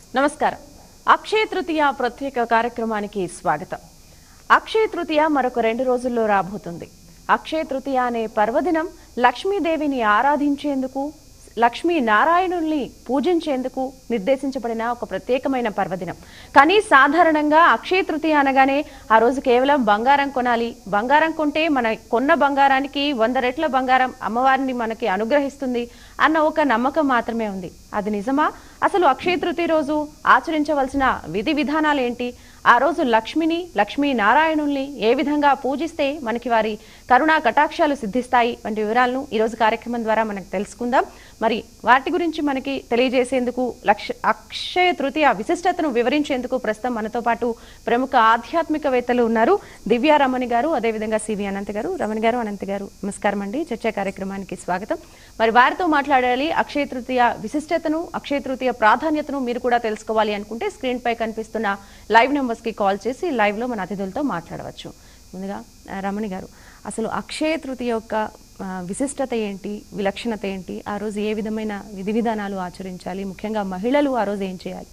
నమస్కారం అక్షయ తృతీయ ప్రత్యేక కార్యక్రమానికి స్వాగతం అక్షయ తృతీయ మరొక రెండు రోజుల్లో రాబోతుంది అక్షయ తృతీయ అనే పర్వదినం లక్ష్మీదేవిని ఆరాధించేందుకు లక్ష్మీ నారాయణుల్ని పూజించేందుకు నిర్దేశించబడిన ఒక ప్రత్యేకమైన పర్వదినం కానీ సాధారణంగా అక్షయ తృతీయ అనగానే ఆ రోజు కేవలం బంగారం కొనాలి బంగారం కొంటే మన కొన్న బంగారానికి వంద రెట్ల బంగారం అమ్మవారిని మనకి అనుగ్రహిస్తుంది అన్న ఒక నమ్మకం మాత్రమే ఉంది అది నిజమా అసలు అక్షయ తృతీయ రోజు ఆచరించవలసిన విధి విధానాలు ఏంటి ఆ రోజు లక్ష్మిని లక్ష్మీ నారాయణుల్ని ఏ విధంగా పూజిస్తే మనకి వారి కరుణా కటాక్షాలు సిద్ధిస్తాయి వంటి వివరాలను ఈ రోజు కార్యక్రమం ద్వారా మనకు తెలుసుకుందాం మరి వాటి గురించి మనకి తెలియజేసేందుకు లక్ష అక్షయ తృతీయ విశిష్టతను వివరించేందుకు ప్రస్తుతం మనతో పాటు ప్రముఖ ఆధ్యాత్మికవేత్తలు ఉన్నారు దివ్య రమణి గారు అదేవిధంగా సివి అనంత్ గారు రమణి గారు అనంత్ గారు నమస్కారం అండి చర్చా కార్యక్రమానికి స్వాగతం మరి వారితో మాట్లాడాలి అక్షయ తృతీయ విశిష్టతను అక్షయ తృతీయ ప్రాధాన్యతను మీరు కూడా తెలుసుకోవాలి అనుకుంటే స్క్రీన్ పై కనిపిస్తున్న లైవ్ నెంబర్స్ కి కాల్ చేసి లైవ్ లో మన అతిథులతో మాట్లాడవచ్చు ముందుగా ఆ, రమణి గారు అసలు అక్షయ తృతీయ యొక్క ఆ, విశిష్టత ఏంటి విలక్షణత ఏంటి ఆ రోజు ఏ విధమైన విధి విధానాలు ఆచరించాలి ముఖ్యంగా మహిళలు ఆ రోజు ఏం చేయాలి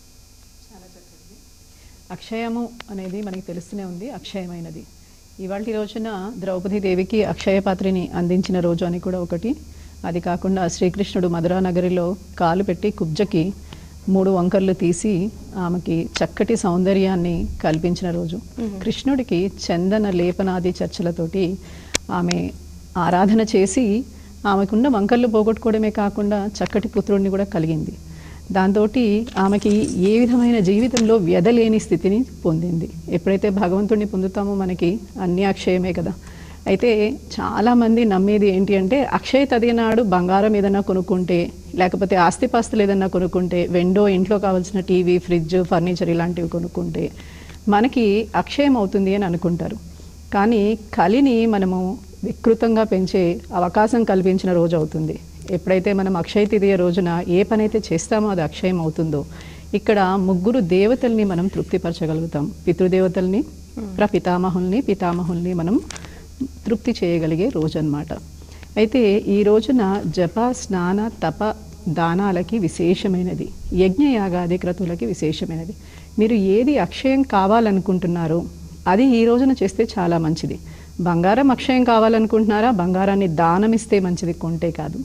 అక్షయము అనేది మనకి తెలుస్తూనే ఉంది అక్షయమైనది ఇవాళ రోజున ద్రౌపది దేవికి అక్షయ పాత్రని అందించిన రోజు అని కూడా ఒకటి అది కాకుండా శ్రీకృష్ణుడు మధురా నగరిలో కాలు పెట్టి కుబ్జకి మూడు వంకర్లు తీసి ఆమెకి చక్కటి సౌందర్యాన్ని కల్పించిన రోజు కృష్ణుడికి చందన లేపనాది చర్చలతోటి ఆమె ఆరాధన చేసి ఆమెకున్న వంకర్లు పోగొట్టుకోవడమే కాకుండా చక్కటి పుత్రుడిని కూడా కలిగింది దాంతో ఆమెకి ఏ విధమైన జీవితంలో వ్యధలేని స్థితిని పొందింది ఎప్పుడైతే భగవంతుడిని పొందుతామో మనకి అన్ని అక్షయమే కదా అయితే చాలామంది నమ్మేది ఏంటి అంటే అక్షయ తది నాడు బంగారం ఏదైనా కొనుక్కుంటే లేకపోతే ఆస్తిపాస్తులు ఏదైనా కొనుక్కుంటే వెండో ఇంట్లో కావాల్సిన టీవీ ఫ్రిడ్జ్ ఫర్నిచర్ ఇలాంటివి కొనుక్కుంటే మనకి అక్షయం అవుతుంది అని అనుకుంటారు కానీ కలిని మనము వికృతంగా పెంచే అవకాశం కల్పించిన రోజు అవుతుంది ఎప్పుడైతే మనం అక్షయ తిథియ రోజున ఏ పని అయితే చేస్తామో అది అక్షయం అవుతుందో ఇక్కడ ముగ్గురు దేవతల్ని మనం తృప్తిపరచగలుగుతాం పితృదేవతల్ని ప్రపితామహుల్ని పితామహుల్ని మనం తృప్తి చేయగలిగే రోజు అన్నమాట అయితే ఈ రోజున జప స్నాన తప దానాలకి విశేషమైనది యజ్ఞ యాగాది క్రతువులకి విశేషమైనది మీరు ఏది అక్షయం కావాలనుకుంటున్నారో అది ఈ రోజున చేస్తే చాలా మంచిది బంగారం అక్షయం కావాలనుకుంటున్నారా బంగారాన్ని దానం ఇస్తే మంచిది కొంటే కాదు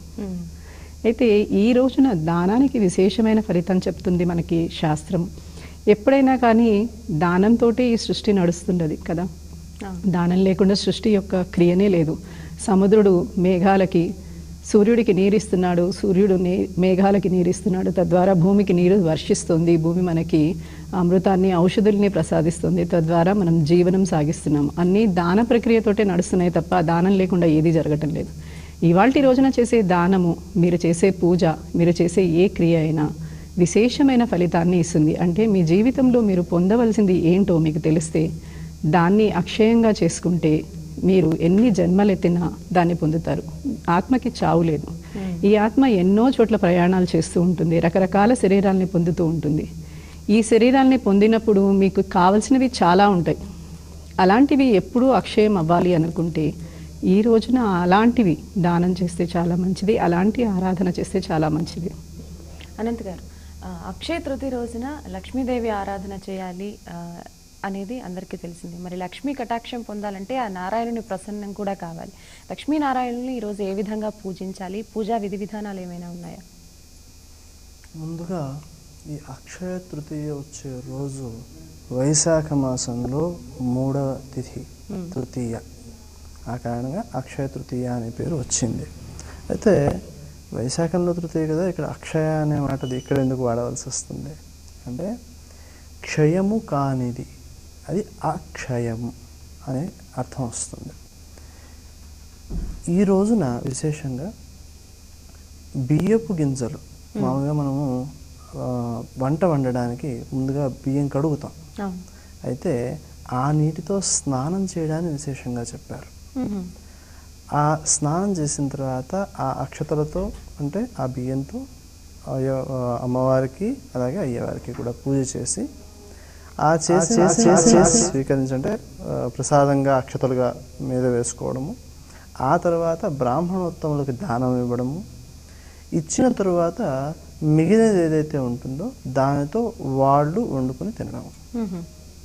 అయితే ఈ రోజున దానానికి విశేషమైన ఫలితం చెప్తుంది మనకి శాస్త్రం ఎప్పుడైనా కానీ దానంతో ఈ సృష్టి నడుస్తుండదు కదా దానం లేకుండా సృష్టి యొక్క క్రియనే లేదు సముద్రుడు మేఘాలకి సూర్యుడికి నీరిస్తున్నాడు సూర్యుడు నే మేఘాలకి నీరిస్తున్నాడు తద్వారా భూమికి నీరు వర్షిస్తుంది భూమి మనకి అమృతాన్ని ఔషధుల్ని ప్రసాదిస్తుంది తద్వారా మనం జీవనం సాగిస్తున్నాం అన్నీ దాన ప్రక్రియతోటే నడుస్తున్నాయి తప్ప దానం లేకుండా ఏది జరగటం లేదు ఇవాల్టి రోజున చేసే దానము మీరు చేసే పూజ మీరు చేసే ఏ క్రియ అయినా విశేషమైన ఫలితాన్ని ఇస్తుంది అంటే మీ జీవితంలో మీరు పొందవలసింది ఏంటో మీకు తెలిస్తే దాన్ని అక్షయంగా చేసుకుంటే మీరు ఎన్ని జన్మలెత్తినా దాన్ని పొందుతారు ఆత్మకి చావు లేదు ఈ ఆత్మ ఎన్నో చోట్ల ప్రయాణాలు చేస్తూ ఉంటుంది రకరకాల శరీరాల్ని పొందుతూ ఉంటుంది ఈ శరీరాల్ని పొందినప్పుడు మీకు కావలసినవి చాలా ఉంటాయి అలాంటివి ఎప్పుడూ అక్షయం అవ్వాలి అనుకుంటే ఈ రోజున అలాంటివి దానం చేస్తే చాలా మంచిది అలాంటి ఆరాధన చేస్తే చాలా మంచిది అనంత్ గారు ఆ, అక్షయ తృతీయ రోజున లక్ష్మీదేవి ఆరాధన చేయాలి ఆ, అనేది అందరికీ తెలిసింది మరి లక్ష్మీ కటాక్షం పొందాలంటే ఆ నారాయణుని ప్రసన్నం కూడా కావాలి లక్ష్మీ నారాయణుని ఈరోజు ఏ విధంగా పూజించాలి పూజా విధి విధానాలు ఏమైనా ఉన్నాయా ముందుగా ఈ అక్షయ తృతీయ వచ్చే రోజు వైశాఖ మాసంలో మూడవ తిథి తృతీయ ఆ కారణంగా అక్షయ తృతీయ అనే పేరు వచ్చింది అయితే వైశాఖంలో తృతీయ కదా ఇక్కడ అక్షయ అనే మాట ఇక్కడ ఎందుకు వాడవలసి వస్తుంది అంటే క్షయము కానిది అది అక్షయము అనే అర్థం వస్తుంది ఈ రోజున విశేషంగా బియ్యపు గింజలు మామూలుగా మనము ఆ, వంట వండడానికి ముందుగా బియ్యం కడుగుతాం అవును అయితే ఆ నీటితో స్నానం చేయడాన్ని విశేషంగా చెప్పారు మ్మ్. ఆ స్నానం చేసిన తర్వాత ఆ అక్షతలతో అంటే ఆ బియ్యంతో అయ్య ఆ అమ్మవారికి అలాగే అయ్యవారికి కూడా పూజ చేసి ఆ చేసి చేసి స్వీకరించంటే ఆ, ప్రసాదంగా అక్షతలుగా మీద వేసుకోవడము ఆ తర్వాత బ్రాహ్మణోత్తములకు దానం ఇవ్వడము ఇచ్చిన తరువాత మిగిలినది ఏదైతే ఉంటుందో దానితో వాళ్ళు వండుకొని తినడం మ్మ్.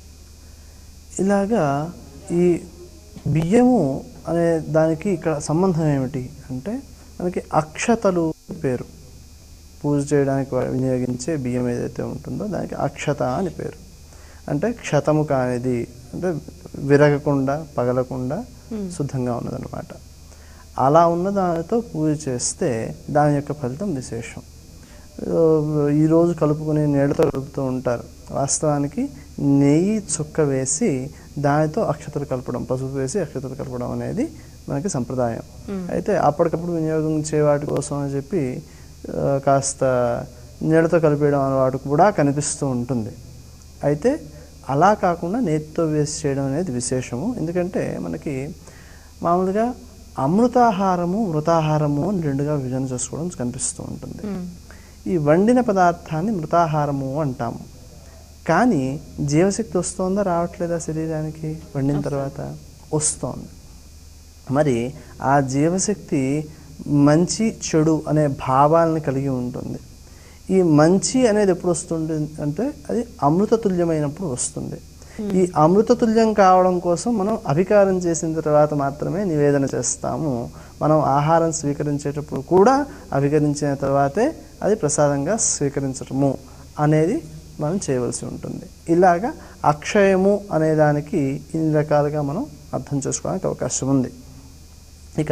ఇలాగా ఈ బియ్యము అనే దానికి ఇక్కడ సంబంధం ఏమిటి అంటే మనకి అక్షతలు పేరు పూజ చేయడానికి వా- వినియోగించే బియ్యం ఏదైతే ఉంటుందో దానికి అక్షత అని పేరు అంటే క్షతము కానిది అంటే విరగకుండా పగలకుండా శుద్ధంగా ఉన్నదన్నమాట అలా ఉన్న దానితో పూజ చేస్తే దాని యొక్క ఫలితం విశేషం ఆ, ఈరోజు కలుపుకుని నీళ్ళతో కలుపుతూ ఉంటారు వాస్తవానికి నెయ్యి చుక్క వేసి దానితో అక్షతలు కలపడం పసుపు వేసి అక్షతలు కలపడం అనేది మనకి సంప్రదాయం అయితే అప్పటికప్పుడు వినియోగించే వాటి కోసం అని చెప్పి ఆ, కాస్త నీళ్ళతో కలిపేయడం అలవాటు కూడా కనిపిస్తూ ఉంటుంది అయితే అలా కాకుండా నేతితో వేసి చేయడం అనేది విశేషము ఎందుకంటే మనకి మామూలుగా అమృతాహారము మృతాహారము అని రెండుగా విభజన చేసుకోవడం కనిపిస్తూ ఉంటుంది ఈ వండిన పదార్థాన్ని మృతాహారము అంటాము కానీ జీవశక్తి వస్తుందా రావట్లేదా శరీరానికి వండిన తర్వాత వస్తోంది మరి ఆ జీవశక్తి మంచి చెడు అనే భావాలను కలిగి ఉంటుంది ఈ మంచి అనేది ఎప్పుడు వస్తుంది అంటే అది అమృత తుల్యమైనప్పుడు వస్తుంది ఈ అమృత తుల్యం కావడం కోసం మనం అభికారం చేసిన తర్వాత మాత్రమే నివేదన చేస్తాము మనం ఆహారం స్వీకరించేటప్పుడు కూడా అభికరించిన తర్వాతే అది ప్రసాదంగా స్వీకరించటము అనేది మనం చేయవలసి ఉంటుంది ఇలాగా అక్షయము అనే దానికి ఇన్ని రకాలుగా మనం అర్థం చేసుకోవడానికి అవకాశం ఉంది ఇక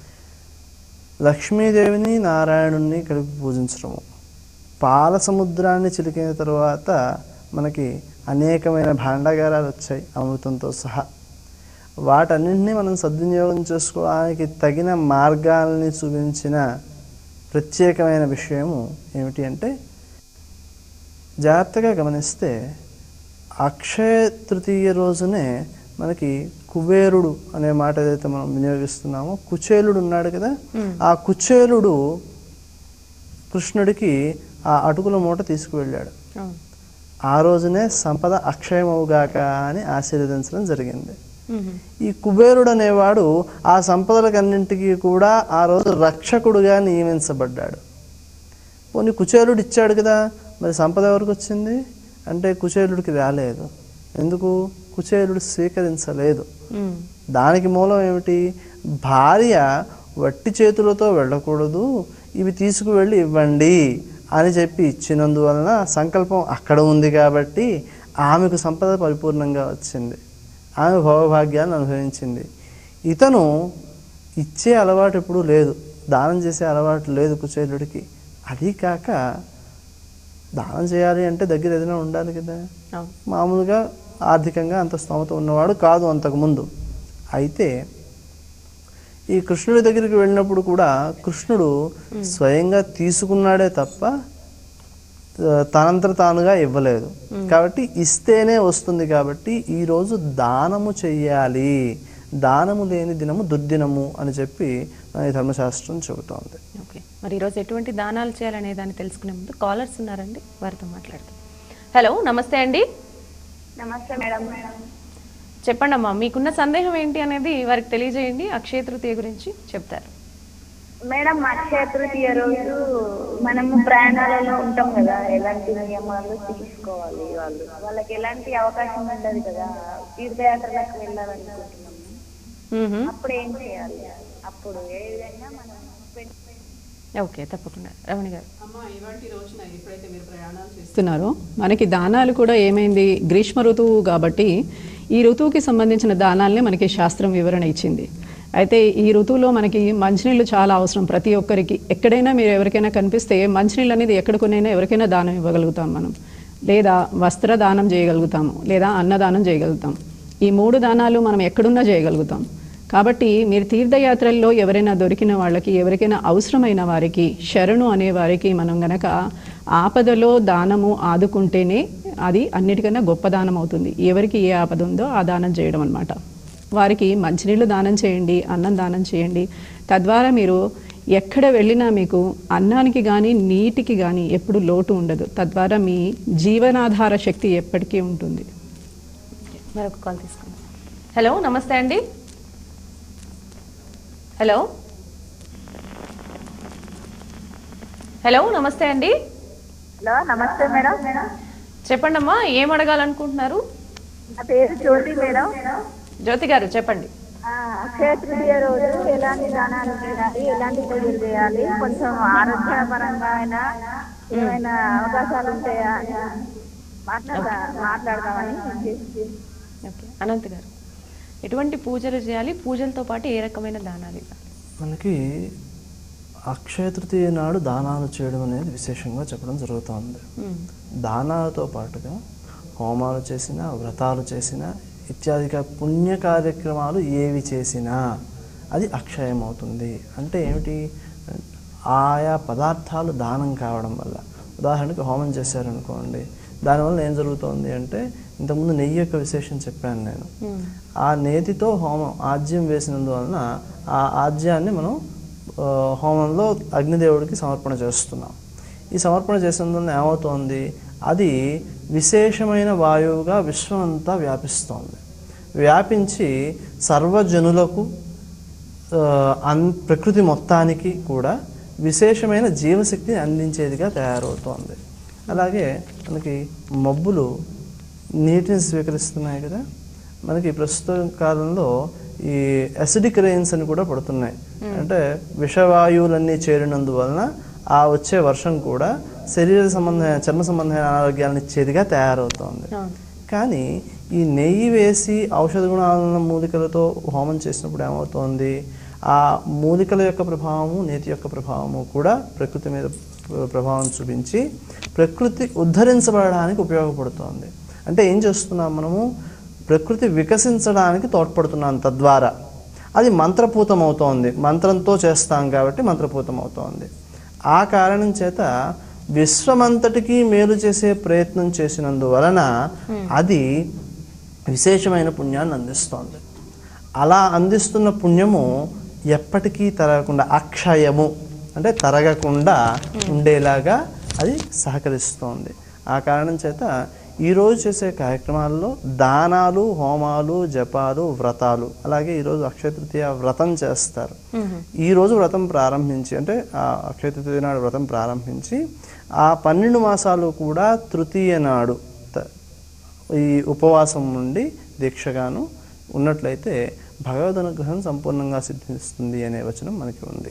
లక్ష్మీదేవిని నారాయణుణ్ణి కలిపి పూజించడము పాల సముద్రాన్ని చిలికిన తర్వాత మనకి అనేకమైన భాండాగారాలు వచ్చాయి అమృతంతో సహా వాటన్నింటినీ మనం సద్వినియోగం చేసుకోవడానికి తగిన మార్గాల్ని చూపించిన ప్రత్యేకమైన విషయము ఏమిటి అంటే జాగ్రత్తగా గమనిస్తే అక్షయ తృతీయ రోజునే మనకి కుబేరుడు అనే మాట ఏదైతే మనం వినియోగిస్తున్నామో కుచేలుడు ఉన్నాడు కదా ఆ కుచేలుడు కృష్ణుడికి ఆ అటుకుల మూట తీసుకువెళ్ళాడు అవును. ఆ రోజునే సంపద అక్షయమవుగాక అని ఆశీర్వదించడం జరిగింది మ్మ్. ఈ కుబేరుడు అనేవాడు ఆ సంపదలకన్నింటికి కూడా ఆ రోజు రక్షకుడుగా నియమించబడ్డాడు పోనీ కుచేలుడు ఇచ్చాడు కదా మరి సంపద ఎవరికి వచ్చింది అంటే కుచేలుడికి రాలేదు ఎందుకు కుచేలుడు స్వీకరించలేదు మ్మ్. దానికి మూలం ఏమిటి భార్య వట్టి చేతులతో వెళ్ళకూడదు ఇవి తీసుకువెళ్ళి ఇవ్వండి అని చెప్పి ఇచ్చినందువలన సంకల్పం అక్కడ ఉంది కాబట్టి ఆమెకు సంపద పరిపూర్ణంగా వచ్చింది ఆమె భవభాగ్యాన్ని అనుభవించింది ఇతను ఇచ్చే అలవాటు ఎప్పుడూ లేదు దానం చేసే అలవాటు లేదు కుచేలుడికి అది కాక దానం చేయాలి అంటే దగ్గర ఏదైనా ఉండాలి కదా అవును. మామూలుగా ఆర్థికంగా అంత స్తోమత ఉన్నవాడు కాదు అంతకుముందు అయితే ఈ కృష్ణుడి దగ్గరికి వెళ్ళినప్పుడు కూడా కృష్ణుడు స్వయంగా తీసుకున్నాడే తప్ప ఆ, తనంతట తానుగా ఇవ్వలేదు కాబట్టి ఇస్తేనే వస్తుంది కాబట్టి ఈరోజు దానము చెయ్యాలి దానము లేని దినము దుర్దినము అని చెప్పి మన ఈ ధర్మశాస్త్రం చెబుతోంది ఓకే మరి ఈరోజు ఎటువంటి దానాలు చేయాలనే దాన్ని తెలుసుకునే ముందు కాలర్స్ ఉన్నారండి వారితో మాట్లాడతాం హలో నమస్తే అండి నమస్తే మేడం చెప్పండి అమ్మా మీకున్న సందేహం ఏంటి అనేది వారికి తెలియజేయండి అక్షయ తృతీయ గురించి చెప్తారు మేడం అక్షయ తృతీయ రోజు మనము ప్రయాణాలలో ఉంటాం కదా ఎలాంటి నియమాలు తీసుకోవాలి వాళ్ళు వాళ్ళకి ఎలాంటి అవకాశం ఉండదు కదా తీర్థయాత్రలకు వెళ్ళాలనుకుంటున్నాము మ్మ్హ. అప్పుడు ఏం చేయాలి అప్పుడు ఏ విధంగా మనం ఓకే తప్పకుండా రమణి గారు చేస్తున్నారో మనకి దానాలు కూడా ఏమైంది గ్రీష్మ ఋతువు కాబట్టి ఈ ఋతువుకి సంబంధించిన దానాలనే మనకి శాస్త్రం వివరణ ఇచ్చింది అయితే ఈ ఋతువులో మనకి మంచినీళ్ళు చాలా అవసరం ప్రతి ఒక్కరికి ఎక్కడైనా మీరు ఎవరికైనా కనిపిస్తే మంచినీళ్ళు అనేది ఎక్కడికొనైనా ఎవరికైనా దానం ఇవ్వగలుగుతాం మనం లేదా వస్త్ర దానం చేయగలుగుతాము లేదా అన్నదానం చేయగలుగుతాం ఈ మూడు దానాలు మనం ఎక్కడున్నా చేయగలుగుతాం కాబట్టి మీరు తీర్థయాత్రల్లో ఎవరైనా దొరికిన వాళ్ళకి ఎవరికైనా అవసరమైన వారికి శరణు అనే వారికి మనం గనక ఆపదలో దానము ఆదుకుంటేనే అది అన్నిటికన్నా గొప్ప దానం అవుతుంది ఎవరికి ఏ ఆపద ఉందో ఆ దానం చేయడం అనమాట వారికి మంచినీళ్ళు దానం చేయండి అన్నం దానం చేయండి తద్వారా మీరు ఎక్కడ వెళ్ళినా మీకు అన్నానికి కానీ నీటికి కానీ ఎప్పుడు లోటు ఉండదు తద్వారా మీ జీవనాధార శక్తి ఎప్పటికీ ఉంటుంది ఓకే, మరొక కాల్ తీసుకుందాం హలో నమస్తే అండి హలో హలో నమస్తే అండి హలో నమస్తే మేడం చెప్పండమ్మా ఏం అడగాలనుకుంటున్నారు నా పేరు జ్యోతి మేడం జ్యోతి గారు చెప్పండి ఆ, అక్షయ తృతీయ రోజు ఎలాంటి దానాలు చేయాలి ఎలాంటి పూజలు చేయాలి కొంచెం ఆరోగ్యపరంగా అయినా ఏమైనా అవకాశాలు ఉంటాయా అని మాట్లాడదా మాట్లాడదామని చేసి- ఓకే అనంత్ గారు ఎటువంటి పూజలు చేయాలి పూజలతో పాటు ఏ రకమైన దానాలు ఇవ్వాలి మనకి అక్షయ తృతీయ నాడు దానాలు చేయడం అనేది విశేషంగా చెప్పడం జరుగుతుంది ఉమ్, దానాలతో పాటుగా హోమాలు చేసినా వ్రతాలు చేసినా ఇత్యాదిగా పుణ్య కార్యక్రమాలు ఏవి చేసినా అది అక్షయం అవుతుంది అంటే ఏమిటి ఆయా పదార్థాలు దానం కావడం వల్ల ఉదాహరణకి హోమం చేశారనుకోండి దానివల్ల ఏం జరుగుతోంది అంటే ఇంతకుముందు నెయ్యి యొక్క విశేషం చెప్పాను నేను ఉమ్, ఆ నేతితో హోమం ఆజ్యం వేసినందువలన ఆ ఆజ్యాన్ని మనం ఆ, హోమంలో అగ్నిదేవుడికి సమర్పణ చేస్తున్నాం ఈ సమర్పణ చేసినందువలన ఏమవుతోంది అది విశేషమైన వాయువుగా విశ్వమంతా వ్యాపిస్తోంది వ్యాపించి సర్వజనులకు ఆ, అన్ ప్రకృతి మొత్తానికి కూడా విశేషమైన జీవశక్తిని అందించేదిగా తయారవుతోంది అలాగే మనకి మబ్బులు నీటిని స్వీకరిస్తున్నాయి కదా మనకి ప్రస్తుత కాలంలో ఈ అసిడిక్ రెయిన్స్ అని కూడా పడుతున్నాయి అంటే విషవాయువులన్నీ చేరినందువలన ఆ వచ్చే వర్షం కూడా శరీర సంబంధమైన చర్మ సంబంధమైన అనారోగ్యాలను ఇచ్చేదిగా తయారవుతోంది అవును కానీ ఈ నెయ్యి వేసి ఔషధ గుణాలను మూలికలతో హోమం చేసినప్పుడు ఏమవుతోంది ఆ మూలికల యొక్క ప్రభావము నేతి యొక్క ప్రభావము కూడా ప్రకృతి మీద ప్ర- ప్రభావం చూపించి ప్రకృతి ఉద్ధరించబడడానికి ఉపయోగపడుతోంది అంటే ఏం చేస్తున్నాం మనము ప్రకృతి వికసించడానికి తోడ్పడుతున్నాం తద్వారా అది మంత్రపూతం అవుతోంది మంత్రంతో చేస్తాం కాబట్టి మంత్రపూతం అవుతోంది ఆ కారణం చేత విశ్వమంతటికీ మేలు చేసే ప్రయత్నం చేసినందువలన అది విశేషమైన పుణ్యాన్ని అందిస్తోంది అలా అందిస్తున్న పుణ్యము ఎప్పటికీ తరగకుండా అక్షయము అంటే తరగకుండా ఉండేలాగా అది సహకరిస్తోంది ఆ కారణం చేత ఈరోజు చేసే కార్యక్రమాల్లో దానాలు హోమాలు జపాలు వ్రతాలు అలాగే ఈరోజు అక్షయ తృతీయ వ్రతం చేస్తారు ఈ రోజు వ్రతం ప్రారంభించి అంటే ఆ అక్షయ తృతీయ నాడు వ్రతం ప్రారంభించి ఆ పన్నెండు మాసాలు కూడా తృతీయ నాడు త- ఈ ఉపవాసం నుండి దీక్షగాను ఉన్నట్లయితే భగవద్ అనుగ్రహం సంపూర్ణంగా సిద్ధిస్తుంది అనే వచనం మనకి ఉంది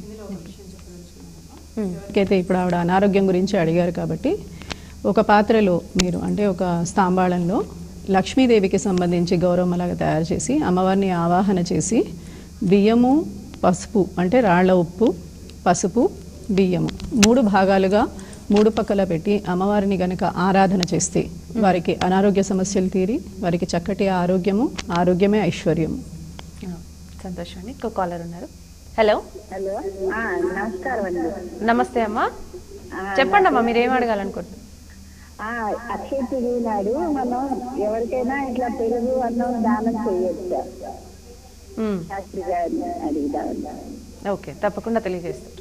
అయితే ఇప్పుడు ఆవిడ అనారోగ్యం గురించి అడిగారు కాబట్టి ఒక పాత్రలో మీరు అంటే ఒక స్తాంబాళంలో లక్ష్మీదేవికి సంబంధించి గౌరవమలాగా తయారు చేసి అమ్మవారిని ఆవాహన చేసి బియ్యము పసుపు అంటే రాళ్ల ఉప్పు పసుపు బియ్యము మూడు భాగాలుగా మూడు పక్కల పెట్టి అమ్మవారిని గనక ఆరాధన చేస్తే వారికి అనారోగ్య సమస్యలు తీరి వారికి చక్కటి ఆరోగ్యము ఆరోగ్యమే ఐశ్వర్యము ఆ, సంతోషం అండి ఇంకో కాలర్ ఉన్నారు హలో హలో ఆ, నమస్కారం అండి నమస్తే అమ్మా చెప్పండి అమ్మా మీరు ఏం అడగాలనుకుంటున్నారు ఆ, అక్షయ తృతీయ నాడు మనం ఎవరికైనా ఇట్లా పెరుగు అన్నం దానం చేయొచ్చా ఉమ్, శాస్త్రి గారిని అడుగుదాం ఓకే తప్పకుండా తెలియజేస్తారు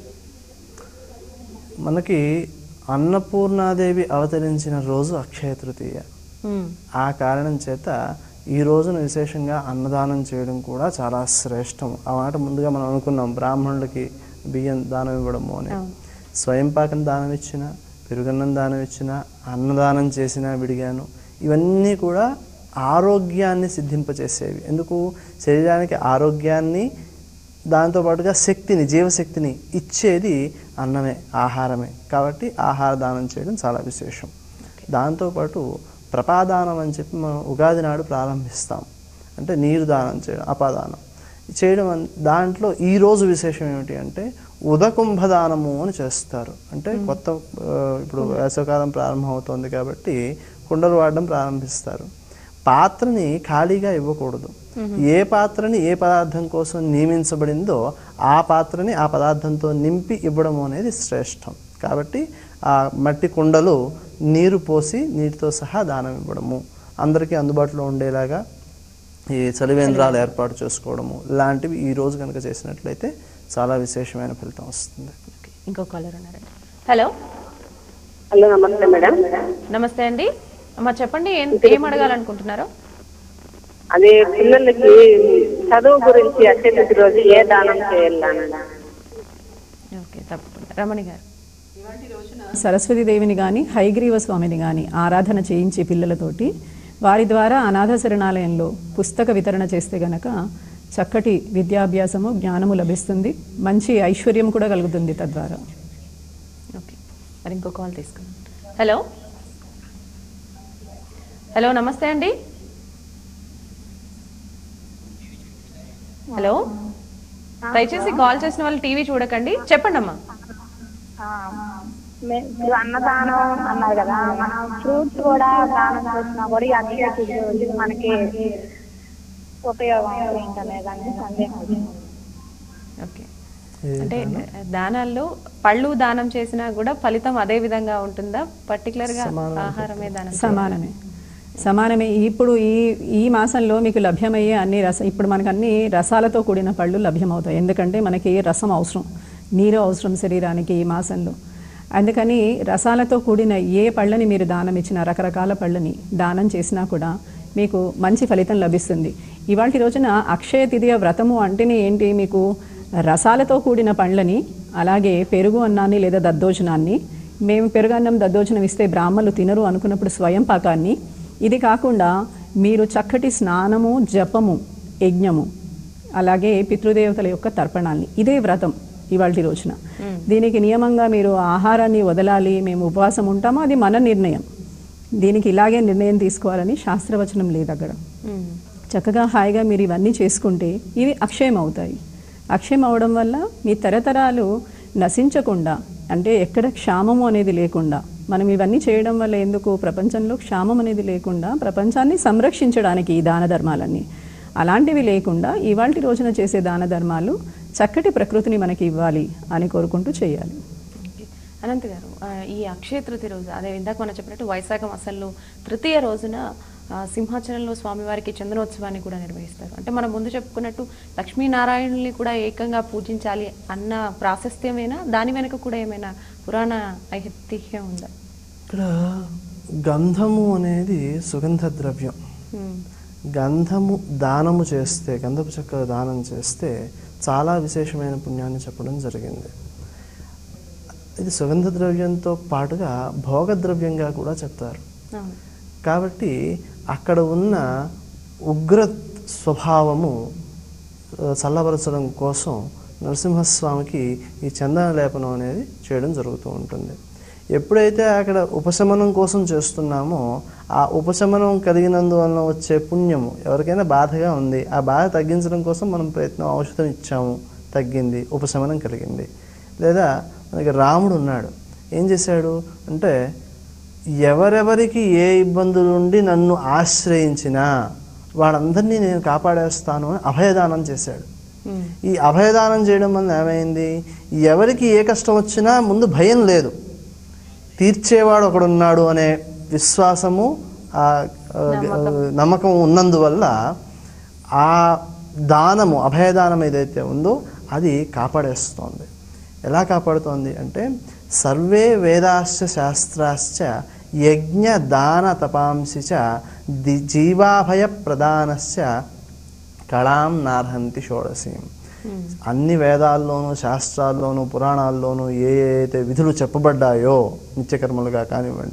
మనకి అన్నపూర్ణాదేవి అవతరించిన రోజు అక్షయ తృతీయ ఉమ్, ఆ కారణం చేత ఈ రోజున విశేషంగా అన్నదానం చేయడం కూడా చాలా శ్రేష్టం ఆ మాట ముందుగా మనం అనుకున్నాం బ్రాహ్మణులకి బియ్యం దానం ఇవ్వడము అని స్వయం పాకం దానం ఇచ్చిన పెరుగన్నం దానం ఇచ్చిన అన్నదానం చేసిన విడిగాను ఇవన్నీ కూడా ఆరోగ్యాన్ని సిద్ధింపచేసేవి ఎందుకు శరీరానికి ఆరోగ్యాన్ని దాంతోపాటుగా శక్తిని జీవశక్తిని ఇచ్చేది అన్నమే ఆహారమే కాబట్టి ఆహార దానం చేయడం చాలా విశేషం దాంతోపాటు ప్రపాదానం అని చెప్పి మనం ఉగాది నాడు ప్రారంభిస్తాం అంటే నీరు దానం చేయడం అపాదానం చేయడం అన్- దాంట్లో ఈ రోజు విశేషం ఏమిటి అంటే ఉదకుంభదానము అని చేస్తారు అంటే కొత్త ఆ, ఇప్పుడు వేసవకాలం ప్రారంభం అవుతోంది కాబట్టి కుండలు వాడడం ప్రారంభిస్తారు పాత్రని ఖాళీగా ఇవ్వకూడదు ఏ పాత్రని ఏ పదార్థం కోసం నియమించబడిందో ఆ పాత్రని ఆ పదార్థంతో నింపి ఇవ్వడం అనేది శ్రేష్టం కాబట్టి ఆ మట్టి కుండలు నీరు పోసి నీటితో సహా దానం ఇవ్వడము అందరికీ అందుబాటులో ఉండేలాగా ఈ చలివేంద్రాలు ఏర్పాటు చేసుకోవడము లాంటివి ఈ రోజు కనుక చేసినట్లయితే చాలా విశేషమైన ఫలితం వస్తుంది ఓకే ఇంకో కాలర్ ఉన్నారండి హలో హలో నమస్తే మేడం నమస్తే అండి అమ్మా చెప్పండి ఏం ఏం అడగాలనుకుంటున్నారో అదే పిల్లలకి చదువు గురించి అత్యధిక రోజు ఏ దానం చేయాలన్నా ఓకే తప్పకుండా రమణి గారు సరస్వతి దేవిని కానీ హైగ్రీవ స్వామిని కానీ ఆరాధన చేయించే పిల్లలతోటి వారి ద్వారా అనాథ శరణాలయంలో పుస్తక వితరణ చేస్తే గనక చక్కటి విద్యాభ్యాసము జ్ఞానము లభిస్తుంది మంచి ఐశ్వర్యం కూడా కలుగుతుంది తద్వారా ఓకే మరి ఇంకో కాల్ తీసుకుందాం హలో హలో నమస్తే అండి హలో దయచేసి కాల్ చేసిన వాళ్ళు టీవీ చూడకండి చెప్పండి అమ్మా మే- మీరు అన్నదానం అన్నారు కదా మనం ఫ్రూట్స్ కూడా దానం చేసినా కూడా ఈ అక్షయ తృతీయ రోజు మనకి ఉపయోగం ఏంటనేదాన్ని సందేహం వచ్చింది ఓకే ఏ అంటే దానాల్లో పళ్ళు దానం చేసినా కూడా ఫలితం అదే విధంగా ఉంటుందా పర్టికులర్ గా ఆహారమే దానం సమానమే సమానమే ఇప్పుడు ఈ ఈ మాసంలో మీకు లభ్యమయ్యే అన్ని రస ఇప్పుడు మనకు అన్ని రసాలతో కూడిన పళ్ళు లభ్యమవుతాయి ఎందుకంటే మనకి రసం అవసరం నీరు అవసరం శరీరానికి ఈ మాసంలో అందుకని రసాలతో కూడిన ఏ పళ్ళని మీరు దానం ఇచ్చినా రకరకాల పళ్ళని దానం చేసినా కూడా మీకు మంచి ఫలితం లభిస్తుంది ఇవాళ రోజున అక్షయ తిథియ వ్రతము అంటేనే ఏంటి మీకు రసాలతో కూడిన పండ్లని అలాగే పెరుగు అన్నాన్ని లేదా దద్దోజనాన్ని మేము పెరుగన్నం దద్దోజనం ఇస్తే బ్రాహ్మలు తినరు అనుకున్నప్పుడు స్వయం పాకాన్ని ఇది కాకుండా మీరు చక్కటి స్నానము జపము యజ్ఞము అలాగే పితృదేవతల యొక్క తర్పణాన్ని ఇదే వ్రతం ఇవాళ రోజున దీనికి నియమంగా మీరు ఆహారాన్ని వదలాలి మేము ఉపవాసం ఉంటామో అది మన నిర్ణయం దీనికి ఇలాగే నిర్ణయం తీసుకోవాలని శాస్త్రవచనం లేదు అక్కడ మ్మ్. చక్కగా హాయిగా మీరు ఇవన్నీ చేసుకుంటే ఇవి అక్షయం అవుతాయి అక్షయం అవడం వల్ల మీ తరతరాలు నశించకుండా అంటే ఎక్కడ క్షామము అనేది లేకుండా మనం ఇవన్నీ చేయడం వల్ల ఎందుకు ప్రపంచంలో క్షామం అనేది లేకుండా ప్రపంచాన్ని సంరక్షించడానికి ఈ దాన ధర్మాలన్నీ అలాంటివి లేకుండా ఇవాళ రోజున చేసే దాన ధర్మాలు చక్కటి ప్రకృతిని మనకి ఇవ్వాలి అని కోరుకుంటూ చేయాలి ఓకే. అనంత్ గారు ఆ, ఈ అక్షయ తృతీయ రోజు అదే ఇందాక మనం చెప్పినట్టు వైశాఖ మాసంలో తృతీయ రోజున ఆ, సింహాచలంలో స్వామివారికి చందనోత్సవాన్ని కూడా నిర్వహిస్తారు అంటే మనం ముందు చెప్పుకున్నట్టు లక్ష్మీనారాయణుల్ని కూడా ఏకంగా పూజించాలి అన్న ప్రాశస్త్యమేనా దాని వెనుక కూడా ఏమైనా పురాణ ఐతిహ్యం ఉందా ఇక్కడ గంధము అనేది సుగంధ ద్రవ్యం మ్మ్. గంధము దానము చేస్తే గంధపు చెక్క దానం చేస్తే చాలా విశేషమైన పుణ్యాన్ని చెప్పడం జరిగింది ఇది సుగంధ ద్రవ్యంతో పాటుగా భోగద్రవ్యంగా కూడా చెప్తారు అవును కాబట్టి అక్కడ ఉన్న ఉగ్ర స్వభావము ఆ, చల్లబరచడం కోసం నరసింహస్వామికి ఈ చందన లేపనం అనేది చేయడం జరుగుతూ ఉంటుంది ఎప్పుడైతే అక్కడ ఉపశమనం కోసం చేస్తున్నామో ఆ ఉపశమనం కలిగినందువలన వచ్చే పుణ్యము ఎవరికైనా బాధగా ఉంది ఆ బాధ తగ్గించడం కోసం మనం ప్రయత్నం ఔషధం ఇచ్చాము తగ్గింది ఉపశమనం కలిగింది లేదా మనకి రాముడు ఉన్నాడు ఏం చేశాడు అంటే ఎవరెవరికి ఏ ఇబ్బందులు ఉండి నన్ను ఆశ్రయించినా వాళ్ళందరినీ నేను కాపాడేస్తాను అని అభయదానం చేశాడు మ్మ్. ఈ అభయదానం చేయడం వల్ల ఏమైంది ఎవరికి ఏ కష్టం వచ్చినా ముందు భయం లేదు తీర్చేవాడు ఒకడున్నాడు అనే విశ్వాసము ఆ ఆ, నమ్మకం ఉన్నందువల్ల ఆ దానము అభయదానం ఏదైతే ఉందో అది కాపాడేస్తోంది ఎలా కాపాడుతోంది అంటే సర్వే వేదాశ్చ శాస్త్రాశ్చ యజ్ఞ దాన తపాంసి చ ది జీవాభయ ప్రదానశ్చ కళాం నార్హంతి షోడశీం అన్ని వేదాల్లోనూ శాస్త్రాల్లోనూ పురాణాల్లోనూ ఏ ఏ అయితే విధులు చెప్పబడ్డాయో నిత్యకర్మలుగా కానివ్వండి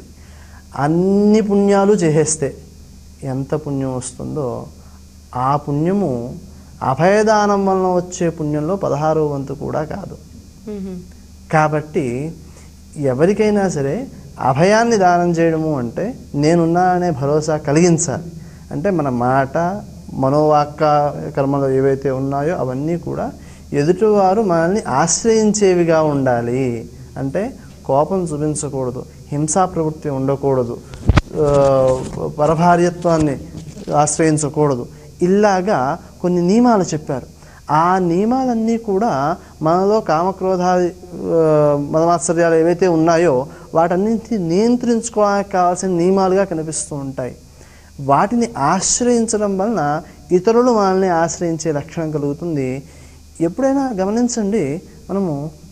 అన్ని పుణ్యాలు చేసేస్తే ఎంత పుణ్యం వస్తుందో ఆ పుణ్యము అభయదానం వలన వచ్చే పుణ్యంలో పదహారో వంతు కూడా కాదు మ్మ్. కాబట్టి ఎవరికైనా సరే అభయాన్ని దానం చేయడము అంటే నేనున్నాననే భరోసా కలిగించాలి అంటే మన మాట మనోవాక్క కర్మలు ఏవైతే ఉన్నాయో అవన్నీ కూడా ఎదుటివారు మనల్ని ఆశ్రయించేవిగా ఉండాలి అంటే కోపం చూపించకూడదు హింసా ప్రవృత్తి ఉండకూడదు ఆ, పరభార్యత్వాన్ని ఆశ్రయించకూడదు ఇలాగా కొన్ని నియమాలు చెప్పారు ఆ నియమాలన్నీ కూడా మనలో కామక్రోధాది ఆ, మదమాత్సర్యాలు ఏవైతే ఉన్నాయో వాటన్నింటినీ నియంత్రించుకోవడానికి కావాల్సిన నియమాలుగా కనిపిస్తూ ఉంటాయి వాటిని ఆశ్రయించడం వలన ఇతరులు మనల్ని ఆశ్రయించే లక్షణం కలుగుతుంది ఎప్పుడైనా గమనించండి మనము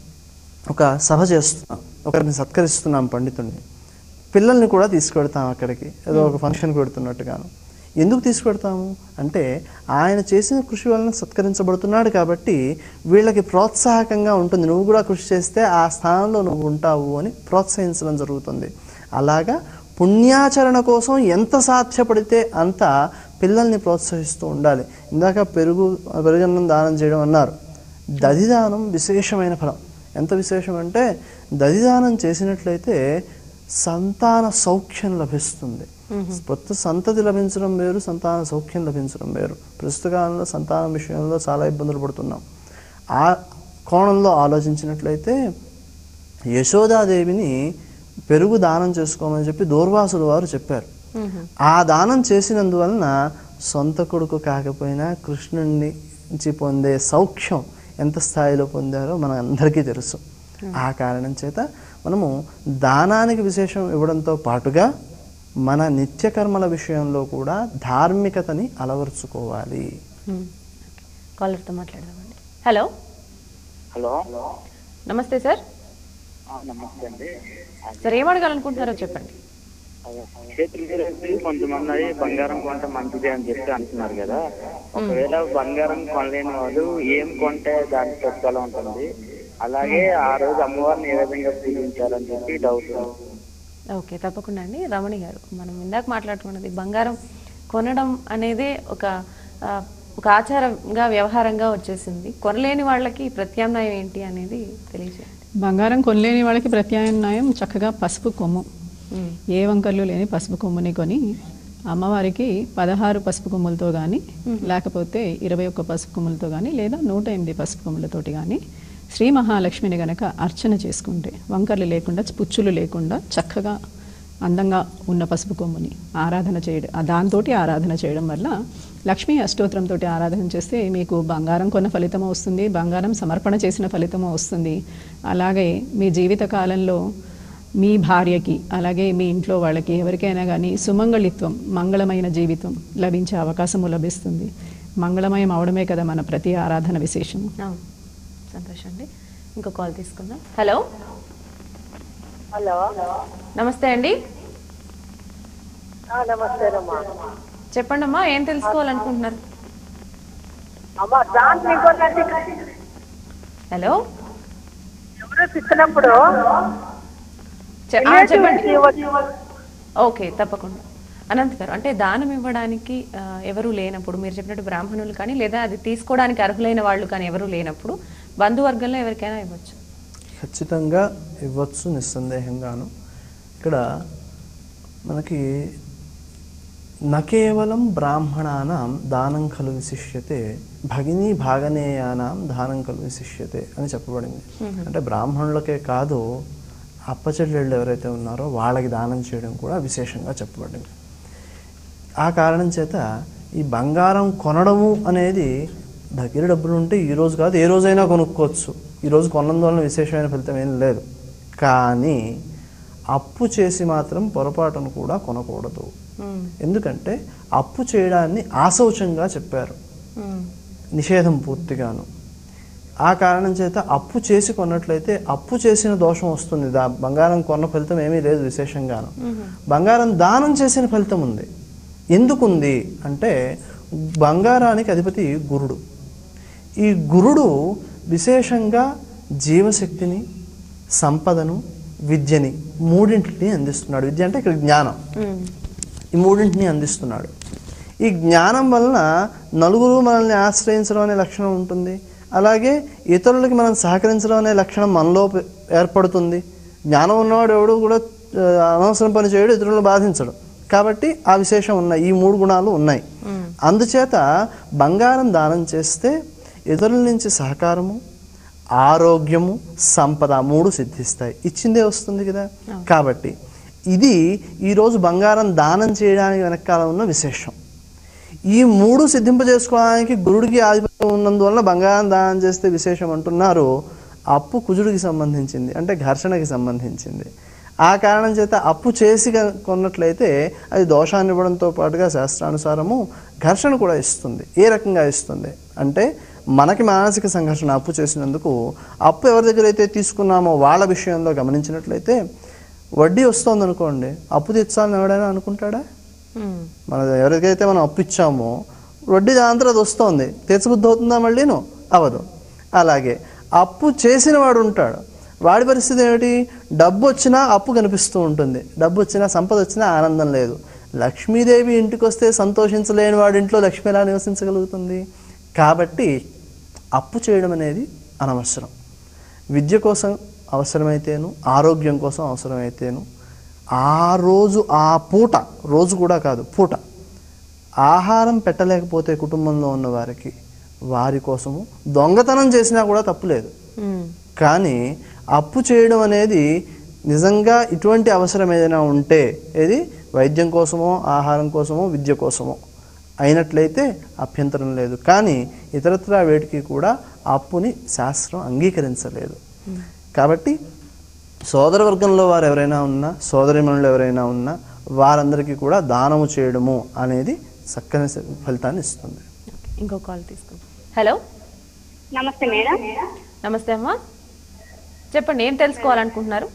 ఒక సభ చేస్తున్నాం ఒకరిని సత్కరిస్తున్నాం పండితుడిని పిల్లల్ని కూడా తీసుకెళ్తాం అక్కడికి ఏదో ఒక ఫంక్షన్కి పెడుతున్నట్టుగాను ఎందుకు తీసుకెడతాము అంటే ఆయన చేసిన కృషి వలన సత్కరించబడుతున్నాడు కాబట్టి వీళ్ళకి ప్రోత్సాహకంగా ఉంటుంది నువ్వు కూడా కృషి చేస్తే ఆ స్థానంలో నువ్వు ఉంటావు అని ప్రోత్సహించడం జరుగుతుంది అలాగా పుణ్యాచరణ కోసం ఎంత సాధ్యపడితే అంత పిల్లల్ని ప్రోత్సహిస్తూ ఉండాలి ఇందాక పెరుగు పెరుగన్నం దానం చేయడం అన్నారు దధిదానం విశేషమైన ఫలం ఎంత విశేషం అంటే దధిదానం చేసినట్లయితే సంతాన సౌఖ్యం లభిస్తుంది కొత్త సంతతి లభించడం వేరు సంతాన సౌఖ్యం లభించడం వేరు ప్రస్తుత కాలంలో సంతానం విషయంలో చాలా ఇబ్బందులు పడుతున్నాం ఆ కోణంలో ఆలోచించినట్లయితే యశోదాదేవిని పెరుగు దానం చేసుకోమని చెప్పి దూర్వాసులు వారు చెప్పారు ఆ దానం చేసినందువలన సొంత కొడుకు కాకపోయినా కృష్ణుని నుంచి పొందే సౌఖ్యం ఎంత స్థాయిలో పొందారో మన అందరికీ తెలుసు ఆ కారణం చేత మనము దానానికి విశేషం ఇవ్వడంతో పాటుగా మన నిత్యకర్మల విషయంలో కూడా ధార్మికతని అలవరుచుకోవాలి కాలర్తో మాట్లాడదామండి హలో హలో నమస్తే సార్ ఆ, నమస్తే అండి సార్ ఏం అడగాలనుకుంటున్నారో చెప్పండి క్షేత్రులకి కొంతమంది అది బంగారం కొంటే మంచిది అని చెప్పి అంటున్నారు కదా ఒకవేళ బంగారం కొనలేని వాళ్ళు ఏం కొంటే దాని ప్రతిఫలం ఉంటుంది అలాగే ఆ రోజు అమ్మవారిని ఏ విధంగా పూజించాలని చెప్పి డౌట్ ఓకే తప్పకుండా అండి రమణి గారు మనం ఇందాక మాట్లాడుకున్నది బంగారం కొనడం అనేది ఒక ఆ, ఒక ఆచారంగా వ్యవహారంగా వచ్చేసింది కొనలేని వాళ్ళకి ప్రత్యామ్నాయం ఏంటి అనేది తెలియజేయండి బంగారం కొనలేని వాళ్ళకి ప్రత్యామ్నాయం చక్కగా పసుపు కొమ్ము ఏ వంకర్లు లేని పసుపు కొమ్ముని కొని అమ్మవారికి పదహారు పసుపు కొమ్ములతో కానీ లేకపోతే ఇరవై ఒక్క పసుపు కొమ్ములతో కానీ లేదా నూట ఎనిమిది పసుపు కొమ్ములతోటి కానీ శ్రీ మహాలక్ష్మిని గనక అర్చన చేసుకుంటే వంకర్లు లేకుండా పుచ్చులు లేకుండా చక్కగా అందంగా ఉన్న పసుపు కొమ్ముని ఆరాధన చేయడం ఆ దాంతోటి ఆరాధన చేయడం వల్ల లక్ష్మీ అష్టోత్తరంతో ఆరాధన చేస్తే మీకు బంగారం కొన్న ఫలితము వస్తుంది బంగారం సమర్పణ చేసిన ఫలితము వస్తుంది అలాగే మీ జీవిత కాలంలో మీ భార్యకి అలాగే మీ ఇంట్లో వాళ్ళకి ఎవరికైనా కానీ సుమంగళిత్వం మంగళమైన జీవితం లభించే అవకాశము లభిస్తుంది మంగళమయం అవడమే కదా మన ప్రతి ఆరాధన విశేషము అవును సంతోషం అండి ఇంకో కాల్ తీసుకుందాం హలో హలో నమస్తే అండి నమస్తే అమ్మా చెప్పండి అమ్మా ఏం తెలుసుకోవాలనుకుంటున్నారు అమ్మా దాంట్లో ఇంకోటి హలో ఎవరు ఇస్తున్నప్పుడు చె- ఆ, చెప్పండి ఓకే తప్పకుండా అనంత్ గారు అంటే దానం ఇవ్వడానికి ఆ, ఎవరు లేనప్పుడు మీరు చెప్పినట్టు బ్రాహ్మణులు కానీ లేదా అది తీసుకోవడానికి అర్హులైన వాళ్ళు కానీ ఎవరు లేనప్పుడు బంధువర్గంలో ఎవరికైనా ఇవ్వచ్చు ఖచ్చితంగా ఇవ్వచ్చు నిస్సందేహంగాను ఇక్కడ మనకి నకేవలం బ్రాహ్మణానాం దానం ఖలు విశిష్యతే భగినీ భాగనేయానాం దానం ఖలు విశిష్యతే అని చెప్పబడింది అంటే బ్రాహ్మణులకే కాదు అప్పచెల్లెళ్ళు ఎవరైతే ఉన్నారో వాళ్ళకి దానం చేయడం కూడా విశేషంగా చెప్పబడింది ఆ కారణం చేత ఈ బంగారం కొనడము అనేది దగ్గర డబ్బులు ఉంటే ఈ రోజు కాదు ఏ రోజైనా కొనుక్కోవచ్చు ఈ రోజు కొన్నందువలన విశేషమైన ఫలితం ఏం లేదు కానీ అప్పు చేసి మాత్రం పొరపాటును కూడా కొనకూడదు ఎందుకంటే అప్పు చేయడాన్ని ఆశౌచంగా చెప్పారు నిషేధం పూర్తిగాను ఆ కారణం చేత అప్పు చేసి కొన్నట్లయితే అప్పు చేసిన దోషం వస్తుంది దా బంగారం కొన్న ఫలితం ఏమీ లేదు విశేషంగాను బంగారం దానం చేసిన ఫలితం ఉంది ఎందుకుంది అంటే బంగారానికి అధిపతి గురుడు ఈ గురుడు విశేషంగా జీవశక్తిని సంపదను విద్యని మూడింటిని అందిస్తున్నాడు విద్య అంటే ఇక్కడ జ్ఞానం ఈ మూడింటిని అందిస్తున్నాడు ఈ జ్ఞానం వలన నలుగురు మనల్ని ఆశ్రయించడం అనే లక్షణం ఉంటుంది అలాగే ఇతరులకి మనం సహకరించడం అనే లక్షణం మనలో పె- ఏర్పడుతుంది జ్ఞానం ఉన్నవాడు ఎవడు కూడా ఆ, అనవసరం పని చేయడు ఇతరులను బాధించడు కాబట్టి ఆ విశేషం ఉన్నాయి ఈ మూడు గుణాలు ఉన్నాయి అందుచేత బంగారం దానం చేస్తే ఇతరుల నుంచి సహకారము ఆరోగ్యము సంపద మూడు సిద్ధిస్తాయి ఇచ్చిందే వస్తుంది కదా కాబట్టి ఇది ఈరోజు బంగారం దానం చేయడానికి వెనకాల ఉన్న విశేషం ఈ మూడు సిద్ధింపజేసుకోవడానికి గురుడికి ఆధిపత్యం ఉన్నందువల్ల బంగారం దానం చేస్తే విశేషం అంటున్నారు అప్పు కుజుడికి సంబంధించింది అంటే ఘర్షణకి సంబంధించింది ఆ కారణం చేత అప్పు చేసి గ- కొన్నట్లయితే అది దోషాన్ని ఇవ్వడంతో పాటుగా శాస్త్రానుసారము ఘర్షణ కూడా ఇస్తుంది ఏ రకంగా ఇస్తుంది అంటే మనకి మానసిక సంఘర్షణ అప్పు చేసినందుకు అప్పు ఎవరి దగ్గర అయితే తీసుకున్నామో వాళ్ళ విషయంలో గమనించినట్లయితే వడ్డీ వస్తుంది అనుకోండి అప్పు తెచ్చాలని ఎవడైనా అనుకుంటాడా ఉమ్, మన ఎవరికైతే మనం అప్పు ఇచ్చామో వడ్డీ దాంతో అది వస్తుంది తీర్చబుద్ధి అవుతుందా మళ్ళీను అవదు అలాగే అప్పు చేసిన వాడు ఉంటాడు వాడి పరిస్థితి ఏమిటి డబ్బు వచ్చినా అప్పు కనిపిస్తూ ఉంటుంది డబ్బు వచ్చినా సంపద వచ్చినా ఆనందం లేదు లక్ష్మీదేవి ఇంటికి వస్తే సంతోషించలేని వాడి ఇంట్లో లక్ష్మి ఎలా నివసించగలుగుతుంది కాబట్టి అప్పు చేయడం అనేది అనవసరం విద్య కోసం అవసరమైతేను ఆరోగ్యం కోసం అవసరమైతేను ఆ రోజు ఆ పూట రోజు కూడా కాదు పూట ఆహారం పెట్టలేకపోతే కుటుంబంలో ఉన్న వారికి వారి కోసము దొంగతనం చేసినా కూడా తప్పులేదు ఉమ్, కానీ అప్పు చేయడం అనేది నిజంగా ఇటువంటి అవసరం ఏదైనా ఉంటే ఏది వైద్యం కోసమో ఆహారం కోసమో విద్య కోసమో అయినట్లయితే అభ్యంతరం లేదు కానీ ఇతరత్రా వేటికి కూడా అప్పుని శాస్త్రం అంగీకరించలేదు కాబట్టి సోదర వర్గంలో వారు ఎవరైనా ఉన్నా సోదరిమణులు ఎవరైనా ఉన్నా వారందరికీ కూడా దానము చేయడము అనేది చక్కని ఫలితాన్ని ఇస్తుంది ఇంకో కాల్ తీసుకుందాం హలో నమస్తే మేడం నమస్తే అమ్మా చెప్పండి ఏం తెలుసుకోవాలనుకుంటున్నారు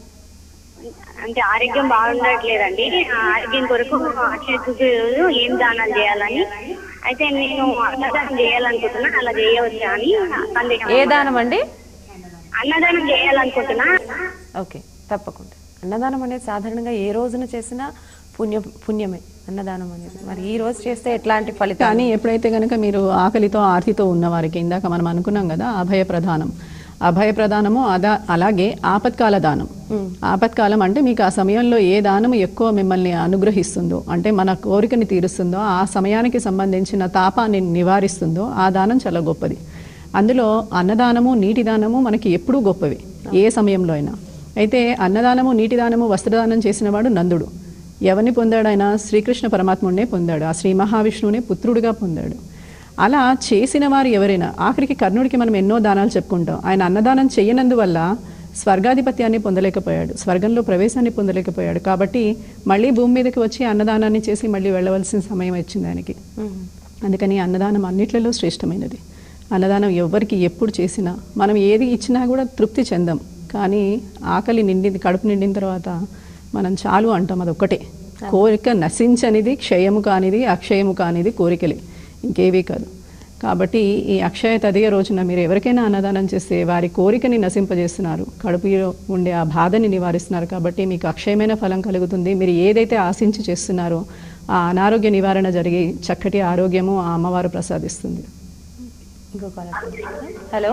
అంటే ఆరోగ్యం బాగుండట్లేదండి ఆ ఆరోగ్యం కొరకు అక్షయ తృతీయ రోజు ఏం దానాలు చేయాలని అయితే నేను అన్నదానం చేయాలనుకుంటున్నా అలా చేయవచ్చా అని సందేహం ఏ దానం అండి అన్నదానం చేయాలనుకుంటున్నా ఓకే తప్పకుండా అన్నదానం అనేది సాధారణంగా ఏ రోజున చేసినా పుణ్యం పుణ్యమే అన్నదానం అనేది మరి ఈ రోజు చేస్తే ఎట్లాంటి ఫలితం కానీ ఎప్పుడైతే కనుక మీరు ఆకలితో ఆర్తితో ఉన్నవారికి ఇందాక మనం అనుకున్నాం కదా అభయ ప్రధానం అభయ ప్రధానము అదా అలాగే ఆపత్కాల దానం ఆపత్కాలం అంటే మీకు ఆ సమయంలో ఏ దానం ఎక్కువ మిమ్మల్ని అనుగ్రహిస్తుందో అంటే మన కోరికని తీరుస్తుందో ఆ సమయానికి సంబంధించిన తాపాన్ని నివారిస్తుందో ఆ దానం చాలా గొప్పది అందులో అన్నదానము నీటి దానము మనకి ఎప్పుడూ గొప్పవి ఏ సమయంలో అయినా అయితే అన్నదానము నీటి దానము వస్త్రదానం చేసినవాడు నందుడు ఎవరిని పొందాడు ఆయన శ్రీకృష్ణ పరమాత్ముడినే పొందాడు ఆ శ్రీ మహావిష్ణువునే పుత్రుడిగా పొందాడు అలా చేసిన వారు ఎవరైనా ఆఖరికి కర్ణుడికి మనం ఎన్నో దానాలు చెప్పుకుంటాం ఆయన అన్నదానం చేయనందువల్ల స్వర్గాధిపత్యాన్ని పొందలేకపోయాడు స్వర్గంలో ప్రవేశాన్ని పొందలేకపోయాడు కాబట్టి మళ్ళీ భూమి మీదకి వచ్చి అన్నదానాన్ని చేసి మళ్ళీ వెళ్ళవలసిన సమయం వచ్చింది ఆయనకి అందుకని అన్నదానం అన్నిట్లలో శ్రేష్టమైనది అన్నదానం ఎవరికి ఎప్పుడు చేసినా మనం ఏది ఇచ్చినా కూడా తృప్తి చెందాం కానీ ఆకలి నిండింది కడుపు నిండిన తర్వాత మనం చాలు అంటాం అదొక్కటే కోరిక నశించనిది క్షయము కానిది అక్షయము కానిది కోరికలే ఇంకేవీ కాదు కాబట్టి ఈ అక్షయ తదియ రోజున మీరు ఎవరికైనా అన్నదానం చేస్తే వారి కోరికని నశింపజేస్తున్నారు కడుపులో ఉండే ఆ బాధని నివారిస్తున్నారు కాబట్టి మీకు అక్షయమైన ఫలం కలుగుతుంది మీరు ఏదైతే ఆశించి చేస్తున్నారో ఆ అనారోగ్య నివారణ జరిగి చక్కటి ఆరోగ్యము ఆ అమ్మవారు ప్రసాదిస్తుంది ఇంకో కాల్ హలో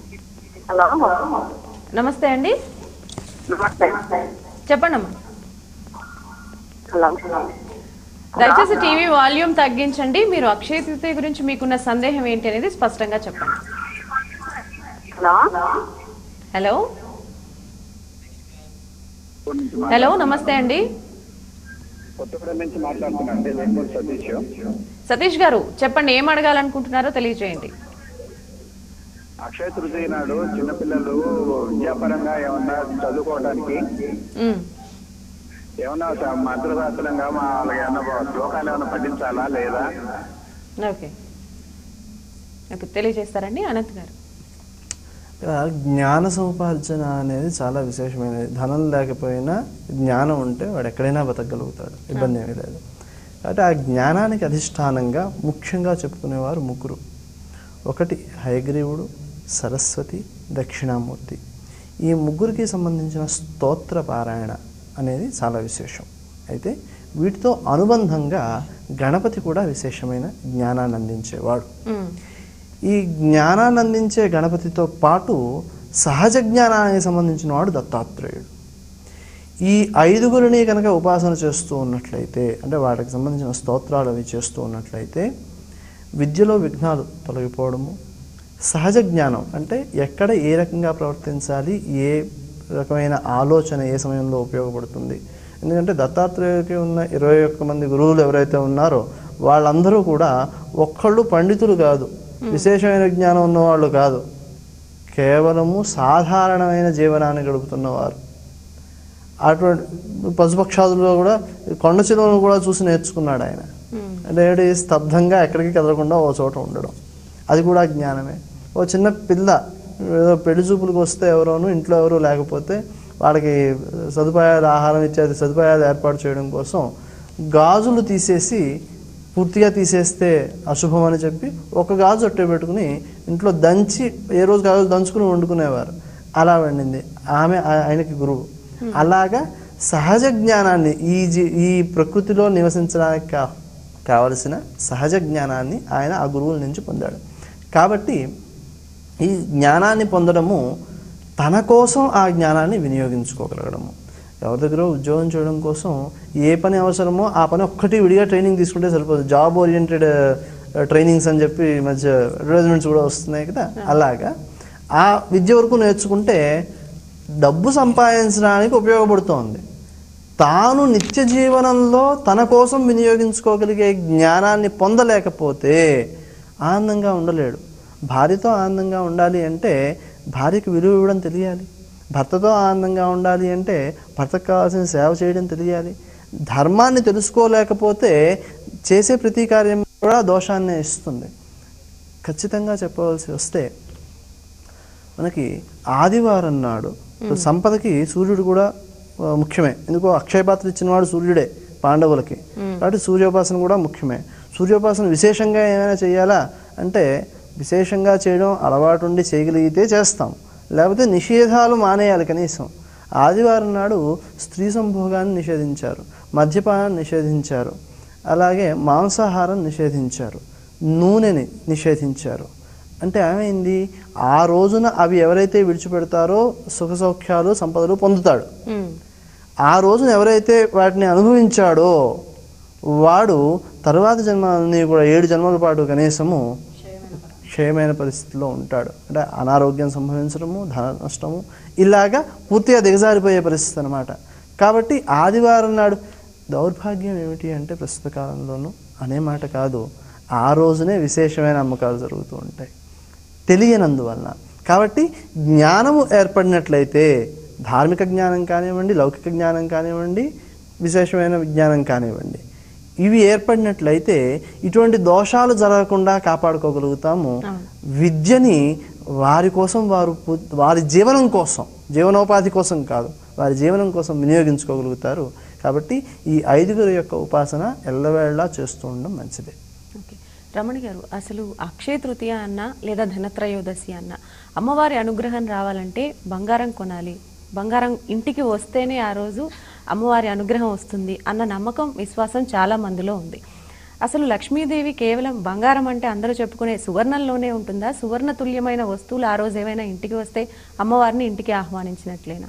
హలో నమస్తే అండి నమస్తే చెప్పండి అమ్మా హలో దయచేసి టీవీ వాల్యూమ్ తగ్గించండి మీరు అక్షయ తృతీయ గురించి మీకున్న సందేహం ఏంటి అనేది స్పష్టంగా చెప్పండి హలో హలో హలో నమస్తే అండి కొత్తగూడెం నుంచి మాట్లాడుతున్నానండి వేమూరు సతీష్ సతీష్ గారు చెప్పండి ఏం అడగాలనుకుంటున్నారో తెలియజేయండి అక్షయ తృతీయ నాడు చిన్నపిల్లలు విద్యాపరంగా ఏమన్నా చదువుకోవడానికి ఉమ్, ఏమన్నా స- మంత్రశాస్త్రంగా మా వాళ్ళకి ఏమన్నా శ్లోకాలు ఏమన్నా పఠించాలా లేదా ఓకే ఓకే తెలియజేస్తారండి అనంత్ గారు ఇక్కడ జ్ఞాన సముపార్జన అనేది చాలా విశేషమైనది ధనం లేకపోయినా జ్ఞానం ఉంటే వాడు ఎక్కడైనా బతకగలుగుతాడు ఇబ్బంది ఏమీ లేదు కాబట్టి ఆ జ్ఞానానికి అధిష్టానంగా ముఖ్యంగా చెప్పుకునేవారు ముగ్గురు ఒకటి హయగ్రీవుడు సరస్వతి దక్షిణామూర్తి ఈ ముగ్గురికి సంబంధించిన స్తోత్ర పారాయణ అనేది చాలా విశేషం అయితే వీటితో అనుబంధంగా గణపతి కూడా విశేషమైన జ్ఞానాన్ని అందించేవాడు ఉమ్, ఈ జ్ఞానాన్ని అందించే గణపతితో పాటు సహజ జ్ఞానానికి సంబంధించిన వాడు దత్తాత్రేయుడు ఈ ఐదుగురిని కనుక ఉపాసన చేస్తూ ఉన్నట్లయితే అంటే వాటికి సంబంధించిన స్తోత్రాలు అవి చేస్తూ ఉన్నట్లయితే విద్యలో విఘ్నాలు తొలగిపోవడము సహజ జ్ఞానం అంటే ఎక్కడ ఏ రకంగా ప్రవర్తించాలి ఏ రకమైన ఆలోచన ఏ సమయంలో ఉపయోగపడుతుంది ఎందుకంటే దత్తాత్రేయుడికి ఉన్న ఇరవై ఒక్క మంది గురువులు ఎవరైతే ఉన్నారో వాళ్ళందరూ కూడా ఒక్కళ్ళు పండితులు కాదు విశేషమైన జ్ఞానం ఉన్నవాళ్ళు కాదు కేవలము సాధారణమైన జీవనాన్ని గడుపుతున్నవారు అటువంటి పశుపక్షాదుల్లో కూడా కొండ చిలువను కూడా చూసి నేర్చుకున్నాడు ఆయన అంటే ఏంటి స్తబ్దంగా ఎక్కడికి కదలకుండా ఓ చోట ఉండడం అది కూడా జ్ఞానమే ఓ చిన్న పిల్ల ఏదో పెళ్లి చూపులకు వస్తే ఎవరోనూ ఇంట్లో ఎవరు లేకపోతే వాళ్ళకి సదుపాయాలు ఆహారం ఇత్యాది సదుపాయాలు ఏర్పాటు చేయడం కోసం గాజులు తీసేసి పూర్తిగా తీసేస్తే అశుభం అని చెప్పి ఒక గాజు అట్టే పెట్టుకుని ఇంట్లో దంచి ఏ రోజు గాజులు దంచుకుని వండుకునేవారు అలా వండింది ఆమె ఆ- ఆయనకి గురువు అలాగా సహజ జ్ఞానాన్ని ఈ జీ ఈ ప్రకృతిలో నివసించడానికి కా కావలసిన సహజ జ్ఞానాన్ని ఆయన ఆ గురువుల నుంచి పొందాడు కాబట్టి ఈ జ్ఞానాన్ని పొందడము తన కోసం ఆ జ్ఞానాన్ని వినియోగించుకోగలగడము ఎవరి దగ్గర ఉద్యోగం చేయడం కోసం ఏ పని అవసరమో ఆ పని ఒక్కటి విడిగా ట్రైనింగ్ తీసుకుంటే సరిపోదు జాబ్ ఓరియంటెడ్ ట్రైనింగ్స్ అని చెప్పి ఈ మధ్య అడ్వర్టైజ్మెంట్స్ కూడా వస్తున్నాయి కదా అలాగా ఆ విద్య వరకు నేర్చుకుంటే డబ్బు సంపాదించడానికి ఉపయోగపడుతోంది తాను నిత్య జీవనంలో తన కోసం వినియోగించుకోగలిగే జ్ఞానాన్ని పొందలేకపోతే ఆనందంగా ఉండలేడు భార్యతో ఆనందంగా ఉండాలి అంటే భార్యకు విలువ ఇవ్వడం తెలియాలి భర్తతో ఆనందంగా ఉండాలి అంటే భర్తకు కావాల్సిన సేవ చేయడం తెలియాలి ధర్మాన్ని తెలుసుకోలేకపోతే చేసే ప్రతి కార్యం కూడా దోషాన్నే ఇస్తుంది ఖచ్చితంగా చెప్పవలసి వస్తే మనకి ఆదివారం నాడు ఇప్పుడు సంపదకి సూర్యుడు కూడా ఆ, ముఖ్యమే ఎందుకో అక్షయపాత్ర ఇచ్చినవాడు సూర్యుడే పాండవులకి కాబట్టి సూర్యోపాసన కూడా ముఖ్యమే సూర్యోపాసన విశేషంగా ఏమైనా చేయాలా అంటే విశేషంగా చేయడం అలవాటు ఉండి చేయగలిగితే చేస్తాం లేకపోతే నిషేధాలు మానేయాలి కనీసం ఆదివారం నాడు స్త్రీ సంభోగాన్ని నిషేధించారు మద్యపానాన్ని నిషేధించారు అలాగే మాంసాహారం నిషేధించారు నూనెని నిషేధించారు అంటే ఏమైంది ఆ రోజున అవి ఎవరైతే విడిచిపెడతారో సుఖ సౌఖ్యాలు సంపదలు పొందుతాడు ఉమ్. ఆ రోజున ఎవరైతే వాటిని అనుభవించాడో వాడు తరువాత జన్మని కూడా ఏడు జన్మల పాటు కనీసము క్షయమైన పరిస్థితిలో ఉంటాడు అంటే అనారోగ్యం సంభవించడము ధన నష్టము ఇలాగా పూర్తిగా దిగజారిపోయే పరిస్థితి అనమాట కాబట్టి ఆదివారం నాడు దౌర్భాగ్యం ఏమిటి అంటే ప్రస్తుత కాలంలోనూ అనే మాట కాదు ఆ రోజునే విశేషమైన అమ్మకాలు జరుగుతూ ఉంటాయి తెలియనందువలన కాబట్టి జ్ఞానము ఏర్పడినట్లయితే ధార్మిక జ్ఞానం కానివ్వండి లౌకిక జ్ఞానం కానివ్వండి విశేషమైన విజ్ఞానం కానివ్వండి ఇవి ఏర్పడినట్లయితే ఇటువంటి దోషాలు జరగకుండా కాపాడుకోగలుగుతాము విద్యని వారి కోసం వారు పు- వారి జీవనం కోసం జీవనోపాధి కోసం కాదు వారి జీవనం కోసం వినియోగించుకోగలుగుతారు కాబట్టి ఈ ఐదుగురు యొక్క ఉపాసన ఎల్లవేళలా చేస్తూ ఉండడం మంచిదే ఓకే రమణి గారు అసలు అక్షయ తృతీయ అన్న లేదా ధనత్రయోదశి అన్న అమ్మవారి అనుగ్రహం రావాలంటే బంగారం కొనాలి బంగారం ఇంటికి వస్తేనే ఆ రోజు అమ్మవారి అనుగ్రహం వస్తుంది అన్న నమ్మకం విశ్వాసం చాలా మందిలో ఉంది అసలు లక్ష్మీదేవి కేవలం బంగారం అంటే అందరూ చెప్పుకునే సువర్ణంలోనే ఉంటుందా సువర్ణ తుల్యమైన వస్తువులు ఆ రోజు ఏమైనా ఇంటికి వస్తే అమ్మవారిని ఇంటికి ఆహ్వానించినట్లేనా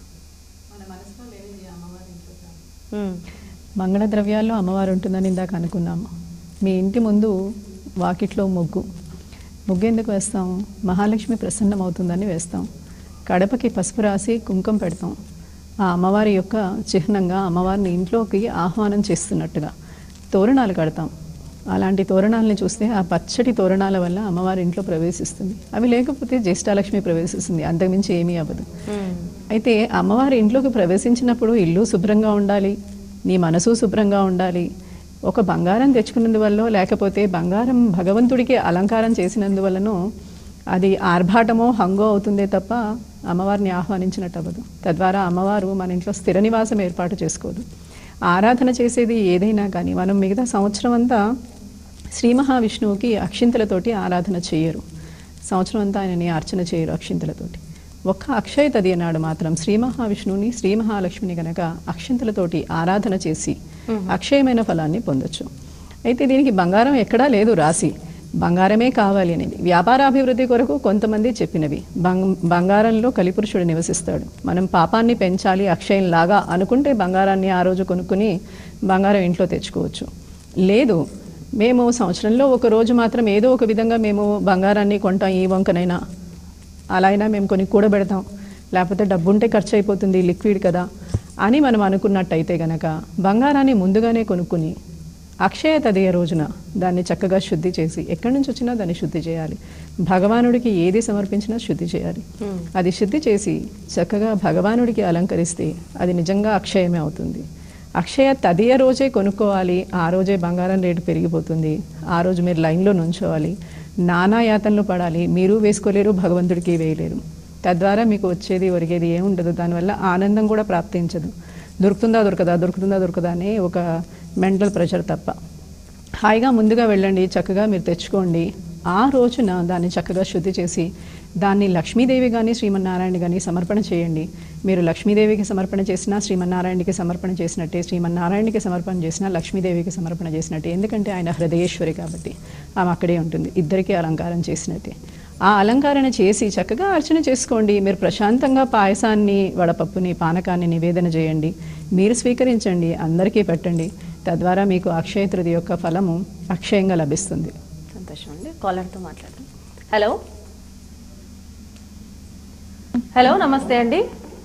ఉమ్. మంగళ ద్రవ్యాల్లో అమ్మవారు ఉంటుందని ఇందాక అనుకున్నాము మీ ఇంటి ముందు వాకిట్లో ముగ్గు ముగ్గు ఎందుకు వేస్తాం మహాలక్ష్మి ప్రసన్నమవుతుందని వేస్తాం కడపకి పసుపు రాసి కుంకుమ పెడతాం ఆ అమ్మవారి యొక్క చిహ్నంగా అమ్మవారిని ఇంట్లోకి ఆహ్వానం చేస్తున్నట్టుగా తోరణాలు కడతాం అలాంటి తోరణాలని చూస్తే ఆ పచ్చటి తోరణాల వల్ల అమ్మవారి ఇంట్లో ప్రవేశిస్తుంది అవి లేకపోతే జ్యేష్ఠాలక్ష్మి ప్రవేశిస్తుంది అంతకుమించి ఏమీ అవ్వదు అయితే అమ్మవారి ఇంట్లోకి ప్రవేశించినప్పుడు ఇల్లు శుభ్రంగా ఉండాలి నీ మనసు శుభ్రంగా ఉండాలి ఒక బంగారం తెచ్చుకున్నందువల్ల లేకపోతే బంగారం భగవంతుడికి అలంకారం చేసినందువల్లనో అది ఆర్భాటమో హంగో అవుతుందే తప్ప అమ్మవారిని ఆహ్వానించినట్టు అవ్వదు తద్వారా అమ్మవారు మన ఇంట్లో స్థిర నివాసం ఏర్పాటు చేసుకోదు ఆరాధన చేసేది ఏదైనా కానీ మనం మిగతా సంవత్సరం అంతా శ్రీ మహావిష్ణువుకి అక్షింతలతోటి ఆరాధన చేయరు సంవత్సరం అంతా ఆయనని అర్చన చేయరు అక్షింతలతోటి ఒక్క అక్షయ తది నాడు మాత్రం శ్రీ మహావిష్ణువుని శ్రీ మహాలక్ష్మిని గనక అక్షింతలతోటి ఆరాధన చేసి అక్షయమైన ఫలాన్ని పొందొచ్చు అయితే దీనికి బంగారం ఎక్కడా లేదు రాసి బంగారమే కావాలి అనేది వ్యాపారాభివృద్ధి కొరకు కొంతమంది చెప్పినవి బంగ్ బంగారంలో కలిపురుషుడు నివసిస్తాడు మనం పాపాన్ని పెంచాలి అక్షయంలాగా అనుకుంటే బంగారాన్ని ఆ రోజు కొనుక్కుని బంగారం ఇంట్లో తెచ్చుకోవచ్చు లేదు మేము సంవత్సరంలో ఒక రోజు మాత్రం ఏదో ఒక విధంగా మేము బంగారాన్ని కొంటాం ఈ వంకనైనా అలా అయినా మేము కొన్ని కూడబెడతాం లేకపోతే డబ్బు ఉంటే ఖర్చు అయిపోతుంది లిక్విడ్ కదా అని మనం అనుకున్నట్టయితే గనక బంగారాన్ని ముందుగానే కొనుక్కుని అక్షయ తదియ రోజున దాన్ని చక్కగా శుద్ధి చేసి ఎక్కడి నుంచి వచ్చినా దాన్ని శుద్ధి చేయాలి భగవానుడికి ఏది సమర్పించినా శుద్ధి చేయాలి అది శుద్ధి చేసి చక్కగా భగవానుడికి అలంకరిస్తే అది నిజంగా అక్షయమే అవుతుంది అక్షయ తదియ రోజే కొనుక్కోవాలి ఆ రోజే బంగారం రేటు పెరిగిపోతుంది ఆ రోజు మీరు లైన్లో నుంచోవాలి నానా యాతనలు పడాలి మీరు వేసుకోలేరు భగవంతుడికి వేయలేరు తద్వారా మీకు వచ్చేది ఒరిగేది ఏముండదు దానివల్ల ఆనందం కూడా ప్రాప్తించదు దొరుకుతుందా దొరకదా దొరుకుతుందా దొరకదా అనే ఒక మెంటల్ ప్రెషర్ తప్ప హాయిగా ముందుగా వెళ్ళండి చక్కగా మీరు తెచ్చుకోండి ఆ రోజున దాన్ని చక్కగా శుద్ధి చేసి దాన్ని లక్ష్మీదేవి కానీ శ్రీమన్నారాయణ కానీ సమర్పణ చేయండి మీరు లక్ష్మీదేవికి సమర్పణ చేసినా శ్రీమన్నారాయణకి సమర్పణ చేసినట్టే శ్రీమన్నారాయణకి సమర్పణ చేసినా లక్ష్మీదేవికి సమర్పణ చేసినట్టే ఎందుకంటే ఆయన హృదయేశ్వరి కాబట్టి ఆమె అక్కడే ఉంటుంది ఇద్దరికీ అలంకారం చేసినట్టే ఆ అలంకరణ చేసి చక్కగా అర్చన చేసుకోండి మీరు ప్రశాంతంగా పాయసాన్ని వడపప్పుని పానకాన్ని నివేదన చేయండి మీరు స్వీకరించండి అందరికీ పెట్టండి తద్వారా మీకు అక్షయ తృతీయ యొక్క ఫలము అక్షయంగా లభిస్తుంది సంతోషం అండి కాలర్తో మాట్లాడదాం హలో హలో నమస్తే అండి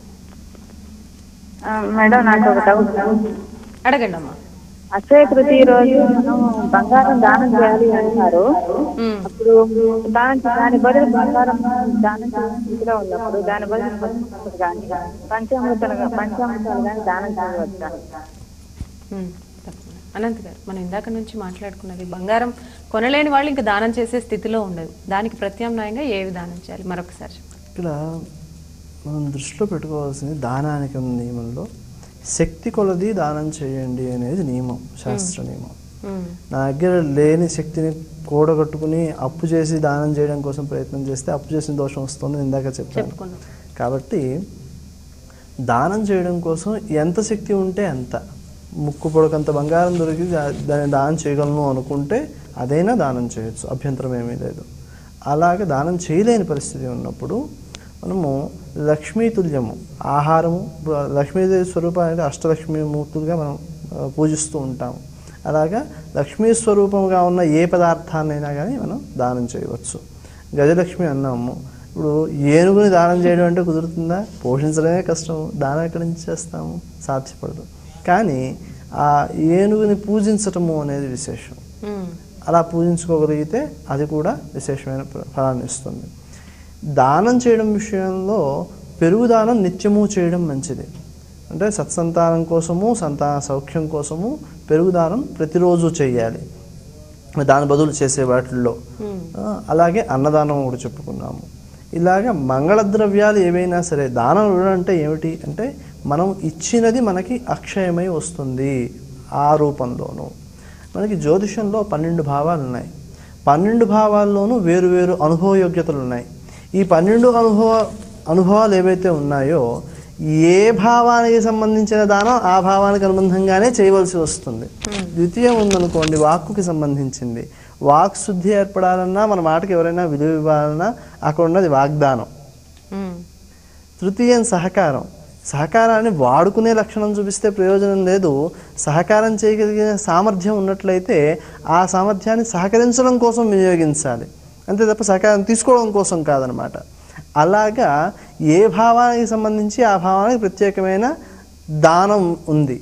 మేడం నాకు ఒక డౌట్ అడగండి అమ్మా అక్షయ తృతీయ రోజు మనం బంగారం దానం చేయాలి అంటారు మ్మ్. అప్పుడు దాని దాని బదులు బంగారం దానం చేసిన స్థితిలో ఉన్నప్పుడు దాని బదులు పసుపు కానీ పంచామృతాలు గా- పంచామృతాలు కానీ దానం చేయవచ్చా మ్మ్. తప్పకుండా. అనంత్ గారు మనం ఇందాక నుంచి మాట్లాడుకున్నది బంగారం కొనలేని వాళ్ళు ఇంకా దానం చేసే స్థితిలో ఉండదు దానికి ప్రత్యామ్నాయంగా ఏవి దానం చేయాలి మరొకసారి చెప్పండి. ఇక్కడ మనం దృష్టిలో పెట్టుకోవాల్సింది దానానికి ఉన్న నియమంలో శక్తి కొలది దానం చేయండి అనేది నియమం శాస్త్ర నియమం మ్మ్. నా దగ్గర లేని శక్తిని కూడగట్టుకుని అప్పు చేసి దానం చేయడం కోసం ప్రయత్నం చేస్తే అప్పు చేసిన దోషం వస్తుంది ఇందాక చెప్పాను చెప్పుకున్నాం కాబట్టి దానం చేయడం కోసం ఎంత శక్తి ఉంటే అంత ముక్కు పొడకంత బంగారం దొరికి దా- దాన్ని దానం చేయగలను అనుకుంటే అదైనా దానం చేయొచ్చు అభ్యంతరం ఏమీ లేదు అలాగే దానం చేయలేని పరిస్థితి ఉన్నప్పుడు మనము లక్ష్మీ తుల్యము ఆహారము బ- లక్ష్మీదేవి స్వరూపాన్ని అష్టలక్ష్మీ మూర్తులుగా మనం ఆ, పూజిస్తూ ఉంటాము అలాగా లక్ష్మీ స్వరూపంగా ఉన్న ఏ పదార్థాన్నైనా కానీ మనం దానం చేయవచ్చు గజలక్ష్మి అన్నాము ఇప్పుడు ఏనుగుని దానం చేయడం అంటే కుదురుతుందా పోషించడమే కష్టం దానం ఎక్కడి నుంచి చేస్తాము సాధ్యపడదు కానీ ఆ ఏనుగుని పూజించటము అనేది విశేషం మ్మ్. అలా పూజించుకోగలిగితే అది కూడా విశేషమైన ఫ- ఫలాన్ని ఇస్తుంది దానం చేయడం విషయంలో పెరుగు దానం నిత్యము చేయడం మంచిది అంటే సత్సంతానం కోసము సంతాన సౌఖ్యం కోసము పెరుగు దానం ప్రతిరోజు చేయాలి దాని బదులు చేసే వాటిల్లో ఆ, అలాగే అన్నదానం కూడా చెప్పుకున్నాము ఇలాగ మంగళద్రవ్యాలు ఏవైనా సరే దానం ఇవ్వడం అంటే ఏమిటి అంటే మనం ఇచ్చినది మనకి అక్షయమై వస్తుంది ఆ రూపంలోనూ మనకి జ్యోతిషంలో పన్నెండు భావాలు ఉన్నాయి పన్నెండు భావాల్లోనూ వేరు వేరు అనుభవ యోగ్యతలు ఉన్నాయి ఈ పన్నెండు అనుభవ అనుభవాలు ఏవైతే ఉన్నాయో ఏ భావానికి సంబంధించిన దానం ఆ భావానికి అనుబంధంగానే చేయవలసి వస్తుంది ద్వితీయం ఉందనుకోండి వాక్కుకి సంబంధించింది వాక్ శుద్ధి ఏర్పడాలన్నా మన మాటకి ఎవరైనా విలువ ఇవ్వాలన్నా అక్కడ ఉన్నది వాగ్దానం మ్మ్. తృతీయం సహకారం సహకారాన్ని వాడుకునే లక్షణం చూపిస్తే ప్రయోజనం లేదు సహకారం చేయగలిగిన సామర్థ్యం ఉన్నట్లయితే ఆ సామర్థ్యాన్ని సహకరించడం కోసం వినియోగించాలి అంతే తప్ప సహకారం తీసుకోవడం కోసం కాదనమాట అలాగా ఏ భావానికి సంబంధించి ఆ భావానికి ప్రత్యేకమైన దానం ఉంది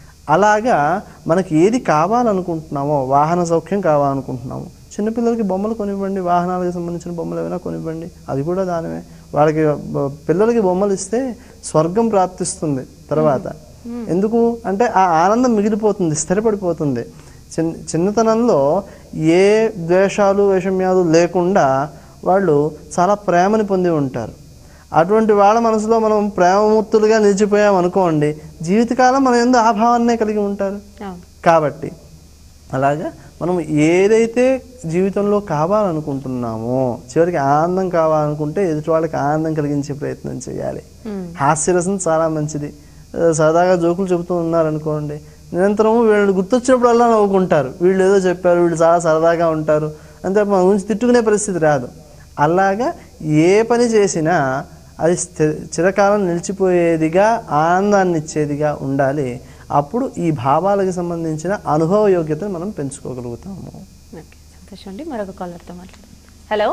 అలాగా మనకి ఏది కావాలనుకుంటున్నామో వాహన సౌఖ్యం కావాలనుకుంటున్నామో చిన్నపిల్లలకి బొమ్మలు కొనివ్వండి వాహనాలకు సంబంధించిన బొమ్మలు ఏమైనా కొనివ్వండి అది కూడా దానమే వాళ్ళకి బ- పిల్లలకి బొమ్మలు ఇస్తే స్వర్గం ప్రాప్తిస్తుంది తర్వాత ఎందుకు అంటే ఆ ఆనందం మిగిలిపోతుంది స్థిరపడిపోతుంది చిన్న చిన్నతనంలో ఏ ద్వేషాలు వైషమ్యాలు లేకుండా వాళ్ళు చాలా ప్రేమని పొంది ఉంటారు అటువంటి వాళ్ళ మనసులో మనం ప్రేమమూర్తులుగా నిలిచిపోయాం అనుకోండి జీవితకాలం మన ఎందు ఆ భావాన్నే కలిగి ఉంటారు అవును కాబట్టి అలాగా మనం ఏదైతే జీవితంలో కావాలనుకుంటున్నామో చివరికి ఆనందం కావాలనుకుంటే ఎదుటి వాళ్ళకి ఆనందం కలిగించే ప్రయత్నం చేయాలి హాస్యరసం చాలా మంచిది ఆ, సరదాగా జోకులు చెబుతూ ఉన్నారనుకోండి నిరంతరం వీళ్ళు గుర్తొచ్చినప్పుడల్లా నవ్వుకుంటారు వీళ్ళు ఏదో చెప్పారు వీళ్ళు చాలా సరదాగా ఉంటారు అంతే మన గురించి తిట్టుకునే పరిస్థితి రాదు అలాగా ఏ పని చేసినా అది స్థి- చిరకాలం నిలిచిపోయేదిగా ఆనందాన్ని ఇచ్చేదిగా ఉండాలి అప్పుడు ఈ భావాలకు సంబంధించిన అనుభవ యోగ్యతను మనం పెంచుకోగలుగుతాము ఓకే సంతోషం అండి మరొక కాలర్తో మాట్లాడదాం హలో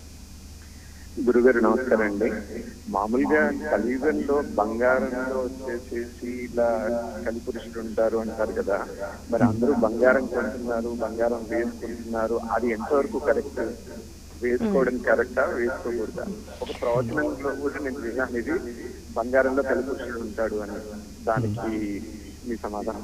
గురుగారు నమస్కారం అండి మామూలుగా కలియుగంలో బంగారంలో వచ్చేసేసి ఇలా కలిపురుషులు ఉంటారు అంటారు కదా మరి అందరూ బంగారం కొంటున్నారు బంగారం వేసుకుంటున్నారు అది ఎంతవరకు కరెక్ట్ వేసుకోవడం కరెక్టా వేసుకోకూడదా ఒక ప్రవచనంలో కూడా నేను విన్నాను ఇది బంగారంలో కలిపురుషుడు ఉంటాడు అని దానికి మీ సమాధానం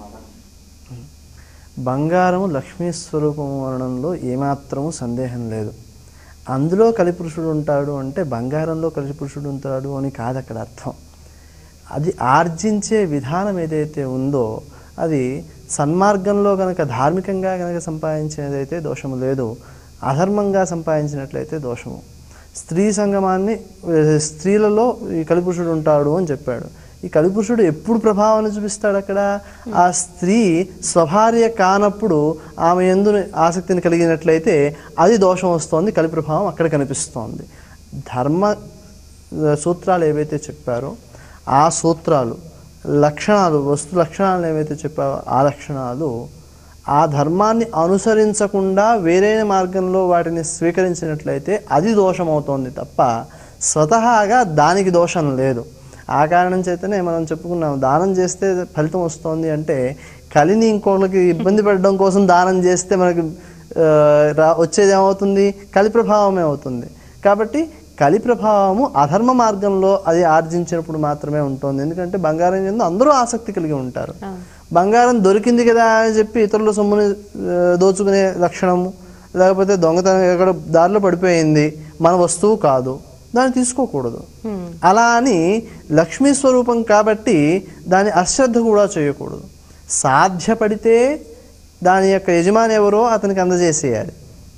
బంగారము లక్ష్మీ స్వరూపము అనడంలో ఏమాత్రము సందేహం లేదు అందులో కలిపురుషుడు ఉంటాడు అంటే బంగారంలో కలిపురుషుడు ఉంటాడు అని కాదు అక్కడ అర్థం అది ఆర్జించే విధానం ఏదైతే ఉందో అది సన్మార్గంలో కనుక ధార్మికంగా కనుక సంపాదించినదైతే దోషము లేదు అధర్మంగా సంపాదించినట్లయితే దోషము స్త్రీ సంగమాన్ని ఏ, స్త్రీలలో ఈ కలిపురుషుడు ఉంటాడు అని చెప్పాడు ఈ కలిపురుషుడు ఎప్పుడు ప్రభావాన్ని చూపిస్తాడు అక్కడ ఆ స్త్రీ స్వభార్య కానప్పుడు ఆమె ఎందు ఆసక్తిని కలిగినట్లయితే అది దోషం వస్తోంది కలి ప్రభావం అక్కడ కనిపిస్తోంది ధర్మ ఆ, సూత్రాలు ఏవైతే చెప్పారో ఆ సూత్రాలు లక్షణాలు వస్తు లక్షణాలు ఏవైతే చెప్పారో ఆ లక్షణాలు ఆ ధర్మాన్ని అనుసరించకుండా వేరే మార్గంలో వాటిని స్వీకరించినట్లయితే అది దోషం అవుతోంది తప్ప స్వతహాగా దానికి దోషం లేదు ఆ కారణం చేతనే మనం చెప్పుకున్నాం దానం చేస్తే ఫలితం వస్తోంది అంటే కలిని ఇంకోళ్ళకి ఇబ్బంది పెట్టడం కోసం దానం చేస్తే మనకి ఆ, రా వచ్చేది ఏమవుతుంది కలి ప్రభావమే అవుతుంది కాబట్టి కలి ప్రభావము అధర్మ మార్గంలో అది ఆర్జించినప్పుడు మాత్రమే ఉంటుంది ఎందుకంటే బంగారం కింద అందరూ ఆసక్తి కలిగి ఉంటారు బంగారం దొరికింది కదా అని చెప్పి ఇతరుల సొమ్ముని ఆ, దోచుకునే లక్షణము లేకపోతే దొంగతనం ఎక్కడ దారిలో పడిపోయింది మన వస్తువు కాదు దాన్ని తీసుకోకూడదు అలా అని లక్ష్మీ స్వరూపం కాబట్టి దాని అశ్రద్ధ కూడా చేయకూడదు సాధ్యపడితే దాని యొక్క యజమాని ఎవరో అతనికి అందజేసేయాలి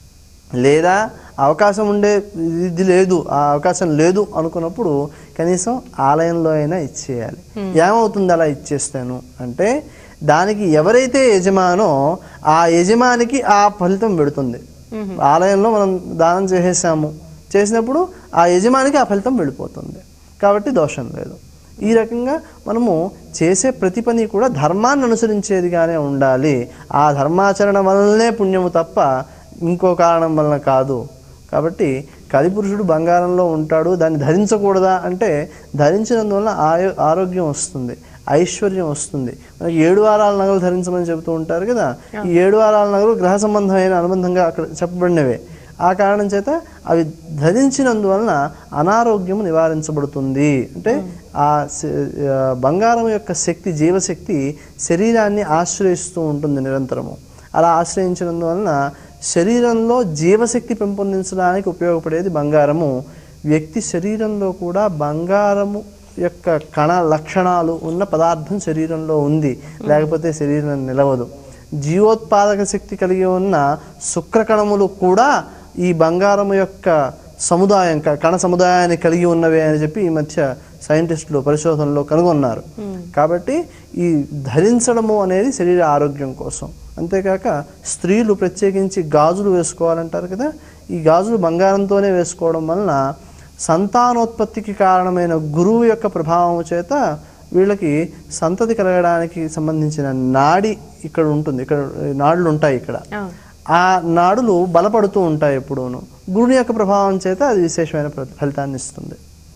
లేదా అవకాశం ఉండే ఇది లేదు ఆ అవకాశం లేదు అనుకున్నప్పుడు కనీసం ఆలయంలో అయినా ఇచ్చేయాలి ఏమవుతుంది అలా ఇచ్చేస్తాను అంటే దానికి ఎవరైతే యజమానో ఆ యజమానికి ఆ ఫలితం పెడుతుంది ఆలయంలో మనం దానం చేసేసాము చేసినప్పుడు ఆ యజమానికి ఆ ఫలితం వెళ్ళిపోతుంది కాబట్టి దోషం లేదు ఈ రకంగా మనము చేసే ప్రతి పని కూడా ధర్మాన్ని అనుసరించేదిగానే ఉండాలి ఆ ధర్మాచరణ వల్లనే పుణ్యము తప్ప ఇంకో కారణం వలన కాదు కాబట్టి కలిపురుషుడు బంగారంలో ఉంటాడు దాన్ని ధరించకూడదా అంటే ధరించినందువల్ల ఆయో ఆరోగ్యం వస్తుంది ఐశ్వర్యం వస్తుంది మనకి ఏడు వారాల నగలు ధరించమని చెబుతూ ఉంటారు కదా ఈ ఏడు వారాల నగలు గ్రహ సంబంధమైన అనుబంధంగా అక్కడ చెప్పబడినవే ఆ కారణం చేత అవి ధరించినందువలన అనారోగ్యం నివారించబడుతుంది అంటే ఆ శ- ఆ బంగారం యొక్క శక్తి జీవశక్తి శరీరాన్ని ఆశ్రయిస్తూ ఉంటుంది నిరంతరము అలా ఆశ్రయించినందువలన శరీరంలో జీవశక్తి పెంపొందించడానికి ఉపయోగపడేది బంగారము వ్యక్తి శరీరంలో కూడా బంగారము యొక్క కణ లక్షణాలు ఉన్న పదార్థం శరీరంలో ఉంది లేకపోతే శరీరం నిలవదు జీవోత్పాదక శక్తి కలిగి ఉన్న శుక్రకణములు కూడా ఈ బంగారం యొక్క సముదాయం క- కణ సముదాయాన్ని కలిగి ఉన్నవే అని చెప్పి ఈ మధ్య సైంటిస్టులు పరిశోధనలో కనుగొన్నారు కాబట్టి ఈ ధరించడము అనేది శరీర ఆరోగ్యం కోసం అంతేకాక స్త్రీలు ప్రత్యేకించి గాజులు వేసుకోవాలంటారు కదా ఈ గాజులు బంగారంతోనే వేసుకోవడం వలన సంతానోత్పత్తికి కారణమైన గురువు యొక్క ప్రభావం చేత వీళ్ళకి సంతతి కలగడానికి సంబంధించిన నాడి ఇక్కడ ఉంటుంది ఇక్కడ నాడులు ఉంటాయి ఇక్కడ అవును ఆ నాడులు బలపడుతూ ఉంటాయి ఎప్పుడూను గురుని యొక్క ప్రభావం చేత అది విశేషమైన ప్ర- ఫలితాన్ని ఇస్తుంది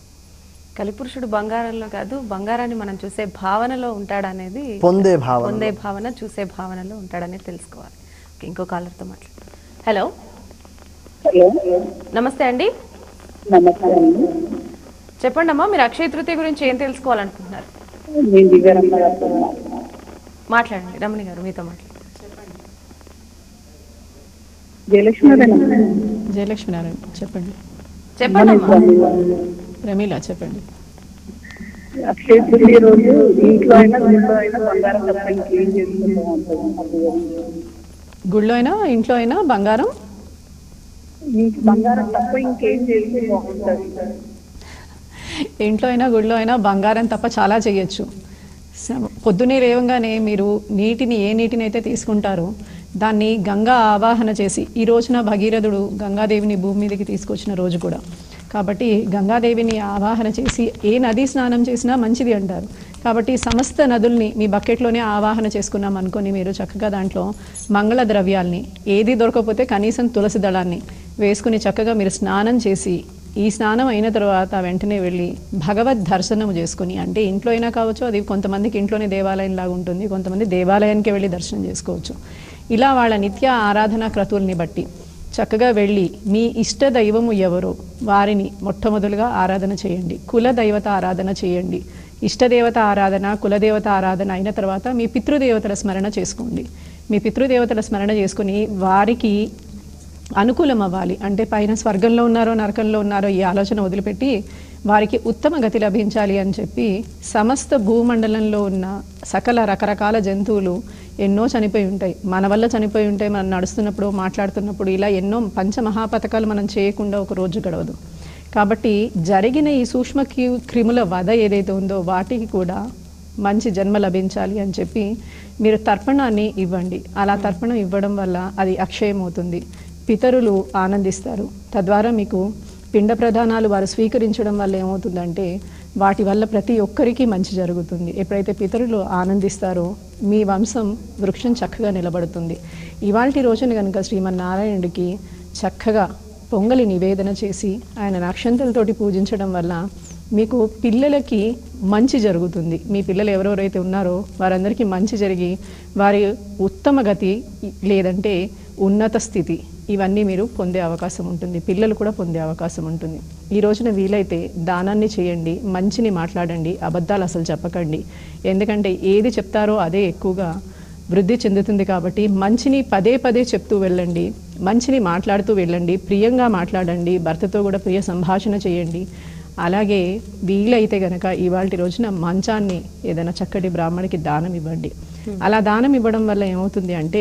కలిపురుషుడు బంగారంలో కాదు బంగారాన్ని మనం చూసే భావనలో ఉంటాడనేది పొందే భావన పొందే భావన చూసే భావనలో ఉంటాడనేది తెలుసుకోవాలి ఓకే, ఇంకో కాలర్తో మాట్లాడతాం హలో హలో నమస్తే అండి నమస్తే అండి చెప్పండి అమ్మా మీరు అక్షయ తృతీయ గురించి ఏం తెలుసుకోవాలనుకుంటున్నారు నేను దివ్యారమ్మ గారితో మాట్లాడుతున్నాను. మాట్లాడండి రమణి గారు మీతో మాట్లాడండి జయలక్ష్మి గారేనా? జయలక్ష్మి నారాయణ చెప్పండి చెప్పండి అమ్మా ప్రమీల చెప్పండి అక్షయ తృతీయ రోజు ఇంట్లో అయినా గుడిలో అయినా బంగారం తప్ప ఇంకేం చేస్తే బాగుంటుంది గుళ్ళో అయినా ఇంట్లో అయినా బంగారం ఇంక బంగారం తప్ప ఇంకేం చేస్తే బాగుంటుంది ఇంట్లో అయినా గుళ్ళో అయినా బంగారం తప్ప చాలా చేయొచ్చు స- పొద్దునే లేవగానే మీరు నీటిని ఏ నీటిని అయితే తీసుకుంటారో దాన్ని గంగా ఆవాహన చేసి ఈ రోజున భగీరథుడు గంగాదేవిని భూమి మీదకి తీసుకొచ్చిన రోజు కూడా కాబట్టి గంగాదేవిని ఆవాహన చేసి ఏ నది స్నానం చేసినా మంచిది అంటారు కాబట్టి సమస్త నదుల్ని మీ బకెట్లోనే ఆవాహన చేసుకున్నాం అనుకొని మీరు చక్కగా దాంట్లో మంగళ ద్రవ్యాల్ని ఏది దొరకకపోతే కనీసం తులసి దళాన్ని వేసుకుని చక్కగా మీరు స్నానం చేసి ఈ స్నానం అయిన తర్వాత వెంటనే వెళ్ళి భగవద్ దర్శనం చేసుకుని అంటే ఇంట్లో అయినా కావచ్చు అది కొంతమందికి ఇంట్లోనే దేవాలయం లాగా ఉంటుంది కొంతమంది దేవాలయానికి వెళ్ళి దర్శనం చేసుకోవచ్చు ఇలా వాళ్ళ నిత్య ఆరాధనా క్రతువుల్ని బట్టి చక్కగా వెళ్ళి మీ ఇష్ట దైవము ఎవరో వారిని మొట్టమొదలుగా ఆరాధన చేయండి కుల దైవత ఆరాధన చేయండి ఇష్టదేవత ఆరాధన కులదేవత ఆరాధన అయిన తర్వాత మీ పితృదేవతల స్మరణ చేసుకోండి మీ పితృదేవతల స్మరణ చేసుకుని వారికి అనుకూలం అవ్వాలి అంటే పైన స్వర్గంలో ఉన్నారో నరకంలో ఉన్నారో ఈ ఆలోచన వదిలిపెట్టి వారికి ఉత్తమ గతి లభించాలి అని చెప్పి సమస్త భూమండలంలో ఉన్న సకల రకరకాల జంతువులు ఎన్నో చనిపోయి ఉంటాయి మన వల్ల చనిపోయి ఉంటాయి మనం నడుస్తున్నప్పుడు మాట్లాడుతున్నప్పుడు ఇలా ఎన్నో పంచమహాపథకాలు మనం చేయకుండా ఒక రోజు గడవదు కాబట్టి జరిగిన ఈ సూక్ష్మ క్రి- క్రిముల వధ ఏదైతే ఉందో వాటికి కూడా మంచి జన్మ లభించాలి అని చెప్పి మీరు తర్పణాన్ని ఇవ్వండి అలా తర్పణం ఇవ్వడం వల్ల అది అక్షయం అవుతుంది పితరులు ఆనందిస్తారు తద్వారా మీకు పిండ ప్రధానాలు వారు స్వీకరించడం వల్ల ఏమవుతుందంటే వాటి వల్ల ప్రతి ఒక్కరికి మంచి జరుగుతుంది ఎప్పుడైతే పితరులు ఆనందిస్తారో మీ వంశం వృక్షం చక్కగా నిలబడుతుంది ఇవాల్టి రోజున కనుక శ్రీమన్నారాయణుడికి చక్కగా పొంగలి నివేదన చేసి ఆయన అక్షంతలతోటి పూజించడం వల్ల మీకు పిల్లలకి మంచి జరుగుతుంది మీ పిల్లలు ఎవరెవరైతే ఉన్నారో వారందరికీ మంచి జరిగి వారి ఉత్తమ గతి లేదంటే ఉన్నత స్థితి ఇవన్నీ మీరు పొందే అవకాశం ఉంటుంది పిల్లలు కూడా పొందే అవకాశం ఉంటుంది ఈ రోజున వీలైతే దానాన్ని చేయండి మంచిని మాట్లాడండి అబద్ధాలు అసలు చెప్పకండి ఎందుకంటే ఏది చెప్తారో అదే ఎక్కువగా వృద్ధి చెందుతుంది కాబట్టి మంచిని పదే పదే చెప్తూ వెళ్ళండి మంచిని మాట్లాడుతూ వెళ్ళండి ప్రియంగా మాట్లాడండి భర్తతో కూడా ప్రియ సంభాషణ చేయండి అలాగే వీలైతే గనక ఇవాళ రోజున మంచాన్ని ఏదైనా చక్కటి బ్రాహ్మడికి దానం ఇవ్వండి అలా దానం ఇవ్వడం వల్ల ఏమవుతుంది అంటే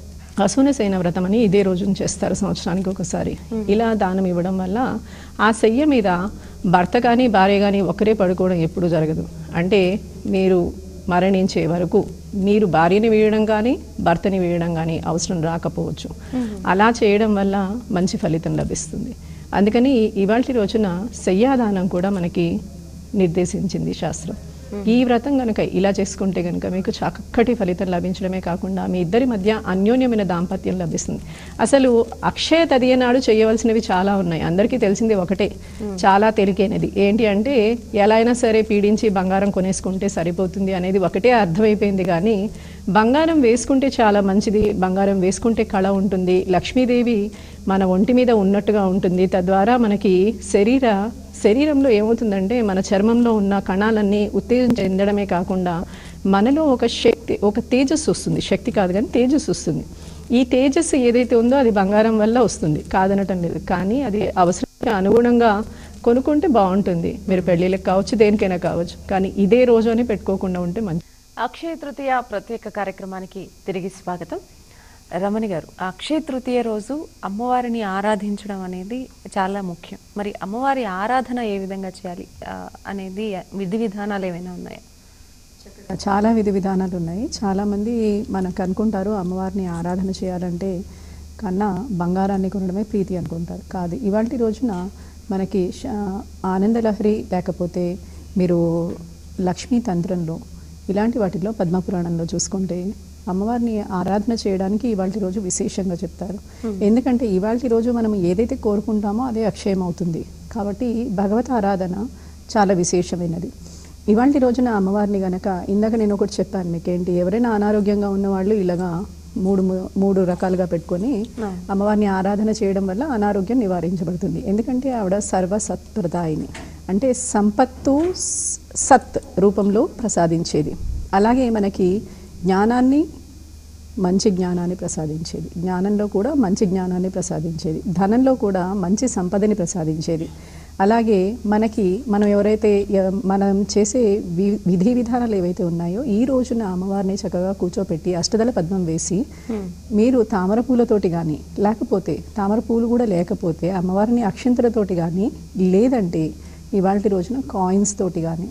అసూనసేన వ్రతం అని ఇదే రోజున చేస్తారు సంవత్సరానికి ఒకసారి ఇలా దానం ఇవ్వడం వల్ల ఆ శయ్య మీద భర్త కానీ భార్య కానీ ఒకరే పడుకోవడం ఎప్పుడు జరగదు అంటే మీరు మరణించే వరకు మీరు భార్యని వేయడం కానీ భర్తని వేయడం కానీ అవసరం రాకపోవచ్చు అలా చేయడం వల్ల మంచి ఫలితం లభిస్తుంది అందుకని ఇవాళ రోజున శయ్యాదానం కూడా మనకి నిర్దేశించింది శాస్త్రం ఈ వ్రతం గనక ఇలా చేసుకుంటే గనక మీకు చక్కటి ఫలితం లభించడమే కాకుండా మీ ఇద్దరి మధ్య అన్యోన్యమైన దాంపత్యం లభిస్తుంది అసలు అక్షయ తదియ నాడు చేయవలసినవి చాలా ఉన్నాయి అందరికీ తెలిసింది ఒకటే చాలా తేలికైనది ఏంటి అంటే ఎలా అయినా సరే పీడించి బంగారం కొనేసుకుంటే సరిపోతుంది అనేది ఒకటే అర్థమైపోయింది కానీ బంగారం వేసుకుంటే చాలా మంచిది బంగారం వేసుకుంటే కళ ఉంటుంది లక్ష్మీదేవి మన ఒంటి మీద ఉన్నట్టుగా ఉంటుంది తద్వారా మనకి శరీర శరీరంలో ఏమవుతుందంటే మన చర్మంలో ఉన్న కణాలన్నీ ఉత్తేజం చెందడమే కాకుండా మనలో ఒక శక్తి ఒక తేజస్సు వస్తుంది శక్తి కాదు కానీ తేజస్సు వస్తుంది ఈ తేజస్సు ఏదైతే ఉందో అది బంగారం వల్ల వస్తుంది కాదనటం లేదు కానీ అది అవసరానికి అనుగుణంగా కొనుక్కుంటే బాగుంటుంది మీరు పెళ్ళిళ్ళకి కావచ్చు దేనికైనా కావచ్చు కానీ ఇదే రోజు అని పెట్టుకోకుండా ఉంటే మంచి అక్షయ తృతీయ ప్రత్యేక కార్యక్రమానికి తిరిగి స్వాగతం రమణి గారు ఆ అక్షయ తృతీయ రోజు అమ్మవారిని ఆరాధించడం అనేది చాలా ముఖ్యం మరి అమ్మవారి ఆరాధన ఏ విధంగా చేయాలి ఆ, అనేది విధి విధానాలు ఏమైనా ఉన్నాయా చాలా విధి విధానాలు ఉన్నాయి చాలామంది మనకు అనుకుంటారు అమ్మవారిని ఆరాధన చేయాలంటే కన్నా బంగారాన్ని కొనడమే ప్రీతి అనుకుంటారు కాదు ఇవాళ రోజున మనకి శ- ఆనందలహరి లేకపోతే మీరు లక్ష్మీ తంత్రంలో ఇలాంటి వాటిలో పద్మపురాణంలో చూసుకుంటే అమ్మవారిని ఆరాధన చేయడానికి ఇవాళ రోజు విశేషంగా చెప్తారు ఎందుకంటే ఇవాళ రోజు మనం ఏదైతే కోరుకుంటామో అదే అక్షయం అవుతుంది కాబట్టి భగవత్ ఆరాధన చాలా విశేషమైనది ఇవాళ రోజున అమ్మవారిని గనక ఇందాక నేను ఒకటి చెప్పాను మీకు ఏంటి ఎవరైనా అనారోగ్యంగా ఉన్న వాళ్ళు ఇలాగా మూడు ము- మూడు రకాలుగా పెట్టుకొని అమ్మవారిని ఆరాధన చేయడం వల్ల అనారోగ్యం నివారించబడుతుంది ఎందుకంటే ఆవిడ సర్వ సత్ప్రదాయిని అంటే సంపత్తు స్- సత్ రూపంలో ప్రసాదించేది అలాగే మనకి జ్ఞానాన్ని మంచి జ్ఞానాన్ని ప్రసాదించేది జ్ఞానంలో కూడా మంచి జ్ఞానాన్ని ప్రసాదించేది ధనంలో కూడా మంచి సంపదని ప్రసాదించేది అలాగే మనకి మనం ఎవరైతే ఎ- మనం చేసే వి- విధి విధానాలు ఏవైతే ఉన్నాయో ఈ రోజున అమ్మవారిని చక్కగా కూర్చోపెట్టి అష్టదల పద్మం వేసి మీరు తామర పూలతోటి కానీ లేకపోతే తామర పూలు కూడా లేకపోతే అమ్మవారిని అక్షింతలతోటి కానీ లేదంటే ఇవాళ రోజున కాయిన్స్ తోటి కానీ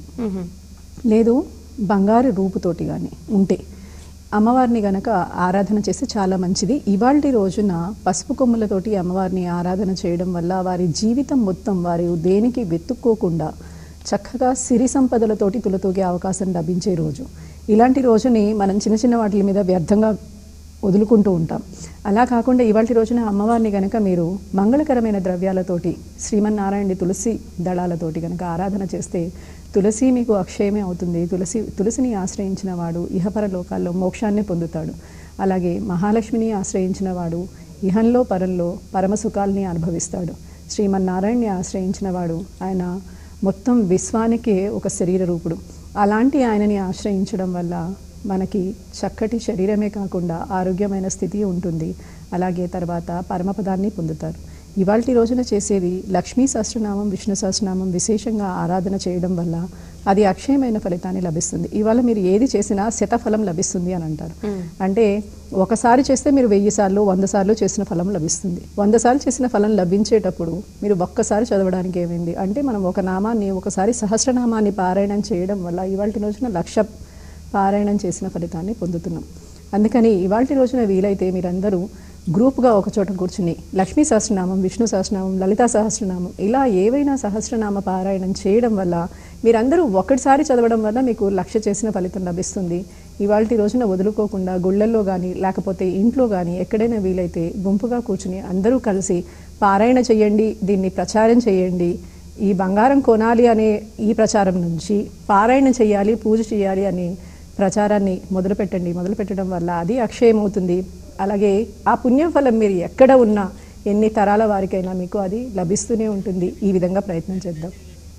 లేదు బంగారు రూపుతోటి కానీ ఉంటే అమ్మవారిని గనక ఆరాధన చేస్తే చాలా మంచిది ఇవాళ రోజున పసుపు కొమ్ములతోటి అమ్మవారిని ఆరాధన చేయడం వల్ల వారి జీవితం మొత్తం వారి దేనికి వెతుక్కోకుండా చక్కగా సిరి సంపదలతోటి తులతూగే అవకాశం లభించే రోజు ఇలాంటి రోజుని మనం చిన్న చిన్న వాటి మీద వ్యర్థంగా వదులుకుంటూ ఉంటాం అలా కాకుండా ఇవాళ రోజున అమ్మవారిని గనక మీరు మంగళకరమైన ద్రవ్యాలతోటి శ్రీమన్నారాయణుడి తులసి దళాలతోటి గనక ఆరాధన చేస్తే తులసి మీకు అక్షయమే అవుతుంది తులసి తులసిని ఆశ్రయించిన వాడు ఇహపర లోకాల్లో మోక్షాన్ని పొందుతాడు అలాగే మహాలక్ష్మిని ఆశ్రయించిన వాడు ఇహంలో పరంలో పరమ సుఖాల్ని అనుభవిస్తాడు శ్రీమన్నారాయణ్ణి ఆశ్రయించిన వాడు ఆయన మొత్తం విశ్వానికే ఒక శరీర రూపుడు అలాంటి ఆయనని ఆశ్రయించడం వల్ల మనకి చక్కటి శరీరమే కాకుండా ఆరోగ్యమైన స్థితి ఉంటుంది అలాగే తర్వాత పరమపదాన్ని పొందుతారు ఇవాళ రోజున చేసేది లక్ష్మీ సహస్రనామం విష్ణు సహస్రనామం విశేషంగా ఆరాధన చేయడం వల్ల అది అక్షయమైన ఫలితాన్ని లభిస్తుంది ఇవాళ మీరు ఏది చేసినా శతఫలం లభిస్తుంది అని అంటారు అంటే ఒకసారి చేస్తే మీరు వెయ్యి సార్లు వంద సార్లు చేసిన ఫలం లభిస్తుంది వంద సార్లు చేసిన ఫలం లభించేటప్పుడు మీరు ఒక్కసారి చదవడానికి ఏమైంది అంటే మనం ఒక నామాన్ని ఒకసారి సహస్రనామాన్ని పారాయణం చేయడం వల్ల ఇవాళ రోజున లక్ష పారాయణం చేసిన ఫలితాన్ని పొందుతున్నాం అందుకని ఇవాళ రోజున వీలైతే మీరందరూ గ్రూప్గా ఒక చోట కూర్చుని లక్ష్మీ సహస్రనామం విష్ణు సహస్రనామం లలితా సహస్రనామం ఇలా ఏవైనా సహస్రనామ పారాయణం చేయడం వల్ల మీరందరూ ఒకటిసారి చదవడం వల్ల మీకు లక్ష్య చేసిన ఫలితం లభిస్తుంది ఇవాళ రోజున వదులుకోకుండా గుళ్ళల్లో కానీ లేకపోతే ఇంట్లో కానీ ఎక్కడైనా వీలైతే గుంపుగా కూర్చుని అందరూ కలిసి పారాయణ చేయండి దీన్ని ప్రచారం చేయండి ఈ బంగారం కొనాలి అనే ఈ ప్రచారం నుంచి పారాయణ చేయాలి పూజ చేయాలి అనే ప్రచారాన్ని మొదలుపెట్టండి మొదలుపెట్టడం వల్ల అది అక్షయమవుతుంది అలాగే ఆ పుణ్యఫలం మీరు ఎక్కడ ఉన్నా ఎన్ని తరాల వారికైనా మీకు అది లభిస్తూనే ఉంటుంది ఈ విధంగా ప్రయత్నం చేద్దాం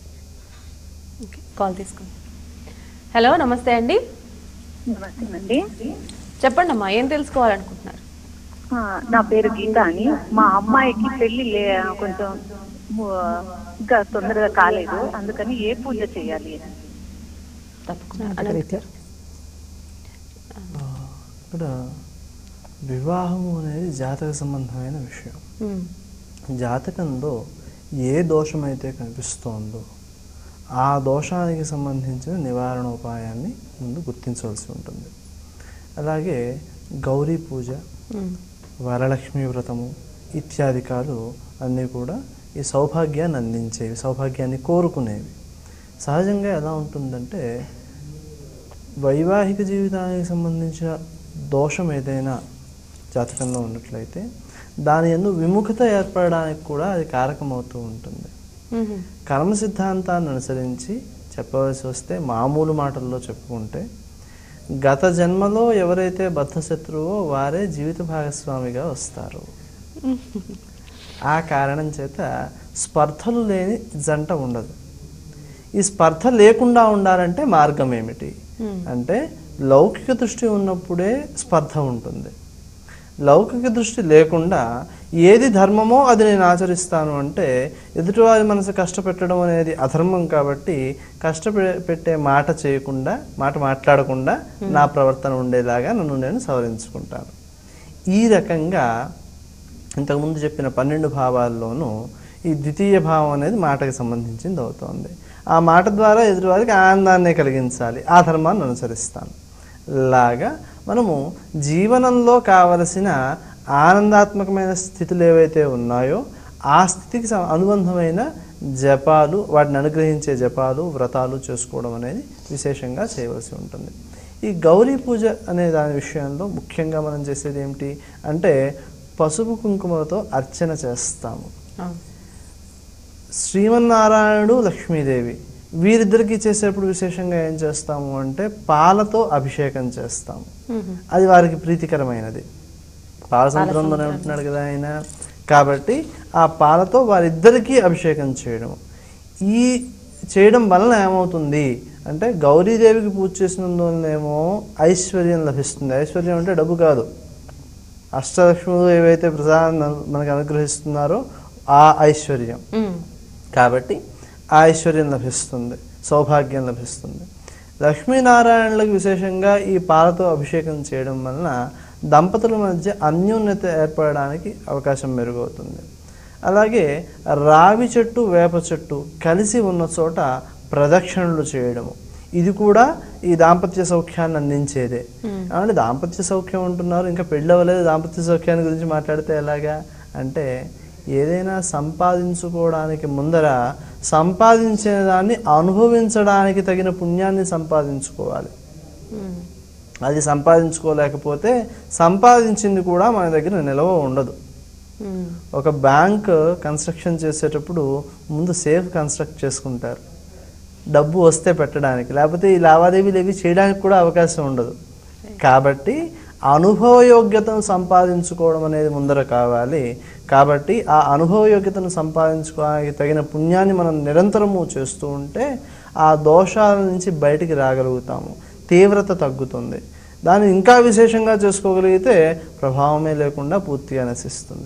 కాల్ తీసుకుందాం హలో నమస్తే అండి నమస్తేనండి చెప్పండి అమ్మా ఏం తెలుసుకోవాలనుకుంటున్నారు ఆ, నా పేరు గీత అని మా అమ్మాయికి పెళ్లి లే కొంచెం ము- ఇంకా తొందరగా కాలేదు అందుకని ఏ పూజ చేయాలి తప్పకుండా జాతకరీత్యా ఇక్కడ వివాహము అనేది జాతక సంబంధమైన విషయం ఉమ్, జాతకంలో ఏ దోషమైతే కనిపిస్తోందో ఆ దోషానికి సంబంధించిన నివారణ ఉపాయాన్ని ముందు గుర్తించవలసి ఉంటుంది అలాగే గౌరీ పూజ ఉమ్, వరలక్ష్మి వ్రతము ఇత్యాదికాలు అన్నీ కూడా ఈ సౌభాగ్యాన్ని అందించేవి సౌభాగ్యాన్ని కోరుకునేవి సహజంగా ఎలా ఉంటుందంటే వైవాహిక జీవితానికి సంబంధించిన దోషం ఏదైనా జాతకంలో ఉన్నట్లయితే దాని ఎందు విముఖత ఏర్పడడానికి కూడా అది కారకమవుతూ ఉంటుంది ఉమ్, కర్మ సిద్ధాంతాన్ని అనుసరించి చెప్పవలసి వస్తే మామూలు మాటల్లో చెప్పుకుంటే గత జన్మలో ఎవరైతే బద్ధశత్రువో వారే జీవిత భాగస్వామిగా వస్తారు ఆ కారణం చేత స్పర్ధలు లేని జంట ఉండదు ఈ స్పర్ధ లేకుండా ఉండాలంటే మార్గం ఏమిటి అంటే లౌకిక దృష్టి ఉన్నప్పుడే స్పర్ధ ఉంటుంది లౌకిక దృష్టి లేకుండా ఏది ధర్మమో అది నేను ఆచరిస్తాను అంటే ఎదుటివారి మనసు కష్టపెట్టడం అనేది అధర్మం కాబట్టి కష్టపెట్టే మాట చేయకుండా మాట మాట్లాడకుండా నా ప్రవర్తన ఉండేలాగా నన్ను నేను సవరించుకుంటాను ఈ రకంగా ఇంతకుముందు చెప్పిన పన్నెండు భావాల్లోనూ ఈ ద్వితీయ భావం అనేది మాటకి సంబంధించింది అవుతోంది ఆ మాట ద్వారా ఎదుటివారికి ఆనందాన్ని కలిగించాలి ఆ ధర్మాన్ని అనుసరిస్తాను లాగా మనము జీవనంలో కావలసిన ఆనందాత్మకమైన స్థితులు ఏవైతే ఉన్నాయో ఆ స్థితికి సం- అనుబంధమైన జపాలు వాటిని అనుగ్రహించే జపాలు వ్రతాలు చేసుకోవడం అనేది విశేషంగా చేయవలసి ఉంటుంది ఈ గౌరీ పూజ అనే దాని విషయంలో ముఖ్యంగా మనం చేసేది ఏమిటి అంటే పసుపు కుంకుమలతో అర్చన చేస్తాము అవును. శ్రీమన్నారాయణుడు లక్ష్మీదేవి వీరిద్దరికి చేసేప్పుడు విశేషంగా ఏం చేస్తాము అంటే పాలతో అభిషేకం చేస్తాము ఉమ్, అది వారికి ప్రీతికరమైనది పాల సముద్రంలోనే ఉంటున్నాడు కదా ఆయన కాబట్టి ఆ పాలతో వారిద్దరికీ అభిషేకం చేయడం ఈ చేయడం వలన ఏమవుతుంది అంటే గౌరీదేవికి పూజ చేసినందువలనేమో ఐశ్వర్యం లభిస్తుంది ఐశ్వర్యం అంటే డబ్బు కాదు అష్టలక్ష్ములు ఏవైతే ప్రసాదం మనకు అనుగ్రహిస్తున్నారో ఆ ఐశ్వర్యం ఉమ్, కాబట్టి ఆ ఐశ్వర్యం లభిస్తుంది సౌభాగ్యం లభిస్తుంది లక్ష్మీనారాయణులకు విశేషంగా ఈ పాలతో అభిషేకం చేయడం వలన దంపతుల మధ్య అన్యోన్యత ఏర్పడడానికి అవకాశం మెరుగవుతుంది అలాగే రావి చెట్టు వేప చెట్టు కలిసి ఉన్న చోట ప్రదక్షిణలు చేయడము ఇది కూడా ఈ దాంపత్య సౌఖ్యాన్ని అందించేదే అంటే దాంపత్య సౌఖ్యం అంటున్నారు ఇంకా పెళ్ళి అవ్వలేదు దాంపత్య సౌఖ్యాన్ని గురించి మాట్లాడితే ఎలాగా అంటే ఏదైనా సంపాదించుకోవడానికి ముందర సంపాదించిన దాన్ని అనుభవించడానికి తగిన పుణ్యాన్ని సంపాదించుకోవాలి ఉమ్, అది సంపాదించుకోలేకపోతే సంపాదించింది కూడా మన దగ్గర నిల్వ ఉండదు ఉమ్, ఒక బ్యాంక్ కన్స్ట్రక్షన్ చేసేటప్పుడు ముందు సేఫ్ కన్స్ట్రక్ట్ చేసుకుంటారు డబ్బు వస్తే పెట్టడానికి లేకపోతే ఈ లావాదేవీలు ఏవి చేయడానికి కూడా అవకాశం ఉండదు కాబట్టి అనుభవయోగ్యతను సంపాదించుకోవడం అనేది ముందర కావాలి కాబట్టి ఆ అనుభవయోగ్యతను సంపాదించుకోవడానికి తగిన పుణ్యాన్ని మనం నిరంతరము చేస్తూ ఉంటే ఆ దోషాల నుంచి బయటికి రాగలుగుతాము తీవ్రత తగ్గుతుంది దాన్ని ఇంకా విశేషంగా చేసుకోగలిగితే ప్రభావమే లేకుండా పూర్తిగా నశిస్తుంది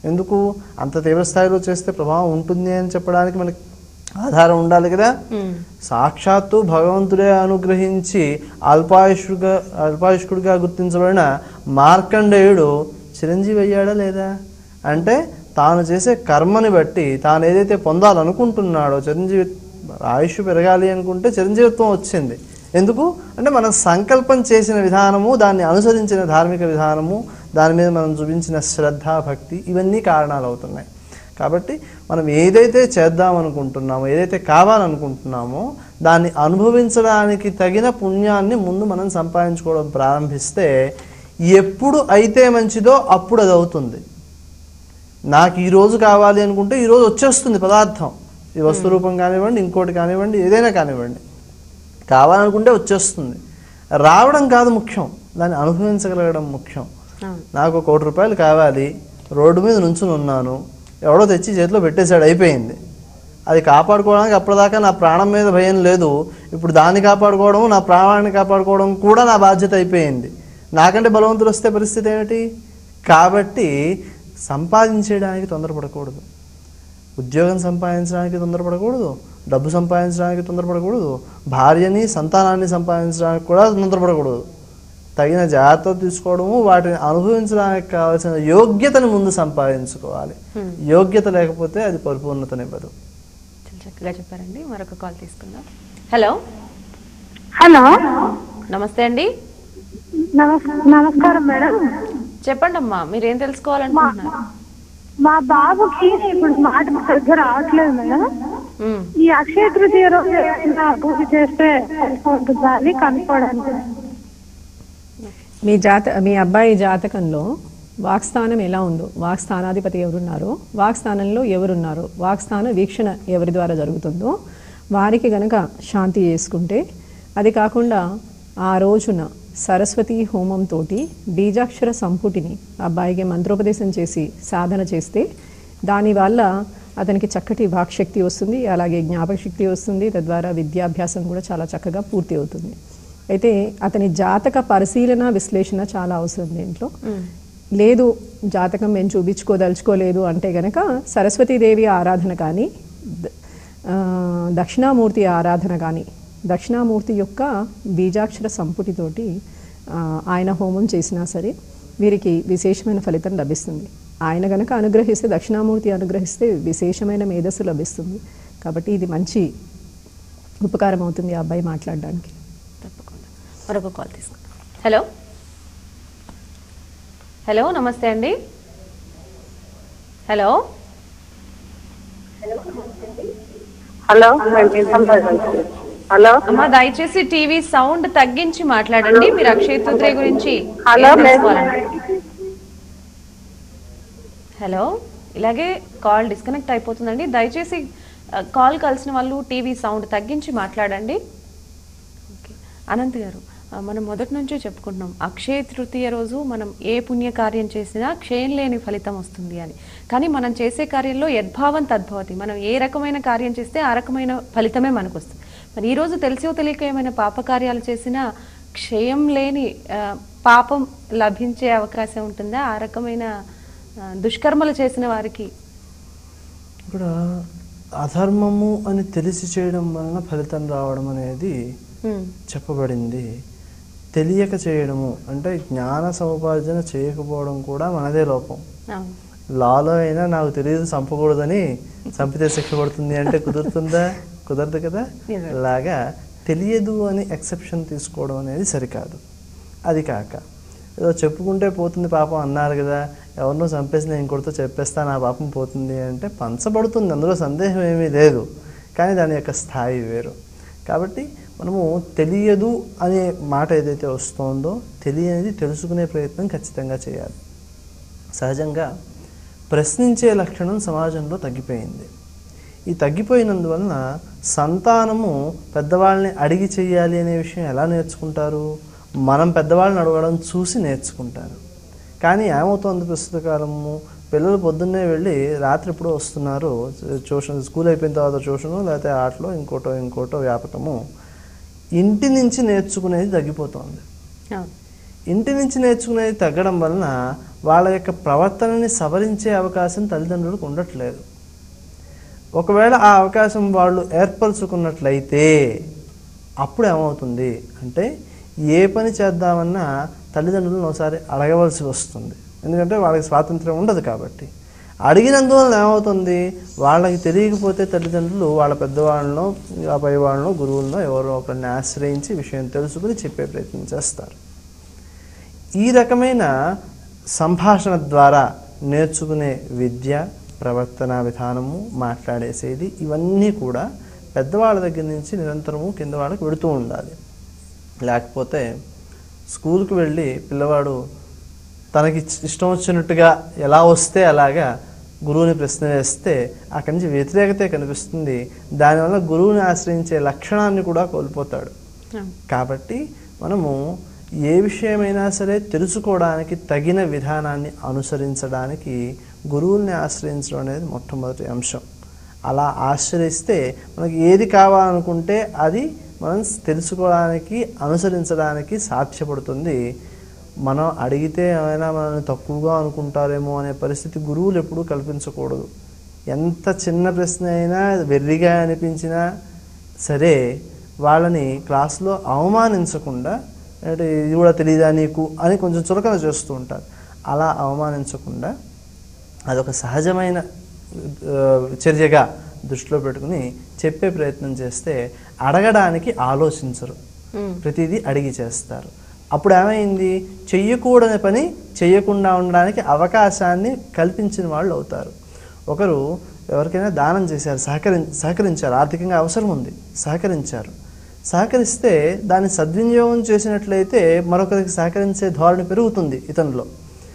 ఎందుకు అంత తీవ్ర స్థాయిలో చేస్తే ప్రభావం ఉంటుంది అని చెప్పడానికి మనకి ఆధారం ఉండాలి కదా సాక్షాత్తు భగవంతుడే అనుగ్రహించి అల్పాయుష్గా అల్పాయుష్కుడిగా గుర్తించబడిన మార్కండేయుడు చిరంజీవి అయ్యాడా లేదా అంటే తాను చేసే కర్మని బట్టి తాను ఏదైతే పొందాలనుకుంటున్నాడో చిరంజీవి ఆయుష్ పెరగాలి అనుకుంటే చిరంజీవిత్వం వచ్చింది ఎందుకు అంటే మనం సంకల్పం చేసిన విధానము దాన్ని అనుసరించిన ధార్మిక విధానము దాని మీద మనం చూపించిన శ్రద్ధ భక్తి ఇవన్నీ కారణాలు అవుతున్నాయి కాబట్టి మనం ఏదైతే చేద్దామనుకుంటున్నామో ఏదైతే కావాలనుకుంటున్నామో దాన్ని అనుభవించడానికి తగిన పుణ్యాన్ని ముందు మనం సంపాదించుకోవడం ప్రారంభిస్తే ఎప్పుడు అయితే మంచిదో అప్పుడు అది అవుతుంది నాకు ఈ రోజు కావాలి అనుకుంటే ఈ రోజు వచ్చేస్తుంది పదార్థం ఈ వస్తు రూపం కానివ్వండి ఇంకోటి కానివ్వండి ఏదైనా కానివ్వండి కావాలనుకుంటే వచ్చేస్తుంది రావడం కాదు ముఖ్యం దాన్ని అనుభవించగలగడం ముఖ్యం నాకు కోటి రూపాయలు కావాలి రోడ్డు మీద నుంచుని ఉన్నాను ఎవడో తెచ్చి చేతిలో పెట్టేశాడు అయిపోయింది అది కాపాడుకోవడానికి అప్పటిదాకా నా ప్రాణం మీద భయం లేదు ఇప్పుడు దాన్ని కాపాడుకోవడం నా ప్రాణాన్ని కాపాడుకోవడం కూడా నా బాధ్యత అయిపోయింది నాకంటే బలవంతులు వస్తే పరిస్థితి ఏమిటి కాబట్టి సంపాదించేయడానికి తొందరపడకూడదు ఉద్యోగం సంపాదించడానికి తొందరపడకూడదు డబ్బు సంపాదించడానికి తొందరపడకూడదు భార్యని సంతానాన్ని సంపాదించడానికి కూడా తొందరపడకూడదు తగిన జాగ్రత్త తీసుకోవడము వాటిని అనుభవించడానికి కావాల్సిన యోగ్యతని ముందు సంపాదించుకోవాలి యోగ్యత లేకపోతే అది పరిపూర్ణతనివ్వదు చాలా చక్కగా చెప్పారండి మరొక కాల్ తీసుకుందాం హలో హలో నమస్తే అండి నమస్- నమస్కారం మేడం చెప్పండి అమ్మా మీరేం తెలుసుకోవాలనుకుంటున్నారు మా బాబుకి ఇప్పుడు మాట సరిగ్గా రావట్లేదు మేడం మ్మ్. ఈ అక్షయ తృతీయ రోజు ఏమైనా పూజ చేస్తే ఉంటుందా అని కనుక్కోవడానికి మీ జాత మీ అబ్బాయి జాతకంలో వాక్స్థానం ఎలా ఉందో వాక్స్థానాధిపతి ఎవరున్నారో వాక్స్థానంలో ఎవరున్నారో వాక్స్థాన వీక్షణ ఎవరి ద్వారా జరుగుతుందో వారికి గనక శాంతి చేసుకుంటే అది కాకుండా ఆ రోజున సరస్వతి హోమంతో బీజాక్షర సంపుటిని అబ్బాయికి మంత్రోపదేశం చేసి సాధన చేస్తే దానివల్ల అతనికి చక్కటి వాక్శక్తి వస్తుంది అలాగే జ్ఞాపక శక్తి వస్తుంది తద్వారా విద్యాభ్యాసం కూడా చాలా చక్కగా పూర్తి అవుతుంది అయితే అతని జాతక పరిశీలన విశ్లేషణ చాలా అవసరం దీంట్లో లేదు జాతకం మేము చూపించుకోదలుచుకోలేదు అంటే గనక సరస్వతీదేవి ఆరాధన కానీ ద- ఆ, దక్షిణామూర్తి ఆరాధన కానీ దక్షిణామూర్తి యొక్క బీజాక్షర సంపుటితోటి ఆ, ఆయన హోమం చేసినా సరే వీరికి విశేషమైన ఫలితం లభిస్తుంది ఆయన గనక అనుగ్రహిస్తే దక్షిణామూర్తి అనుగ్రహిస్తే విశేషమైన మేధస్సు లభిస్తుంది కాబట్టి ఇది మంచి ఉపకారం అవుతుంది ఆ అబ్బాయి మాట్లాడడానికి తప్పకుండా మరొక కాల్ తీసుకుందాం హలో హలో నమస్తే అండి హలో హలో హలో అమ్మా దయచేసి టీవీ సౌండ్ తగ్గించి మాట్లాడండి మీరు అక్షయ తృతీయ గురించి ఏం హలో, తెలుసుకోవాలనుకుంటున్నారు? హలో ఇలాగే కాల్ డిస్కనెక్ట్ అయిపోతుందండి దయచేసి ఆ, కాల్ కలిసిన వాళ్ళు టీవీ సౌండ్ తగ్గించి మాట్లాడండి ఓకే అనంత్ గారు ఆ, మనం మొదటి నుంచే చెప్పుకుంటున్నాం అక్షయ తృతీయ రోజు మనం ఏ పుణ్య కార్యం చేసినా క్షయం లేని ఫలితం వస్తుంది అని కానీ మనం చేసే కార్యంలో యద్భావం తద్భవతి మనం ఏ రకమైన కార్యం చేస్తే ఆ రకమైన ఫలితమే మనకు వస్తుంది మరి ఈ రోజు తెలిసో తెలియక ఏమైనా పాప కార్యాలు చేసినా క్షయం లేని ఆ, పాపం లభించే అవకాశం ఉంటుందా ఆ రకమైన ఆ, దుష్కర్మలు చేసిన వారికి ఇక్కడ అధర్మము అని తెలిసి చేయడం వలన ఫలితం రావడం అనేది ఉమ్, చెప్పబడింది తెలియక చేయడము అంటే జ్ఞాన సముపార్జన చేయకపోవడం కూడా మనదే లోపం అవును లాలో అయినా నాకు తెలియదు చంపకూడదని చంపితే శిక్ష పడుతుంది అంటే కుదురుతుందా కుదరదు కదా నిజం. లాగా తెలియదు అని ఎక్సెప్షన్ తీసుకోవడం అనేది సరికాదు అది కాక ఏదో చెప్పుకుంటే పోతుంది పాపం అన్నారు కదా ఎవరినో చంపేసి నేను ఇంకొకరితో చెప్పేస్తా నా పాపం పోతుంది అంటే పంచబడుతుంది అందులో సందేహం ఏమీ లేదు కానీ దాని యొక్క స్థాయి వేరు కాబట్టి మనము తెలియదు అనే మాట ఏదైతే వస్తుందో తెలియనిది తెలుసుకునే ప్రయత్నం ఖచ్చితంగా చేయాలి సహజంగా ప్రశ్నించే లక్షణం సమాజంలో తగ్గిపోయింది ఈ తగ్గిపోయినందువలన సంతానము పెద్దవాళ్ళని అడిగి చెయ్యాలి అనే విషయం ఎలా నేర్చుకుంటారు మనం పెద్దవాళ్ళని అడగడం చూసి నేర్చుకుంటారు కానీ ఏమవుతోంది ప్రస్తుత కాలము పిల్లలు పొద్దున్నే వెళ్ళి రాత్రి ఎప్పుడో వస్తున్నారు ట్యూషన్ స్కూల్ అయిపోయిన తర్వాత ట్యూషను లేకపోతే ఆటలో ఇంకోటో ఇంకోటో వ్యాపకము ఇంటి నుంచి నేర్చుకునేది తగ్గిపోతోంది అవును ఇంటి నుంచి నేర్చుకునేది తగ్గడం వలన వాళ్ళ యొక్క ప్రవర్తనని సవరించే అవకాశం తల్లిదండ్రులకు ఉండట్లేదు ఒకవేళ ఆ అవకాశం వాళ్ళు ఏర్పరచుకున్నట్లయితే అప్పుడు ఏమవుతుంది అంటే ఏ పని చేద్దామన్నా తల్లిదండ్రులను ఒకసారి అడగవలసి వస్తుంది ఎందుకంటే వాళ్ళకి స్వాతంత్రం ఉండదు కాబట్టి అడిగినందువల్ల ఏమవుతుంది వాళ్ళకి తెలియకపోతే తల్లిదండ్రులు వాళ్ళ పెద్దవాళ్ళనో ఆ పై వాళ్ళనో గురువులను ఎవరో ఒకరిని ఆశ్రయించి విషయం తెలుసుకుని చెప్పే ప్రయత్నం చేస్తారు ఈ రకమైన సంభాషణ ద్వారా నేర్చుకునే విద్య ప్రవర్తన విధానము మాట్లాడేసేది ఇవన్నీ కూడా పెద్దవాళ్ళ దగ్గర నుంచి నిరంతరము కింద వాళ్ళకి వెడుతూ ఉండాలి లేకపోతే స్కూల్కి వెళ్ళి పిల్లవాడు తనకి ఇష్టం వచ్చినట్టుగా ఎలా వస్తే అలాగా గురువుని ప్రశ్న వేస్తే అక్కడి నుంచి వ్యతిరేకతే కనిపిస్తుంది దానివల్ల గురువుని ఆశ్రయించే లక్షణాన్ని కూడా కోల్పోతాడు కాబట్టి మనము ఏ విషయమైనా సరే తెలుసుకోవడానికి తగిన విధానాన్ని అనుసరించడానికి గురువుల్ని ఆశ్రయించడం అనేది మొట్టమొదటి అంశం అలా ఆశ్రయిస్తే మనకి ఏది కావాలనుకుంటే అది మనం తెలుసుకోవడానికి అనుసరించడానికి సాధ్యపడుతుంది మనం అడిగితే ఏమైనా మనల్ని తక్కువగా అనుకుంటారేమో అనే పరిస్థితి గురువులు ఎప్పుడూ కల్పించకూడదు ఎంత చిన్న ప్రశ్న అయినా వెర్రిగా అనిపించినా సరే వాళ్ళని క్లాస్లో అవమానించకుండా అంటే ఇది కూడా తెలియదా నీకు అని కొంచెం చులకన చేస్తూ ఉంటారు అలా అవమానించకుండా అదొక సహజమైన ఆ, చర్యగా దృష్టిలో పెట్టుకుని చెప్పే ప్రయత్నం చేస్తే అడగడానికి ఆలోచించరు ప్రతిదీ అడిగి చేస్తారు అప్పుడు ఏమైంది చెయ్యకూడని పని చెయ్యకుండా ఉండడానికి అవకాశాన్ని కల్పించిన వాళ్ళు అవుతారు ఒకరు ఎవరికైనా దానం చేశారు సహకరి సహకరించారు ఆర్థికంగా అవసరం ఉంది సహకరించారు సహకరిస్తే దాన్ని సద్వినియోగం చేసినట్లయితే మరొకరికి సహకరించే ధోరణి పెరుగుతుంది ఇతనిలో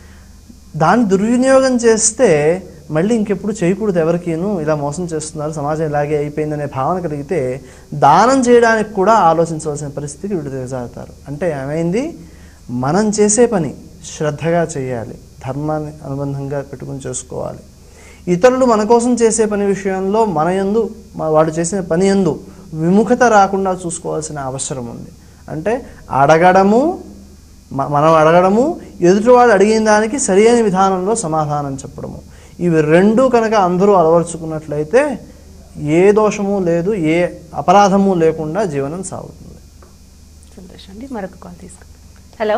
దాన్ని దుర్వినియోగం చేస్తే మళ్ళీ ఇంకెప్పుడు చేయకూడదు ఎవరికీను ఇలా మోసం చేస్తున్నారు సమాజం ఇలాగే అయిపోయిందనే భావన కలిగితే దానం చేయడానికి కూడా ఆలోచించవలసిన పరిస్థితికి వీడు దిగజారుతారు అంటే ఏమైంది మనం చేసే పని శ్రద్ధగా చేయాలి ధర్మాన్ని అనుబంధంగా పెట్టుకుని చేసుకోవాలి ఇతరులు మన కోసం చేసే పని విషయంలో మన యందు మ- వాడు చేసిన పని యందు విముఖత రాకుండా చూసుకోవాల్సిన అవసరం ఉంది అంటే అడగడము మ- మనం అడగడము ఎదుటివాడు అడిగిన దానికి సరియైన విధానంలో సమాధానం చెప్పడము ఇవి రెండు కనుక అందరూ అలవరుచుకున్నట్లయితే ఏ దోషము లేదు ఏ అపరాధము లేకుండా జీవనం సాగుతుంది సంతోషం అండి మరొక కాల్ తీసుకుందాం హలో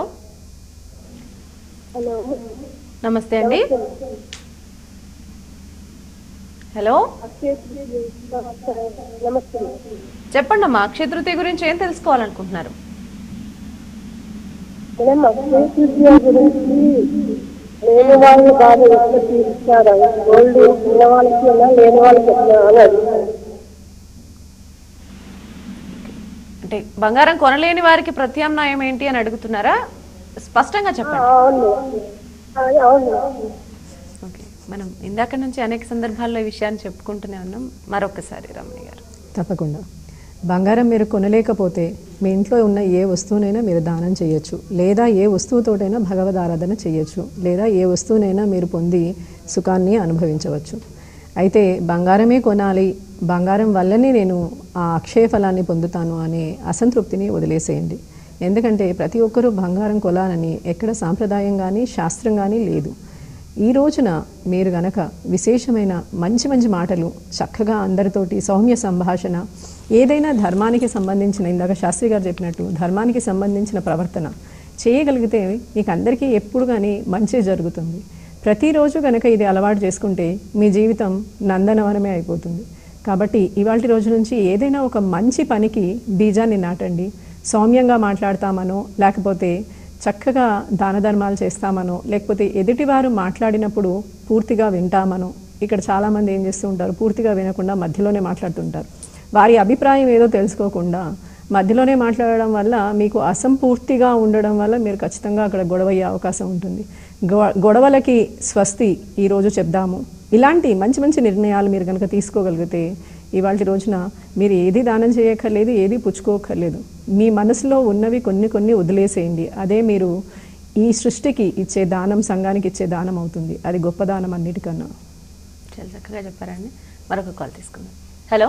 హలో నమస్తే అండి హలో నమస్తే చెప్పండి అమ్మా అక్షయ తృతీయ గురించి ఏం తెలుసుకోవాలనుకుంటున్నారు మేడం అక్షయ తృతీయ గురించి లేని వాళ్ళు బాగా ఎట్లా తీరుస్తారు గోల్డ్ ఉన్న వాళ్ళకి ఎలా లేని వాళ్ళకి ఎట్లా అని అడుగుతారు అంటే బంగారం కొనలేని వారికి ప్రత్యామ్నాయం ఏంటి అని అడుగుతున్నారా స్పష్టంగా చెప్పండి అవును ఆ, అవును ఓకే మనం ఇందాక నుంచి అనేక సందర్భాల్లో ఈ విషయాన్ని చెప్పుకుంటూనే ఉన్నాం మరొకసారి రమణి గారు తప్పకుండా బంగారం మీరు కొనలేకపోతే మీ ఇంట్లో ఉన్న ఏ వస్తువునైనా మీరు దానం చేయొచ్చు లేదా ఏ వస్తువుతోటైనా భగవద్ ఆరాధన చేయొచ్చు లేదా ఏ వస్తువునైనా మీరు పొంది సుఖాన్ని అనుభవించవచ్చు అయితే బంగారమే కొనాలి బంగారం వల్లనే నేను ఆ అక్షయ ఫలాన్ని పొందుతాను అనే అసంతృప్తిని వదిలేసేయండి ఎందుకంటే ప్రతి ఒక్కరూ బంగారం కొలాలని ఎక్కడ సాంప్రదాయం కానీ శాస్త్రం కానీ లేదు ఈ రోజున మీరు గనక విశేషమైన మంచి మంచి మాటలు చక్కగా అందరితోటి సౌమ్య సంభాషణ ఏదైనా ధర్మానికి సంబంధించిన ఇందాక శాస్త్రి గారు చెప్పినట్టు ధర్మానికి సంబంధించిన ప్రవర్తన చేయగలిగితే మీకు అందరికీ ఎప్పుడు కానీ మంచి జరుగుతుంది ప్రతిరోజు కనుక ఇది అలవాటు చేసుకుంటే మీ జీవితం నందనవనమే అయిపోతుంది కాబట్టి ఇవాళ రోజు నుంచి ఏదైనా ఒక మంచి పనికి బీజాన్ని నాటండి సౌమ్యంగా మాట్లాడతామనో లేకపోతే చక్కగా దాన ధర్మాలు చేస్తామనో లేకపోతే ఎదుటివారు మాట్లాడినప్పుడు పూర్తిగా వింటామనో ఇక్కడ చాలామంది ఏం చేస్తూ ఉంటారు పూర్తిగా వినకుండా మధ్యలోనే మాట్లాడుతుంటారు వారి అభిప్రాయం ఏదో తెలుసుకోకుండా మధ్యలోనే మాట్లాడడం వల్ల మీకు అసంపూర్తిగా ఉండడం వల్ల మీరు ఖచ్చితంగా అక్కడ గొడవ అయ్యే అవకాశం ఉంటుంది గొ- గొడవలకి స్వస్తి ఈరోజు చెప్దాము ఇలాంటి మంచి మంచి నిర్ణయాలు మీరు కనుక తీసుకోగలిగితే ఇవాళ రోజున మీరు ఏది దానం చేయక్కర్లేదు ఏది పుచ్చుకోకర్లేదు మీ మనసులో ఉన్నవి కొన్ని కొన్ని వదిలేసేయండి అదే మీరు ఈ సృష్టికి ఇచ్చే దానం సంఘానికి ఇచ్చే దానం అవుతుంది అది గొప్ప దానం అన్నిటికన్నా చాలా చక్కగా చెప్పారండి మరొక కాల్ తీసుకుందాం హలో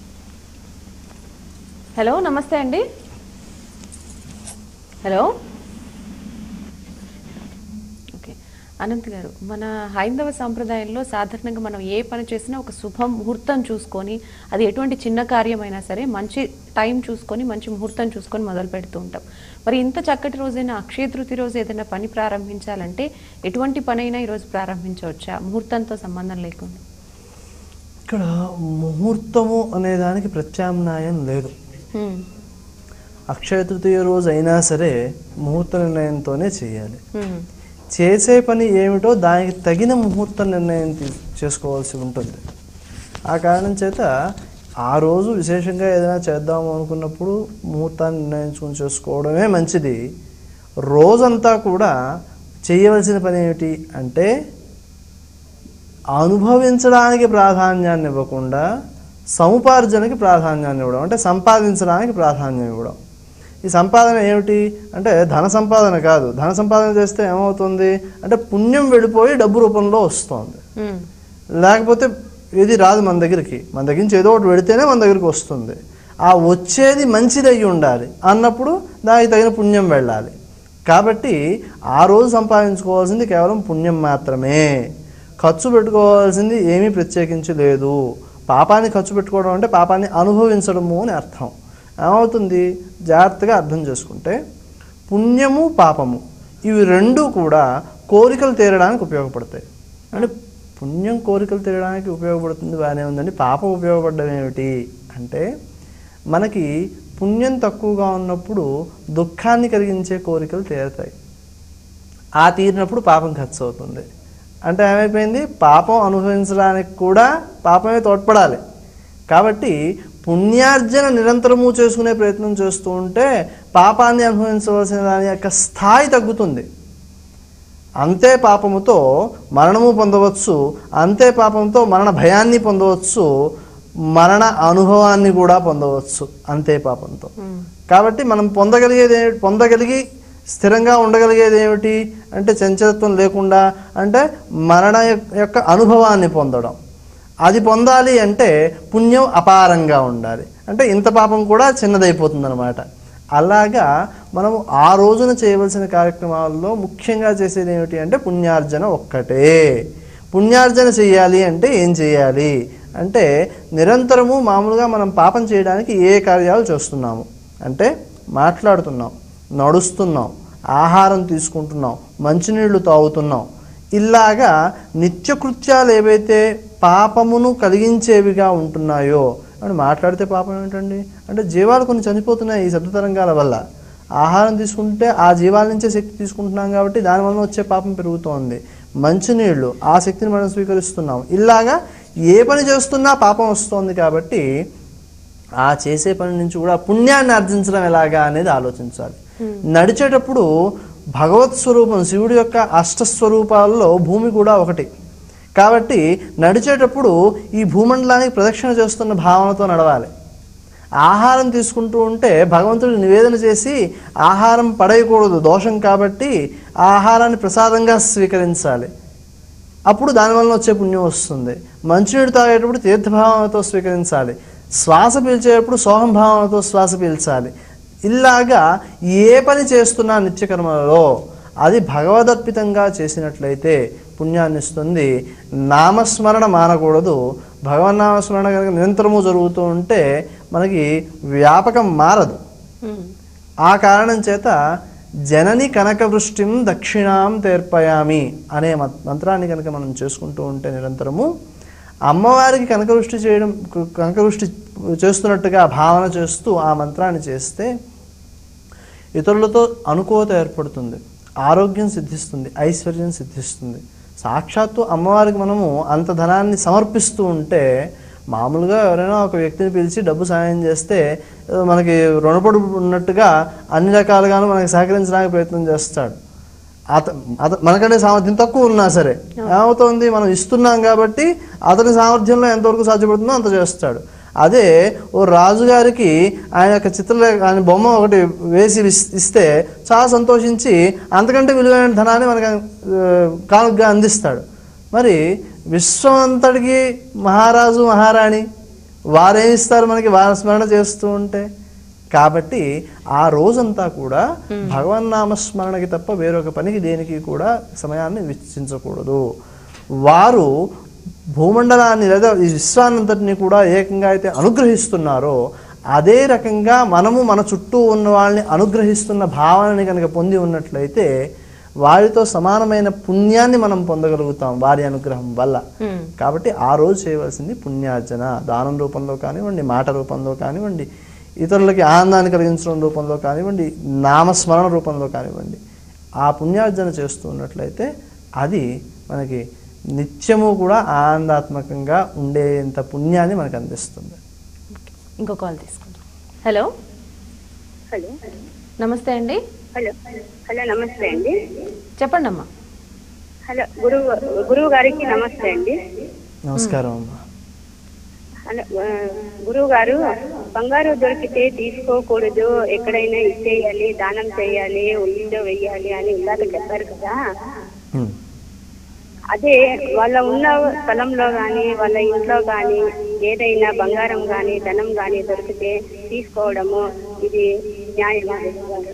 హలో నమస్తే అండి హలో ఓకే అనంత్ గారు మన హైందవ సాంప్రదాయంలో సాధారణంగా మనం ఏ పని చేసినా ఒక శుభ ముహూర్తం చూసుకొని అది ఎటువంటి చిన్న కార్యమైనా సరే మంచి టైం చూసుకొని మంచి ముహూర్తం చూసుకొని మొదలు పెడుతూ ఉంటాం మరి ఇంత చక్కటి రోజైన అక్షయ తృతీయ రోజు ఏదైనా పని ప్రారంభించాలంటే ఎటువంటి పనైనా ఈరోజు ప్రారంభించవచ్చా ముహూర్తంతో సంబంధం లేకుండా ఇక్కడ ముహూర్తము అనే దానికి ప్రత్యామ్నాయం లేదు హ్మ్. అక్షయ తృతీయ రోజు అయినా సరే ముహూర్త నిర్ణయంతోనే చేయాలి హ్మ్. చేసే పని ఏమిటో దానికి తగిన ముహూర్త నిర్ణయం తీ చేసుకోవాల్సి ఉంటుంది ఆ కారణం చేత ఆ రోజు విశేషంగా ఏదైనా చేద్దాము అనుకున్నప్పుడు ముహూర్తాన్ని నిర్ణయించుకొని చేసుకోవడమే మంచిది రోజంతా కూడా చేయవలసిన పని ఏమిటి అంటే అనుభవించడానికి ప్రాధాన్యాన్ని ఇవ్వకుండా సముపార్జనకి ప్రాధాన్యాన్ని ఇవ్వడం అంటే సంపాదించడానికి ప్రాధాన్యం ఇవ్వడం ఈ సంపాదన ఏమిటి అంటే ధన సంపాదన కాదు ధన సంపాదన చేస్తే ఏమవుతుంది అంటే పుణ్యం వెళ్ళిపోయి డబ్బు రూపంలో వస్తుంది హ్మ్. లేకపోతే ఇది రాదు మన దగ్గరికి మన దగ్గర నుంచి ఏదో ఒకటి పెడితేనే మన దగ్గరికి వస్తుంది ఆ వచ్చేది మంచిది అయ్యి ఉండాలి అన్నప్పుడు దానికి తగిన పుణ్యం వెళ్ళాలి కాబట్టి ఆ రోజు సంపాదించుకోవాల్సింది కేవలం పుణ్యం మాత్రమే ఖర్చు పెట్టుకోవాల్సింది ఏమీ ప్రత్యేకించి లేదు పాపాన్ని ఖర్చు పెట్టుకోవడం అంటే పాపాన్ని అనుభవించడము అని అర్థం ఏమవుతుంది జాగ్రత్తగా అర్థం చేసుకుంటే పుణ్యము పాపము ఇవి రెండు కూడా కోరికలు తీరడానికి ఉపయోగపడతాయి అంటే పుణ్యం కోరికలు తీరడానికి ఉపయోగపడుతుంది బాగానే ఉందండి పాపం ఉపయోగపడడం ఏమిటి అంటే మనకి పుణ్యం తక్కువగా ఉన్నప్పుడు దుఃఖాన్ని కలిగించే కోరికలు తీరుతాయి ఆ తీరినప్పుడు పాపం ఖర్చు అవుతుంది అంటే ఏమైపోయింది పాపం అనుభవించడానికి కూడా పాపమే తోడ్పడాలి కాబట్టి పుణ్యార్జన నిరంతరము చేసుకునే ప్రయత్నం చేస్తూ ఉంటే పాపాన్ని అనుభవించవలసిన దాని యొక్క స్థాయి తగ్గుతుంది అంతే పాపముతో మరణము పొందవచ్చు అంతే పాపంతో మరణ భయాన్ని పొందవచ్చు మరణ అనుభవాన్ని కూడా పొందవచ్చు అంతే పాపంతో కాబట్టి మనం పొందగలిగేది ఏ- పొందగలిగి స్థిరంగా ఉండగలిగేది ఏమిటి అంటే చంచలత్వం లేకుండా అంటే మరణ యొక్క- యొక్క అనుభవాన్ని పొందడం అది పొందాలి అంటే పుణ్యం అపారంగా ఉండాలి అంటే ఇంత పాపం కూడా చిన్నదైపోతుంది అనమాట అలాగా మనం ఆ రోజున చేయవలసిన కార్యక్రమాల్లో ముఖ్యంగా చేసేది ఏమిటి అంటే పుణ్యార్జన ఒక్కటే పుణ్యార్జన చేయాలి అంటే ఏం చేయాలి అంటే నిరంతరము మామూలుగా మనం పాపం చేయడానికి ఏ కార్యాలు చేస్తున్నాము అంటే మాట్లాడుతున్నాం నడుస్తున్నాం ఆహారం తీసుకుంటున్నాం మంచినీళ్లు తాగుతున్నాం ఇలాగా నిత్యకృత్యాలు ఏవైతే పాపమును కలిగించేవిగా ఉంటున్నాయో అని మాట్లాడితే పాపం ఏమిటండి అంటే జీవాలు కొన్ని చనిపోతున్నాయి ఈ శబ్ద తరంగాల వల్ల ఆహారం తీసుకుంటే ఆ జీవాల నుంచే శక్తి తీసుకుంటున్నాం కాబట్టి దానివల్ల వచ్చే పాపం పెరుగుతోంది మంచినీళ్ళు ఆ శక్తిని మనం స్వీకరిస్తున్నాం ఇలాగా ఏ పని చేస్తున్నా పాపం వస్తోంది కాబట్టి ఆ చేసే పని నుంచి కూడా పుణ్యాన్ని ఆర్జించడం ఎలాగా అనేది ఆలోచించాలి నడిచేటప్పుడు భగవత్ స్వరూపం శివుడి యొక్క అష్టస్వరూపాల్లో భూమి కూడా ఒకటి కాబట్టి నడిచేటప్పుడు ఈ భూమండలానికి ప్రదక్షిణ చేస్తున్న భావనతో నడవాలి ఆహారం తీసుకుంటూ ఉంటే భగవంతుడు నివేదన చేసి ఆహారం పడేయకూడదు దోషం కాబట్టి ఆ ఆహారాన్ని ప్రసాదంగా స్వీకరించాలి అప్పుడు దానివల్ల వచ్చే పుణ్యం వస్తుంది మంచినీడు తాగేటప్పుడు తీర్థభావనతో స్వీకరించాలి శ్వాస పీల్చేటప్పుడు సోహం భావనతో శ్వాస పీల్చాలి ఇలాగా ఏ పని చేస్తున్నా నిత్యకర్మలలో అది భగవదర్పితంగా చేసినట్లయితే పుణ్యాన్ని ఇస్తుంది నామస్మరణ మానకూడదు భగవన్నామస్మరణ కనుక నిరంతరము జరుగుతూ ఉంటే మనకి వ్యాపకం మారదు హ్మ్. ఆ కారణం చేత జనని కనక వృష్టిం దక్షిణాం తీర్పయామి అనే మం- మంత్రాన్ని కనుక మనం చేసుకుంటూ ఉంటే నిరంతరము అమ్మవారికి కనకవృష్టి చేయడం కనకవృష్టి చేస్తున్నట్టుగా భావన చేస్తూ ఆ మంత్రాన్ని చేస్తే ఇతరులతో అనుకూలత ఏర్పడుతుంది ఆరోగ్యం సిద్ధిస్తుంది ఐశ్వర్యం సిద్ధిస్తుంది సాక్షాత్తు అమ్మవారికి మనము అంత ధనాన్ని సమర్పిస్తూ ఉంటే మామూలుగా ఎవరైనా ఒక వ్యక్తిని పిలిచి డబ్బు సాయం చేస్తే ఏదో మనకి రుణపడి ఉన్నట్టుగా అన్ని రకాలుగాను మనకి సహకరించడానికి ప్రయత్నం చేస్తాడు అత అత మనకంటే సామర్థ్యం తక్కువ ఉన్నా సరే ఏమవుతోంది మనం ఇస్తున్నాం కాబట్టి అతని సామర్థ్యంలో ఎంతవరకు సాధ్యపడుతుందో అంత చేస్తాడు అదే ఓ రాజుగారికి ఆయన యొక్క చిత్రలేఖ ఆయన బొమ్మ ఒకటి వేసి ఇస్- ఇస్తే చాలా సంతోషించి అంతకంటే విలువైన ధనాన్ని మనకు ఆ, కానుకగా అందిస్తాడు మరి విశ్వం అంతటికి మహారాజు మహారాణి వారేమిస్తారు మనకి వారి స్మరణ చేస్తూ ఉంటే కాబట్టి ఆ రోజంతా కూడా భగవన్ నామస్మరణకి తప్ప వేరొక పనికి దేనికి కూడా సమయాన్ని వెచ్చించకూడదు వారు భూమండలాన్ని లేదా ఈ విశ్వాన్నంతటిని కూడా ఏకంగా అయితే అనుగ్రహిస్తున్నారో అదే రకంగా మనము మన చుట్టూ ఉన్న వాళ్ళని అనుగ్రహిస్తున్న భావనని కనుక పొంది ఉన్నట్లయితే వారితో సమానమైన పుణ్యాన్ని మనం పొందగలుగుతాం వారి అనుగ్రహం వల్ల కాబట్టి ఆ రోజు చేయవలసింది పుణ్యార్జన దానం రూపంలో కానివ్వండి మాట రూపంలో కానివ్వండి ఇతరులకి ఆనందాన్ని కలిగించడం రూపంలో కానివ్వండి నామస్మరణ రూపంలో కానివ్వండి ఆ పుణ్యార్జన చేస్తూ ఉన్నట్లయితే అది మనకి నిత్యము కూడా ఆనందాత్మకంగా ఉండేంత పుణ్యాన్ని మనకు అందిస్తుంది ఇంకో కాల్ తీసుకుందాం హలో హలో నమస్తే అండి హలో హలో నమస్తే అండి చెప్పండి అమ్మా హలో గురువు గురువు గారికి నమస్తే అండి నమస్కారం అమ్మా హలో ఆ, గురువు గారు బంగారు దొరికితే తీసుకోకూడదు ఎక్కడైనా ఇచ్చేయాలి దానం చేయాలి ఉల్లిలో వెయ్యాలి అని ఇందాక చెప్పారు కదా హ్మ్. అదే వాళ్ళ ఉన్న స్థలంలో గాని వాళ్ళ ఇంట్లో గాని ఏదైనా బంగారం గాని ధనం గాని దొరికితే తీసుకోవడము ఇది న్యాయమా గురువు గారు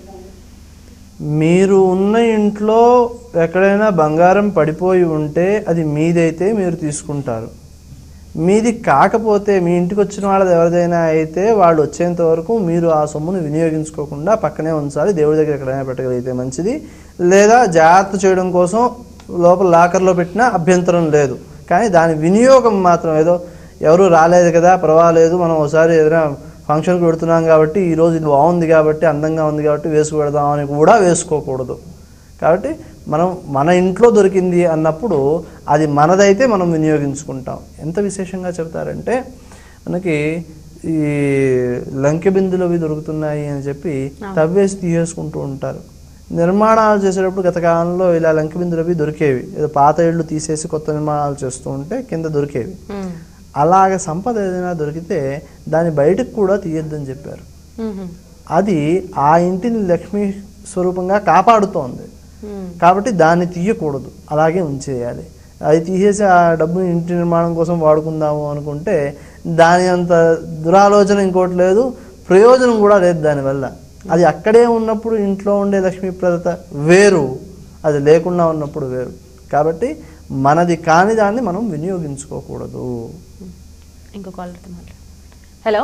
మీరు ఉన్న ఇంట్లో ఎక్కడైనా బంగారం పడిపోయి ఉంటే అది మీదైతే మీరు తీసుకుంటారు మీది కాకపోతే మీ ఇంటికి వచ్చిన వాళ్ళది ఎవరిదైనా అయితే వాళ్ళు వచ్చేంత వరకు మీరు ఆ సొమ్మును వినియోగించుకోకుండా పక్కనే ఉంచాలి దేవుడి దగ్గర ఎక్కడైనా పెట్టగలిగితే మంచిది లేదా జాగ్రత్త చేయడం కోసం లోపల లాకర్లో పెట్టినా అభ్యంతరం లేదు కానీ దాని వినియోగం మాత్రం ఏదో ఎవరు రాలేదు కదా పర్వాలేదు మనం ఒకసారి ఏదైనా ఫంక్షన్కి పెడుతున్నాం కాబట్టి ఈరోజు ఇది బాగుంది కాబట్టి అందంగా ఉంది కాబట్టి వేసుకు పెడదాం అని కూడా వేసుకోకూడదు కాబట్టి మనం మన ఇంట్లో దొరికింది అన్నప్పుడు అది మనదైతే మనం వినియోగించుకుంటాం ఎంత విశేషంగా చెప్తారంటే మనకి ఈ లంకె బిందులు అవి దొరుకుతున్నాయి అని చెప్పి తవ్వేసి తీసేసుకుంటూ ఉంటారు నిర్మాణాలు చేసేటప్పుడు గత కాలంలో ఇలా లంకె బిందులు అవి దొరికేవి ఏదో పాత ఇళ్ళు తీసేసి కొత్త నిర్మాణాలు చేస్తూ ఉంటే కింద దొరికేవి అలాగ సంపద ఏదైనా దొరికితే దాన్ని బయటకు కూడా తీయొద్దని చెప్పారు అది ఆ ఇంటిని లక్ష్మీ స్వరూపంగా కాపాడుతోంది కాబట్టి దాన్ని తీయకూడదు అలాగే ఉంచేయాలి అది తీసేసి ఆ డబ్బుని ఇంటి నిర్మాణం కోసం వాడుకుందాము అనుకుంటే దాని అంత దురాలోచన ఇంకోటి లేదు ప్రయోజనం కూడా లేదు దానివల్ల అది అక్కడే ఉన్నప్పుడు ఇంట్లో ఉండే లక్ష్మీప్రదత వేరు అది లేకుండా ఉన్నప్పుడు వేరు కాబట్టి మనది కాని దాన్ని మనం వినియోగించుకోకూడదు ఇంకో కాలర్తో మాట్లాడు హలో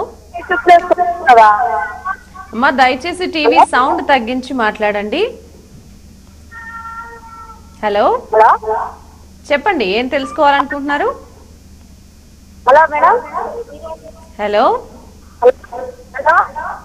అమ్మా దయచేసి టీవీ సౌండ్ తగ్గించి మాట్లాడండి హలో చెప్పండి ఏం తెలుసుకోవాలనుకుంటున్నారు hello madam hello hello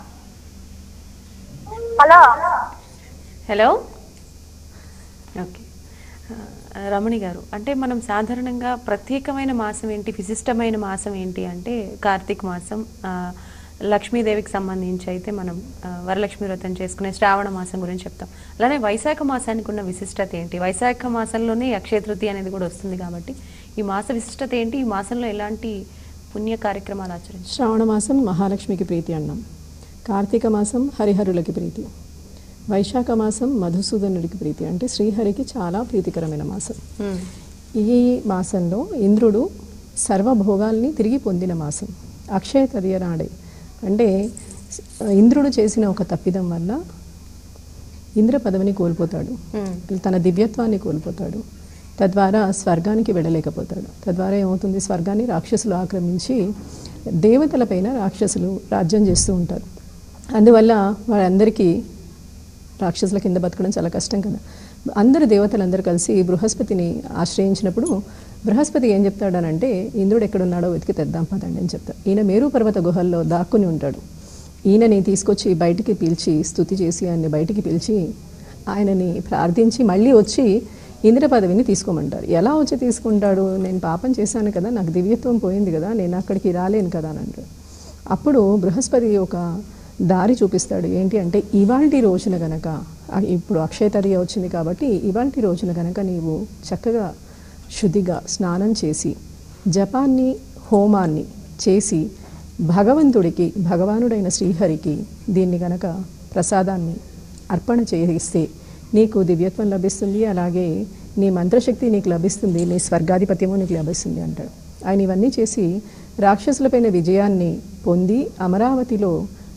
hello hello okay ఆ, రమణి గారు అంటే మనం సాధారణంగా ప్రత్యేకమైన మాసం ఏంటి విశిష్టమైన మాసం ఏంటి అంటే కార్తీక మాసం ఆ, లక్ష్మీదేవికి సంబంధించి అయితే మనం ఆ, వరలక్ష్మి వ్రతం చేసుకునే శ్రావణ మాసం గురించి చెప్తాం అలానే వైశాఖ మాసానికి ఉన్న విశిష్టత ఏంటి వైశాఖ మాసంలోనే అక్షయ తృతీయ అనేది కూడా వస్తుంది కాబట్టి ఈ మాస విశిష్టత ఏంటి ఈ మాసంలో ఎలాంటి పుణ్య కార్యక్రమాలు ఆచరించాలి శ్రావణ మాసం మహాలక్ష్మికి ప్రీతి అన్నాం కార్తీక మాసం హరిహరులకి ప్రీతి వైశాఖ మాసం మధుసూదనుడికి ప్రీతి అంటే శ్రీహరికి చాలా ప్రీతికరమైన మాసం ఈ మాసంలో ఇంద్రుడు సర్వభోగాల్ని తిరిగి పొందిన మాసం అక్షయ తదియ నాడే అంటే ఇంద్రుడు చేసిన ఒక తప్పిదం వల్ల ఇంద్ర పదవిని కోల్పోతాడు తన దివ్యత్వాన్ని కోల్పోతాడు తద్వారా స్వర్గానికి వెళ్ళలేకపోతాడు తద్వారా ఏమవుతుంది స్వర్గాన్ని రాక్షసులు ఆక్రమించి దేవతలపైన రాక్షసులు రాజ్యం చేస్తూ ఉంటారు అందువల్ల వాళ్ళందరికీ రాక్షసుల కింద బతకడం చాలా కష్టం కదా అందరు దేవతలందరూ కలిసి బృహస్పతిని ఆశ్రయించినప్పుడు బృహస్పతి ఏం చెప్తాడనంటే ఇంద్రుడు ఎక్కడున్నాడో వెతికి తెద్దాం పదండి అని చెప్తాడు ఈయన మేరు పర్వత గుహల్లో దాక్కుని ఉంటాడు ఈయనని తీసుకొచ్చి బయటికి పిలిచి స్తుతి చేసి ఆయన్ని బయటికి పిలిచి ఆయనని ప్రార్థించి మళ్ళీ వచ్చి ఇంద్ర పదవిని తీసుకోమంటారు ఎలా వచ్చి తీసుకుంటాడు నేను పాపం చేశాను కదా నాకు దివ్యత్వం పోయింది కదా నేను అక్కడికి రాలేను కదా అని అంటాడు అప్పుడు బృహస్పతి ఒక దారి చూపిస్తాడు ఏంటి అంటే ఇవాల్టి రోజున గనక ఆ, ఇప్పుడు అక్షయ తదియ వచ్చింది కాబట్టి ఇవాల్టి రోజున గనక నీవు చక్కగా శుద్ధిగా స్నానం చేసి జపాన్ని హోమాన్ని చేసి భగవంతుడికి భగవానుడైన శ్రీహరికి దీన్ని గనక ప్రసాదాన్ని అర్పణ చేయిస్తే నీకు దివ్యత్వం లభిస్తుంది అలాగే నీ మంత్రశక్తి నీకు లభిస్తుంది నీ స్వర్గాధిపత్యము నీకు లభిస్తుంది అంటాడు ఆయన ఇవన్నీ చేసి రాక్షసులపైన విజయాన్ని పొంది అమరావతిలో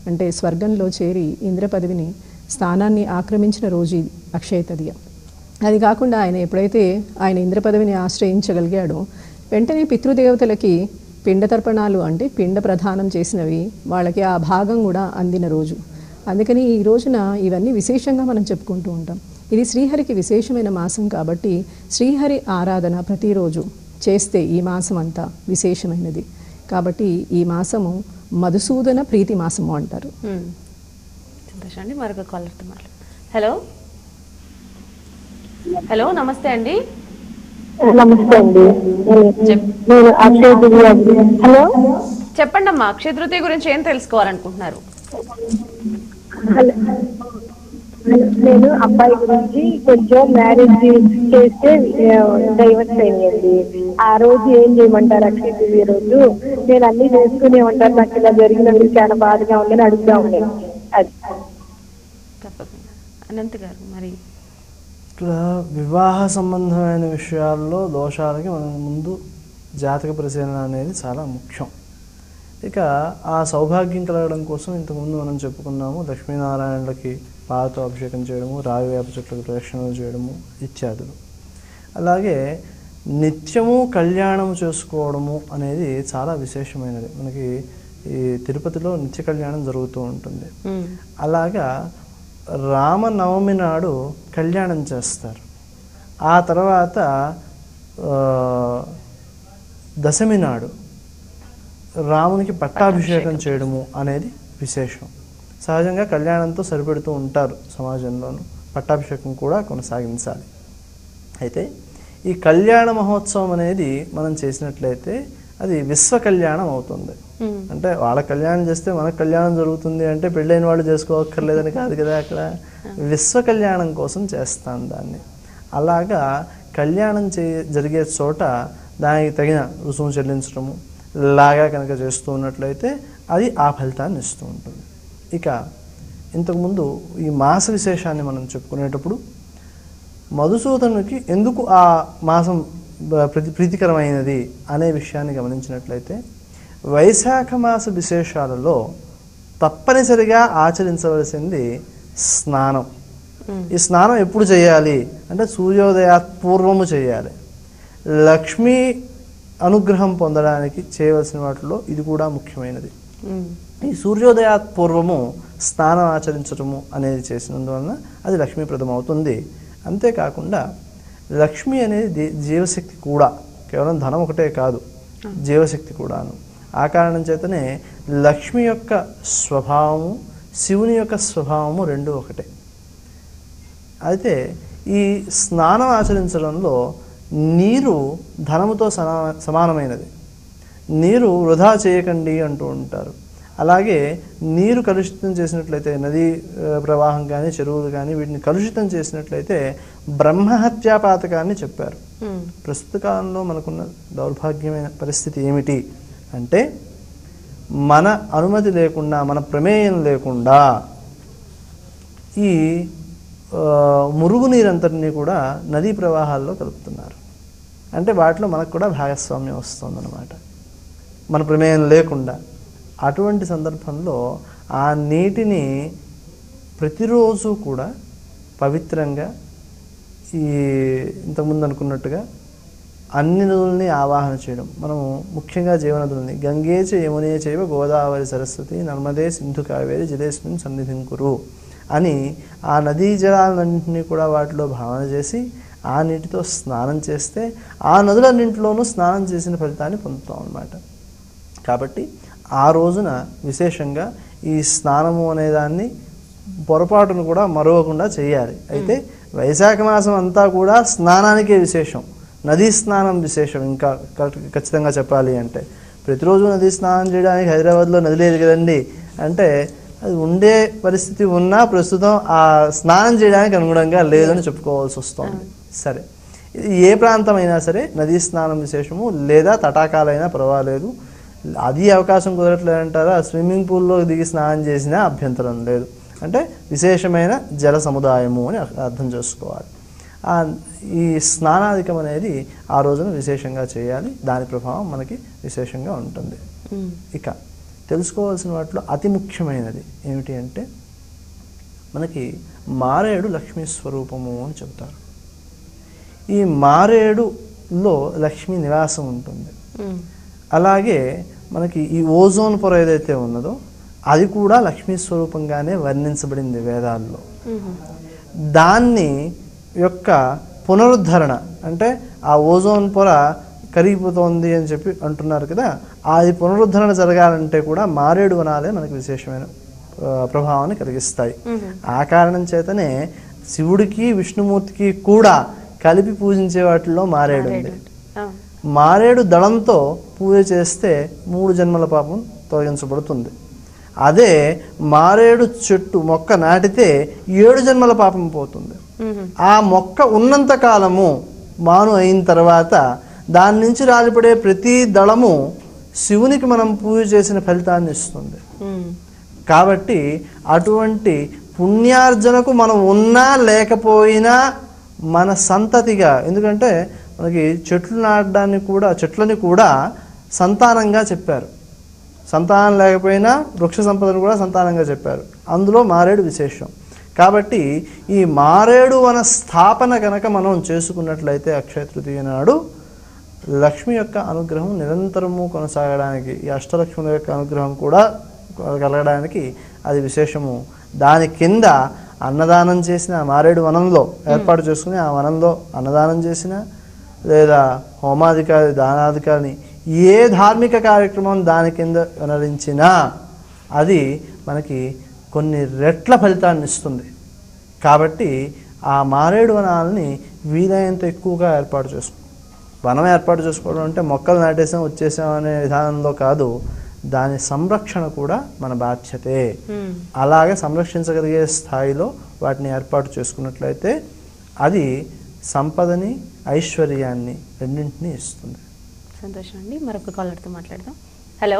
అంటే స్వర్గంలో చేరి ఇంద్ర పదవిని స్థానాన్ని ఆక్రమించిన రోజు ఇది అక్షయ తదియ అది కాకుండా ఆయన ఎప్పుడైతే ఆయన ఇంద్ర పదవిని ఆశ్రయించగలిగాడో వెంటనే పితృదేవతలకి పిండ తర్పణాలు అంటే పిండ ప్రదానం చేసినవి వాళ్ళకి ఆ భాగం కూడా అందిన రోజు అందుకని ఈ రోజున ఇవన్నీ విశేషంగా మనం చెప్పుకుంటూ ఉంటాం ఇది శ్రీహరికి విశేషమైన మాసం కాబట్టి శ్రీహరి ఆరాధన ప్రతిరోజు చేస్తే ఈ మాసం అంతా విశేషమైనది కాబట్టి ఈ మాసము మధుసూదన ప్రీతి మాసము అంటారు మ్మ్. సంతోషం అండి మరొక కాలర్తో మాట్లాడు హలో హలో నమస్తే అండి నమస్తే అండి నేను అక్షయ దివ్య హలో చెప్పండి అమ్మా అక్షయ తృతీయ గురించి ఏం తెలుసుకోవాలనుకుంటున్నారు హలో నేను అబ్బాయి గురించి కొంచెం మ్యారేజ్ చేస్తే డైవర్స్ అయ్యండి ఆ రోజు ఏం చేయమంటారు అక్షయ దివ్య రోజు నేను అన్ని చేసుకునేమంటారు నాకు ఇలా జరిగినందుకు చాలా బాధగా ఉందని అడుగుతా ఉన్నాను అది తప్పకుండా అనంత్ గారు మరి ఇక్కడ వివాహ సంబంధమైన విషయాల్లో దోషాలకి మనం ముందు జాతక పరిశీలన అనేది చాలా ముఖ్యం ఇక ఆ సౌభాగ్యం కలగడం కోసం ఇంతకుముందు మనం చెప్పుకున్నాము లక్ష్మీనారాయణలకి పాలతో అభిషేకం చేయడము రావి వేప చెట్లకు ప్రదక్షిణలు చేయడము ఇత్యాదులు అలాగే నిత్యము కళ్యాణం చేసుకోవడము అనేది చాలా విశేషమైనది మనకి ఈ తిరుపతిలో నిత్య కళ్యాణం జరుగుతూ ఉంటుంది అలాగా రామనవమి నాడు కళ్యాణం చేస్తారు ఆ తర్వాత ఆ, దశమి నాడు రామునికి పట్టాభిషేకం చేయడము అనేది విశేషం సహజంగా కళ్యాణంతో సరిపెడుతూ ఉంటారు సమాజంలోనూ పట్టాభిషేకం కూడా కొనసాగించాలి అయితే ఈ కళ్యాణ మహోత్సవం అనేది మనం చేసినట్లయితే అది విశ్వ కళ్యాణం అవుతుంది అంటే వాళ్ళ కళ్యాణం చేస్తే మనకు కళ్యాణం జరుగుతుంది అంటే పెళ్ళైన వాళ్ళు చేసుకోవక్కర్లేదని కాదు కదా అక్కడ విశ్వ కళ్యాణం కోసం చేస్తాం దాన్ని అలాగా కళ్యాణం చే జరిగే చోట దానికి తగిన రుసుము చెల్లించడము లాగా కనుక చేస్తూ ఉన్నట్లయితే అది ఆ ఫలితాన్ని ఇస్తూ ఉంటుంది ఇక ఇంతకుముందు ఈ మాస విశేషాన్ని మనం చెప్పుకునేటప్పుడు మధుసూదనునికి ఎందుకు ఆ మాసం బ- ప్రతి ప్రీతికరమైనది అనే విషయాన్ని గమనించినట్లయితే వైశాఖ మాస విశేషాలలో తప్పనిసరిగా ఆచరించవలసింది స్నానం ఈ స్నానం ఎప్పుడు చేయాలి అంటే సూర్యోదయాత్ పూర్వము చేయాలి లక్ష్మీ అనుగ్రహం పొందడానికి చేయవలసిన వాటిలో ఇది కూడా ముఖ్యమైనది ఈ సూర్యోదయాత్ పూర్వము స్నానం ఆచరించటము అనేది చేసినందువలన అది లక్ష్మీప్రదం అవుతుంది అంతేకాకుండా లక్ష్మి అనేది దే- జీవశక్తి కూడా కేవలం ధనం ఒకటే కాదు జీవశక్తి కూడాను ఆ కారణం చేతనే లక్ష్మి యొక్క స్వభావము శివుని యొక్క స్వభావము రెండు ఒకటే అయితే ఈ స్నానం ఆచరించడంలో నీరు ధనముతో సనా సమానమైనది నీరు వృధా చేయకండి అంటూ ఉంటారు అలాగే నీరు కలుషితం చేసినట్లయితే నదీ ఆ, ప్రవాహం కానీ చెరువులు కానీ వీటిని కలుషితం చేసినట్లయితే బ్రహ్మహత్యా పాతకాన్ని చెప్పారు ప్రస్తుత కాలంలో మనకున్న దౌర్భాగ్యమైన పరిస్థితి ఏమిటి అంటే మన అనుమతి లేకుండా మన ప్రమేయం లేకుండా ఈ ఆ, మురుగునీరంతటినీ కూడా నదీ ప్రవాహాల్లో కలుపుతున్నారు అంటే వాటిలో మనకు కూడా భాగస్వామ్యం వస్తుందన్నమాట మన ప్రమేయం లేకుండా అటువంటి సందర్భంలో ఆ నీటిని ప్రతిరోజు కూడా పవిత్రంగా ఈ ఇంతకుముందు అనుకున్నట్టుగా అన్ని నదుల్ని ఆవాహన చేయడం మనము ముఖ్యంగా జీవనదుల్ని గంగే చ యమునే చైవ గోదావరి సరస్వతి నర్మదే సింధు కావేరి జలేస్మిన్ సన్నిధిం కురు అని ఆ నదీ జలాలన్నింటినీ కూడా వాటిలో భావన చేసి ఆ నీటితో స్నానం చేస్తే ఆ నదులన్నింటిలోనూ స్నానం చేసిన ఫలితాన్ని పొందుతాం అన్నమాట కాబట్టి ఆ రోజున విశేషంగా ఈ స్నానము అనేదాన్ని పొరపాటును కూడా మరవకుండా చేయాలి అయితే వైశాఖ మాసం అంతా కూడా స్నానానికే విశేషం నదీ స్నానం విశేషం ఇంకా కరెక్ట్- ఖచ్చితంగా చెప్పాలి అంటే ప్రతిరోజు నదీ స్నానం చేయడానికి హైదరాబాద్లో నది లేదు కదండి అంటే అది ఉండే పరిస్థితి ఉన్నా ప్రస్తుతం ఆ స్నానం చేయడానికి అనుగుణంగా లేదని చెప్పుకోవాల్సి వస్తుంది సరే ఇది ఏ ప్రాంతం అయినా సరే నదీ స్నానం విశేషము లేదా తటాకాలైనా పర్వాలేదు అది అవకాశం కుదరట్లేదంటారా స్విమ్మింగ్ పూల్లో దిగి స్నానం చేసినా అభ్యంతరం లేదు అంటే విశేషమైన జల సముదాయము అని అర్థం చేసుకోవాలి ఆ ఈ స్నానాధికం అనేది ఆ రోజున విశేషంగా చేయాలి దాని ప్రభావం మనకి విశేషంగా ఉంటుంది ఇక తెలుసుకోవాల్సిన వాటిలో అతి ముఖ్యమైనది ఏమిటి అంటే మనకి మారేడు లక్ష్మీ స్వరూపము అని చెబుతారు ఈ మారేడులో లక్ష్మీ నివాసం ఉంటుంది అలాగే మనకి ఈ ఓజోన్ పొర ఏదైతే ఉన్నదో అది కూడా లక్ష్మీ స్వరూపంగానే వర్ణించబడింది వేదాల్లో దాన్ని యొక్క పునరుద్ధరణ అంటే ఆ ఓజోన్ పొర కరిగిపోతోంది అని చెప్పి అంటున్నారు కదా అది పునరుద్ధరణ జరగాలంటే కూడా మారేడు వనాలే మనకి విశేషమైన ఆ, ప్రభావాన్ని కలిగిస్తాయి ఆ కారణం చేతనే శివుడికి విష్ణుమూర్తికి కూడా కలిపి పూజించే వాటిల్లో మారేడు ఉంది మారేడు దళంతో పూజ చేస్తే మూడు జన్మల పాపం తొలగించబడుతుంది అదే మారేడు చెట్టు మొక్క నాటితే ఏడు జన్మల పాపం పోతుంది ఆ మొక్క ఉన్నంత కాలము మాను అయిన తర్వాత దాని నుంచి రాలిపడే ప్రతి దళము శివునికి మనం పూజ చేసిన ఫలితాన్ని ఇస్తుంది కాబట్టి అటువంటి పుణ్యార్జనకు మనం ఉన్నా లేకపోయినా మన సంతతిగా ఎందుకంటే మనకి చెట్లు నాటడాన్ని కూడా చెట్లని కూడా సంతానంగా చెప్పారు సంతానం లేకపోయినా వృక్ష సంపదను కూడా సంతానంగా చెప్పారు అందులో మారేడు విశేషం కాబట్టి ఈ మారేడు వన స్థాపన కనుక మనం చేసుకున్నట్లయితే అక్షయ తృతీయ నాడు లక్ష్మి యొక్క అనుగ్రహం నిరంతరము కొనసాగడానికి ఈ అష్టలక్ష్ముల యొక్క అనుగ్రహం కూడా కలగడానికి అది విశేషము దాని కింద అన్నదానం చేసిన ఆ మారేడు వనంలో ఏర్పాటు చేసుకుని ఆ వనంలో అన్నదానం చేసిన లేదా హోమాధికారి దానాధికారిని ఏ ధార్మిక కార్యక్రమం దాని కింద వినరించినా అది మనకి కొన్ని రెట్ల ఫలితాన్ని ఇస్తుంది కాబట్టి ఆ మారేడు వనాలని వీలైనంత ఎక్కువగా ఏర్పాటు చేసుకో వనం ఏర్పాటు చేసుకోవడం అంటే మొక్కలు నాటేసాం వచ్చేసాం అనే విధానంలో కాదు దాని సంరక్షణ కూడా మన బాధ్యతే అలాగే సంరక్షించగలిగే స్థాయిలో వాటిని ఏర్పాటు చేసుకున్నట్లయితే అది సంపదని ఐశ్వర్యాన్ని రెండింటినీ ఇస్తుంది సంతోషం అండి మరొక కాలర్తో మాట్లాడదాం హలో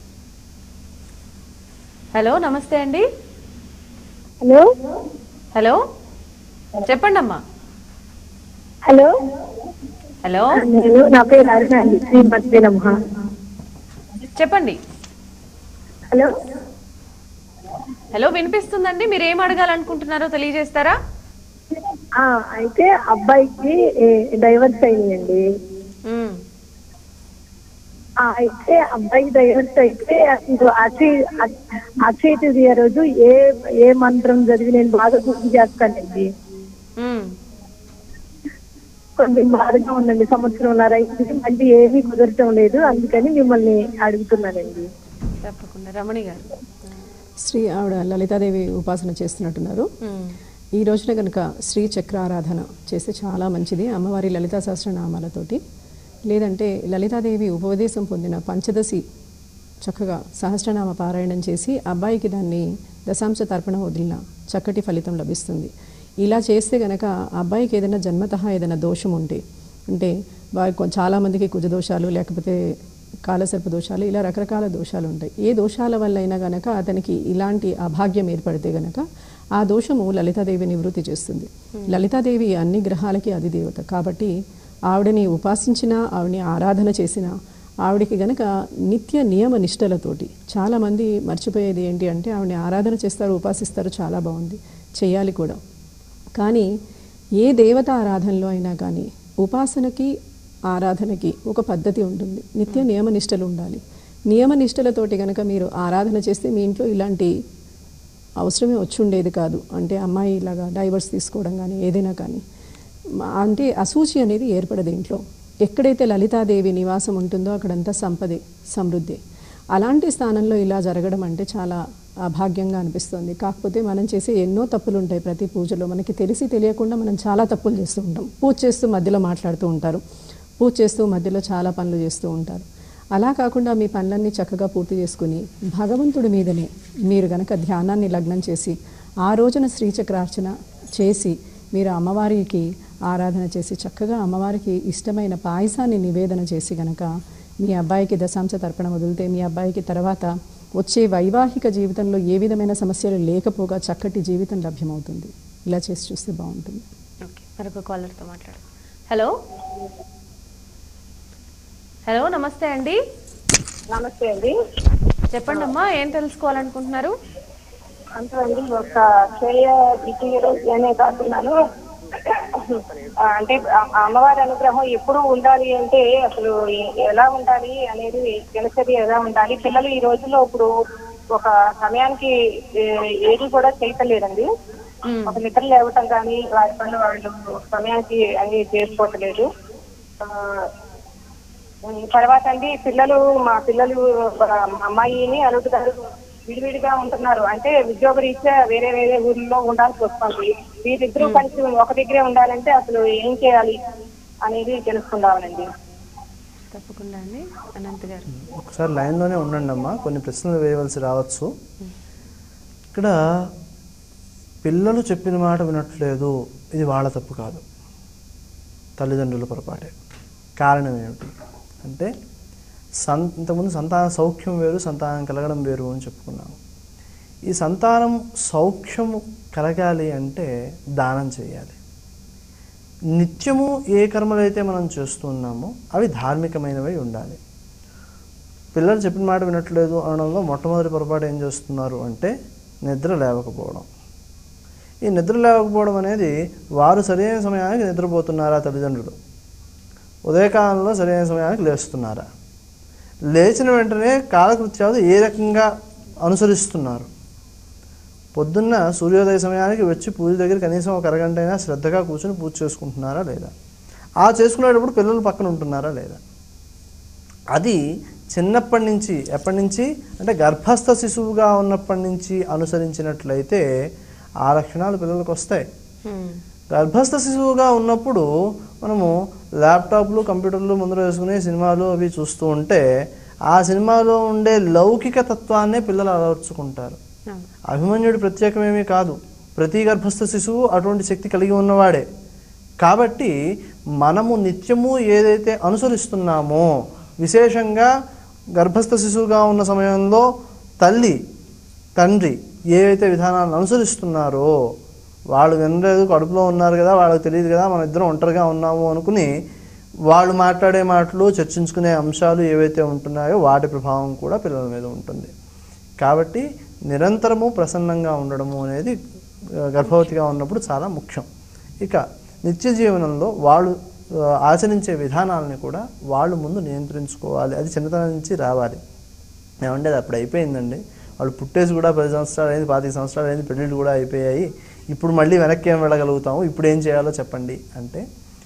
హలో నమస్తే అండి హలో హలో చెప్పండి అమ్మా హలో హలో నేను నా పేరు అరుణ అండి శ్రీమతి నమః చెప్పండి హలో హలో వినిపిస్తుందండి మీరు ఏం అడగాలనుకుంటున్నారో తెలియజేస్తారా ఆ, అయితే అబ్బాయికి డైవర్స్ అయిందండి మ్మ్. ఆ, అయితే అబ్బాయికి డైవర్స్ అయితే అసలు అక్షయ అక్షయ తృతీయ రోజు ఏ ఏ మంత్రం చదివి నేను బాగా పూజ చేస్తానండి మ్మ్. కొంచెం బాధగా ఉందండి సంవత్సరంన్నర అయింది మళ్ళీ ఏమీ కుదరటం లేదు అందుకని మిమ్మల్ని అడుగుతున్నానండి తప్పకుండా రమణి గారు శ్రీ ఆవిడ లలితాదేవి ఉపాసన చేస్తున్నట్టున్నారు మ్మ్. ఈ రోజున కనుక శ్రీ చక్ర ఆరాధన చేస్తే చాలా మంచిది అమ్మవారి లలితా సహస్రనామాలతోటి లేదంటే లలితాదేవి ఉపదేశం పొందిన పంచదశి చక్కగా సహస్రనామ పారాయణం చేసి అబ్బాయికి దాన్ని దశాంశ తర్పణ వదిలిన చక్కటి ఫలితం లభిస్తుంది ఇలా చేస్తే గనక అబ్బాయికి ఏదైనా జన్మతః ఏదైనా దోషం ఉంటే అంటే వారి కొ- చాలామందికి కుజ దోషాలు లేకపోతే కాలసర్ప దోషాలు ఇలా రకరకాల దోషాలు ఉంటాయి ఏ దోషాల వల్ల అయినా గనక అతనికి ఇలాంటి అభాగ్యం ఏర్పడితే గనక ఆ దోషము లలితాదేవి నివృత్తి చేస్తుంది లలితాదేవి అన్ని గ్రహాలకి అధిదేవత కాబట్టి ఆవిడని ఉపాసించినా ఆవిడని ఆరాధన చేసినా ఆవిడకి గనక నిత్య నియమ నిష్టలతోటి చాలామంది మర్చిపోయేది ఏంటి అంటే ఆవిడని ఆరాధన చేస్తారు ఉపాసిస్తారు చాలా బాగుంది చేయాలి కూడా కానీ ఏ దేవత ఆరాధనలో అయినా కానీ ఉపాసనకి ఆరాధనకి ఒక పద్ధతి ఉంటుంది నిత్య నియమ నిష్టలు ఉండాలి నియమ నిష్టలతోటి కనుక మీరు ఆరాధన చేస్తే మీ ఇంట్లో ఇలాంటి అవసరమే వచ్చి ఉండేది కాదు అంటే అమ్మాయి ఇలాగా డైవర్స్ తీసుకోవడం కానీ ఏదైనా కానీ మా- అంటే అసూచి అనేది ఏర్పడదు ఇంట్లో ఎక్కడైతే లలితాదేవి నివాసం ఉంటుందో అక్కడంతా సంపదే సమృద్ధి అలాంటి స్థానంలో ఇలా జరగడం అంటే చాలా అభాగ్యంగా అనిపిస్తుంది కాకపోతే మనం చేసే ఎన్నో తప్పులు ఉంటాయి ప్రతి పూజలో మనకి తెలిసి తెలియకుండా మనం చాలా తప్పులు చేస్తూ ఉంటాం పూజ చేస్తూ మధ్యలో మాట్లాడుతూ ఉంటారు పూజ చేస్తూ మధ్యలో చాలా పనులు చేస్తూ ఉంటారు అలా కాకుండా మీ పనులన్నీ చక్కగా పూర్తి చేసుకుని భగవంతుడి మీదనే మీరు గనక ధ్యానాన్ని లగ్నం చేసి ఆ రోజున శ్రీచక్రార్చన చేసి మీరు అమ్మవారికి ఆరాధన చేసి చక్కగా అమ్మవారికి ఇష్టమైన పాయసాన్ని నివేదన చేసి గనక మీ అబ్బాయికి దశాంశ తర్పణ వదిలితే మీ అబ్బాయికి తర్వాత వచ్చే వైవాహిక జీవితంలో ఏ విధమైన సమస్యలు లేకపోగా చక్కటి జీవితం లభ్యమవుతుంది ఇలా చేసి చూస్తే బాగుంటుంది ఓకే మరొక కాలర్తో మాట్లాడు హలో హలో నమస్తే అండి నమస్తే అండి చెప్పండి అమ్మా ఏం తెలుసుకోవాలనుకుంటున్నారు అంటే అండి ఒక క్షయ ద్వితీయ రోజు అనే కాకున్నాను ఆ, అంటే ఆ- ఆ అమ్మవారి అనుగ్రహం ఎప్పుడు ఉండాలి అంటే అసలు ఎ- ఎలా ఉండాలి అనేది దినచర్య ఎలా ఉండాలి పిల్లలు ఈ రోజుల్లో ఇప్పుడు ఒక సమయానికి ఏ, ఏది కూడా చేయటలేదండి ఒక నిద్ర లేవటం కానీ వారి పనులు వాళ్ళు సమయానికి అన్ని చేసుకోవట్లేదు ఆ, ఉమ్, తర్వాత అండి పిల్లలు మా పిల్లలు ఆ, మా అమ్మాయిని అల్లుడు గారు విడివిడిగా ఉంటున్నారు అంటే ఉద్యోగ రీత్యా వేరే వేరే ఊర్లో ఉండాల్సి వస్తుంది వీరిద్దరూ కలిసి ఒక దగ్గరే ఉండాలంటే అసలు ఏం చేయాలి అనేది తెలుసుకుందామనండి తప్పకుండా అండి అనంత్ గారు ఒకసారి లైన్లోనే ఉండండి అమ్మా కొన్ని ప్రశ్నలు వేయవలసి రావచ్చు ఇక్కడ పిల్లలు చెప్పిన మాట వినట్లేదు ఇది వాళ్ళ తప్పు కాదు తల్లిదండ్రుల పొరపాటే కారణం ఏమిటి అంటే సన్ ఇంతకుముందు సంతాన సౌఖ్యం వేరు సంతానం కలగడం వేరు అని చెప్పుకున్నాము ఈ సంతానం సౌఖ్యము కలగాలి అంటే దానం చేయాలి నిత్యము ఏ కర్మలైతే మనం చేస్తున్నామో అవి ధార్మికమైనవి ఉండాలి పిల్లలు చెప్పిన మాట వినట్లేదు అనడంలో మొట్టమొదటి పొరపాటు ఏం చేస్తున్నారు అంటే నిద్ర లేవకపోవడం ఈ నిద్ర లేవకపోవడం అనేది వారు సరైన సమయానికి నిద్రపోతున్నారా తల్లిదండ్రులు ఉదయకాలంలో సరైన సమయానికి లేస్తున్నారా లేచిన వెంటనే కాలకృత్యాలు ఏ రకంగా అనుసరిస్తున్నారు పొద్దున్న సూర్యోదయ సమయానికి వచ్చి పూజ దగ్గర కనీసం ఒక అరగంట అయినా శ్రద్ధగా కూర్చొని పూజ చేసుకుంటున్నారా లేదా ఆ చేసుకునేటప్పుడు పిల్లలు పక్కన ఉంటున్నారా లేదా అది చిన్నప్పటి నుంచి ఎప్పటి నుంచి అంటే గర్భస్థ శిశువుగా ఉన్నప్పటి నుంచి అనుసరించినట్లయితే ఆ లక్షణాలు పిల్లలకు వస్తాయి గర్భస్థ శిశువుగా ఉన్నప్పుడు మనము ల్యాప్టాప్లు కంప్యూటర్లు ముందర వేసుకుని సినిమాలు అవి చూస్తూ ఉంటే ఆ సినిమాలో ఉండే లౌకిక తత్వాన్నే పిల్లలు అలవర్చుకుంటారు అభిమన్యుడు ప్రత్యేకమేమీ కాదు ప్రతి గర్భస్థ శిశువు అటువంటి శక్తి కలిగి ఉన్నవాడే కాబట్టి మనము నిత్యము ఏదైతే అనుసరిస్తున్నామో విశేషంగా గర్భస్థ శిశువుగా ఉన్న సమయంలో తల్లి తండ్రి ఏవైతే విధానాలను అనుసరిస్తున్నారో వాళ్ళు వినలేదు కడుపులో ఉన్నారు కదా వాళ్ళకి తెలియదు కదా మన ఇద్దరం ఒంటరిగా ఉన్నాము అనుకుని వాళ్ళు మాట్లాడే మాటలు చర్చించుకునే అంశాలు ఏవైతే ఉంటున్నాయో వాటి ప్రభావం కూడా పిల్లల మీద ఉంటుంది కాబట్టి నిరంతరము ప్రసన్నంగా ఉండడము అనేది ఆ, గర్భవతిగా ఉన్నప్పుడు చాలా ముఖ్యం ఇక నిత్య జీవనంలో వాళ్ళు ఆ, ఆచరించే విధానాలని కూడా వాళ్ళు ముందు నియంత్రించుకోవాలి అది చిన్నతనం నుంచి రావాలి ఏమంటే అది అప్పుడు అయిపోయిందండి వాళ్ళు పుట్టేసి కూడా పది సంవత్సరాలు అయింది పాతిక సంవత్సరాలు అయింది పెళ్ళిళ్ళు కూడా అయిపోయాయి ఇప్పుడు మళ్ళీ వెనక్కి ఏం వెళ్ళగలుగుతాము ఇప్పుడు ఏం చేయాలో చెప్పండి అంటే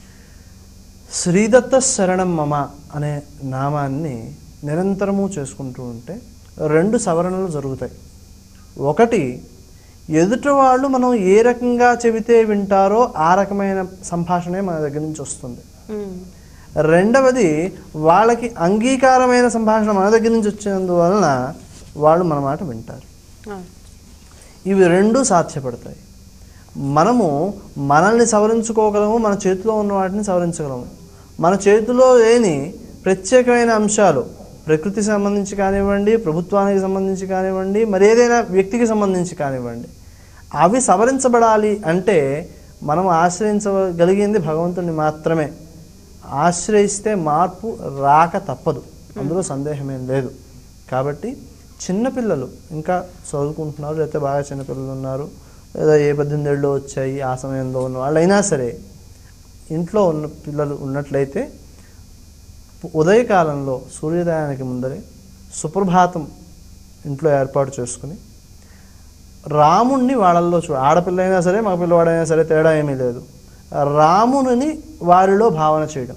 శ్రీదత్త శరణం మమ అనే నామాన్ని నిరంతరము చేసుకుంటూ ఉంటే రెండు సవరణలు జరుగుతాయి ఒకటి ఎదుటి వాళ్ళు మనం ఏ రకంగా చెబితే వింటారో ఆ రకమైన సంభాషణే మన దగ్గర నుంచి వస్తుంది రెండవది వాళ్ళకి అంగీకారమైన సంభాషణ మన దగ్గర నుంచి వచ్చినందువలన వాళ్ళు మన మాట వింటారు ఇవి రెండు సాధ్యపడతాయి మనము మనల్ని సవరించుకోగలము మన చేతిలో ఉన్న వాటిని సవరించగలము మన చేతిలో లేని ప్రత్యేకమైన అంశాలు ప్రకృతికి సంబంధించి కానివ్వండి ప్రభుత్వానికి సంబంధించి కానివ్వండి మరి ఏదైనా వ్యక్తికి సంబంధించి కానివ్వండి అవి సవరించబడాలి అంటే మనం ఆశ్రయించగలిగింది భగవంతుని మాత్రమే ఆశ్రయిస్తే మార్పు రాక తప్పదు అందులో సందేహమేం లేదు కాబట్టి చిన్నపిల్లలు ఇంకా చదువుకుంటున్నారు లేకపోతే బాగా చిన్నపిల్లలు ఉన్నారు లేదా ఏ పద్దెనిమిది ఏళ్ళు వచ్చాయి ఆ సమయంలో ఉన్న వాళ్ళైనా సరే ఇంట్లో ఉన్న పిల్లలు ఉన్నట్లయితే ఉదయకాలంలో సూర్యోదయానికి ముందరే సుప్రభాతం ఇంట్లో ఏర్పాటు చేసుకుని రాముణ్ణి వాళ్ళల్లో చూ ఆడపిల్లైనా సరే మగ పిల్లవాడైనా సరే తేడా ఏమీ లేదు రాముని వారిలో భావన చేయడం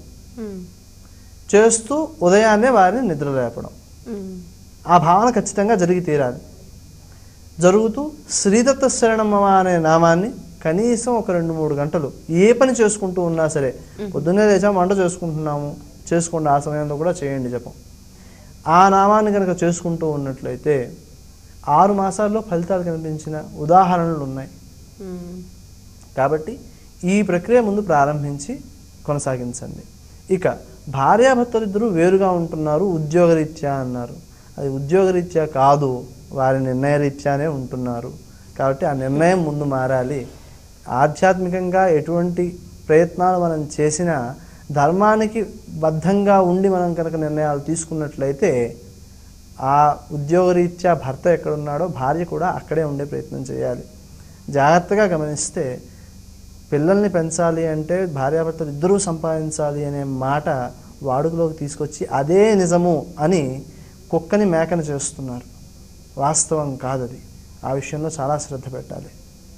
చేస్తూ ఉదయాన్నే వారిని నిద్ర లేపడం ఆ భావన ఖచ్చితంగా జరిగి తీరాలి జరుగుతూ శ్రీదత్త శరణమ్మ అనే నామాన్ని కనీసం ఒక రెండు మూడు గంటలు ఏ పని చేసుకుంటూ ఉన్నా సరే పొద్దున్నే లేచాం వంట చేసుకుంటున్నాము చేసుకోండి ఆ సమయంలో కూడా చేయండి జపం ఆ నామాన్ని కనుక చేసుకుంటూ ఉన్నట్లయితే ఆరు మాసాల్లో ఫలితాలు కనిపించిన ఉదాహరణలు ఉన్నాయి కాబట్టి ఈ ప్రక్రియ ముందు ప్రారంభించి కొనసాగించండి ఇక భార్యాభర్తలిద్దరూ వేరుగా ఉంటున్నారు ఉద్యోగరీత్యా అన్నారు అది ఉద్యోగరీత్యా కాదు వారి నిర్ణయరీత్యానే ఉంటున్నారు కాబట్టి ఆ నిర్ణయం ముందు మారాలి ఆధ్యాత్మికంగా ఎటువంటి ప్రయత్నాలు మనం చేసినా ధర్మానికి బద్ధంగా ఉండి మనం కనుక నిర్ణయాలు తీసుకున్నట్లయితే ఆ ఉద్యోగరీత్యా భర్త ఎక్కడున్నాడో భార్య కూడా అక్కడే ఉండే ప్రయత్నం చేయాలి జాగ్రత్తగా గమనిస్తే పిల్లల్ని పెంచాలి అంటే భార్యాభర్తలు ఇద్దరూ సంపాదించాలి అనే మాట వాడుకలోకి తీసుకొచ్చి అదే నిజము అని కుక్కని మేకని చేస్తున్నారు వాస్తవం కాదది ఆ విషయంలో చాలా శ్రద్ధ పెట్టాలి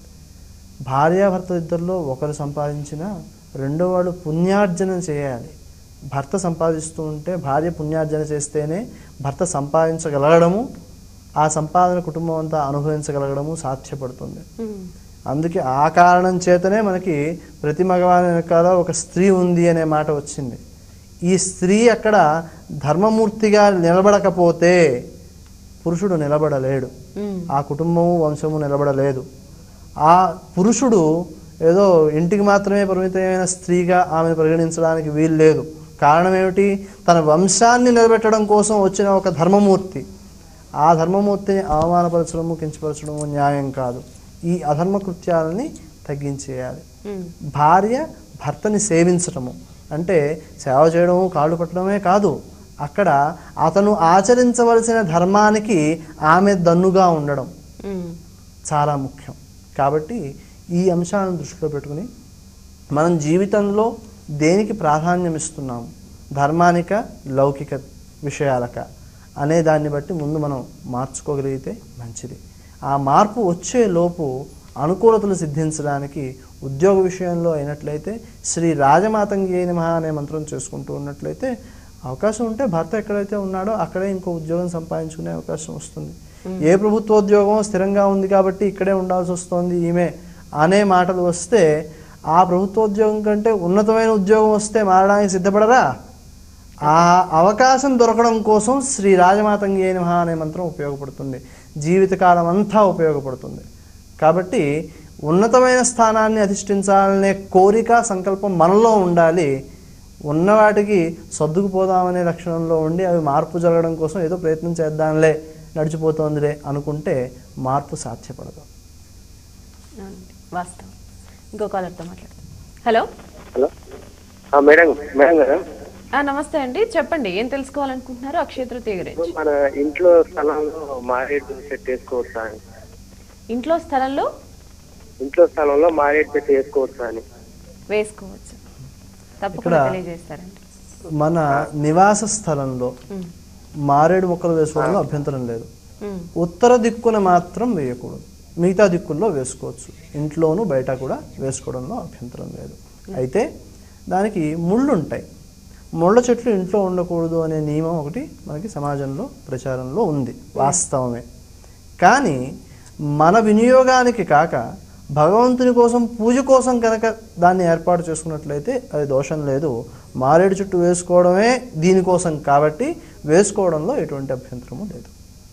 భార్యాభర్తలు ఇద్దరిలో ఒకరు సంపాదించినా రెండో వాళ్ళు పుణ్యార్జన చేయాలి భర్త సంపాదిస్తూ ఉంటే భార్య పుణ్యార్జన చేస్తేనే భర్త సంపాదించగలగడము ఆ సంపాదన కుటుంబం అంతా అనుభవించగలగడము సాధ్యపడుతుంది అందుకే ఆ కారణం చేతనే మనకి ప్రతి మగవాని వెనకాల ఒక స్త్రీ ఉంది అనే మాట వచ్చింది ఈ స్త్రీ అక్కడ ధర్మమూర్తిగా నిలబడకపోతే పురుషుడు నిలబడలేడు ఆ కుటుంబము వంశము నిలబడలేదు ఆ పురుషుడు ఏదో ఇంటికి మాత్రమే పరిమితమైన స్త్రీగా ఆమెను పరిగణించడానికి వీలు లేదు కారణం ఏమిటి తన వంశాన్ని నిలబెట్టడం కోసం వచ్చిన ఒక ధర్మమూర్తి ఆ ధర్మమూర్తిని అవమానపరచడము కించపరచడము న్యాయం కాదు ఈ అధర్మ కృత్యాలని తగ్గించేయాలి భార్య భర్తని సేవించటము అంటే సేవ చేయడము కాళ్ళు పట్టడమే కాదు అక్కడ అతను ఆచరించవలసిన ధర్మానికి ఆమె దన్నుగా ఉండడం చాలా ముఖ్యం కాబట్టి ఈ అంశాలను దృష్టిలో పెట్టుకుని మనం జీవితంలో దేనికి ప్రాధాన్యం ఇస్తున్నాము ధర్మానిక లౌకిక విషయాలక అనే దాన్ని బట్టి ముందు మనం మార్చుకోగలిగితే మంచిది ఆ మార్పు వచ్చే లోపు అనుకూలతలు సిద్ధించడానికి ఉద్యోగ విషయంలో అయినట్లయితే శ్రీ రాజమాతంగి నమః అనే మంత్రం చేసుకుంటూ ఉన్నట్లయితే అవకాశం ఉంటే భర్త ఎక్కడైతే ఉన్నాడో అక్కడే ఇంకో ఉద్యోగం సంపాదించుకునే అవకాశం వస్తుంది ఏ ప్రభుత్వోద్యోగం స్థిరంగా ఉంది కాబట్టి ఇక్కడే ఉండాల్సి వస్తుంది ఈమె అనే మాటలు వస్తే ఆ ప్రభుత్వోద్యోగం కంటే ఉన్నతమైన ఉద్యోగం వస్తే మారడానికి సిద్ధపడరా ఆ అవకాశం దొరకడం కోసం శ్రీ రాజమాతంగి నమః అనే మంత్రం ఉపయోగపడుతుంది జీవితకాలం అంతా ఉపయోగపడుతుంది కాబట్టి ఉన్నతమైన స్థానాన్ని అధిష్ఠించాలనే కోరిక సంకల్పం మనలో ఉండాలి ఉన్న వాటికి సర్దుకుపోదామనే లక్షణంలో ఉండి అవి మార్పు జరగడం కోసం ఏదో ప్రయత్నం చేద్దాంలే నడిచిపోతోందిలే అనుకుంటే మార్పు సాధ్యపడదు అవునండి, వాస్తవం ఇంకో కాలర్తో మాట్లాడతాం హలో హలో మేడం మేడం గారు ఆ, నమస్తే అండి చెప్పండి ఏం తెలుసుకోవాలనుకుంటున్నారు అక్షయ తృతీయ గురించి మన ఇంట్లో స్థలంలో మారేడు సెట్ వేసుకోవచ్చా అని ఇంట్లో స్థలంలో ఇంట్లో స్థలంలో మారేడు చెట్టు వేసుకోవచ్చా అని వేసుకోవచ్చు తప్పకుండా ఇక్కడ- తెలియజేస్తారండి మన నివాస స్థలంలో ఉమ్, మారేడు మొక్కలు వేసుకోవడంలో అభ్యంతరం లేదు ఉమ్, ఉత్తర దిక్కున మాత్రం వేయకూడదు మిగతా దిక్కుల్లో వేసుకోవచ్చు ఇంట్లోనూ బయట కూడా వేసుకోవడంలో అభ్యంతరం లేదు అయితే దానికి ముళ్ళు ఉంటాయి ముళ్ళ చెట్లు ఇంట్లో ఉండకూడదు అనే నియమం ఒకటి మనకి సమాజంలో ప్రచారంలో ఉంది వాస్తవమే కానీ మన వినియోగానికి కాక భగవంతుని కోసం పూజ కోసం కనుక దాన్ని ఏర్పాటు చేసుకున్నట్లయితే అది దోషం లేదు మారేడు చుట్టూ వేసుకోవడమే దీనికోసం కాబట్టి వేసుకోవడంలో ఎటువంటి అభ్యంతరము లేదు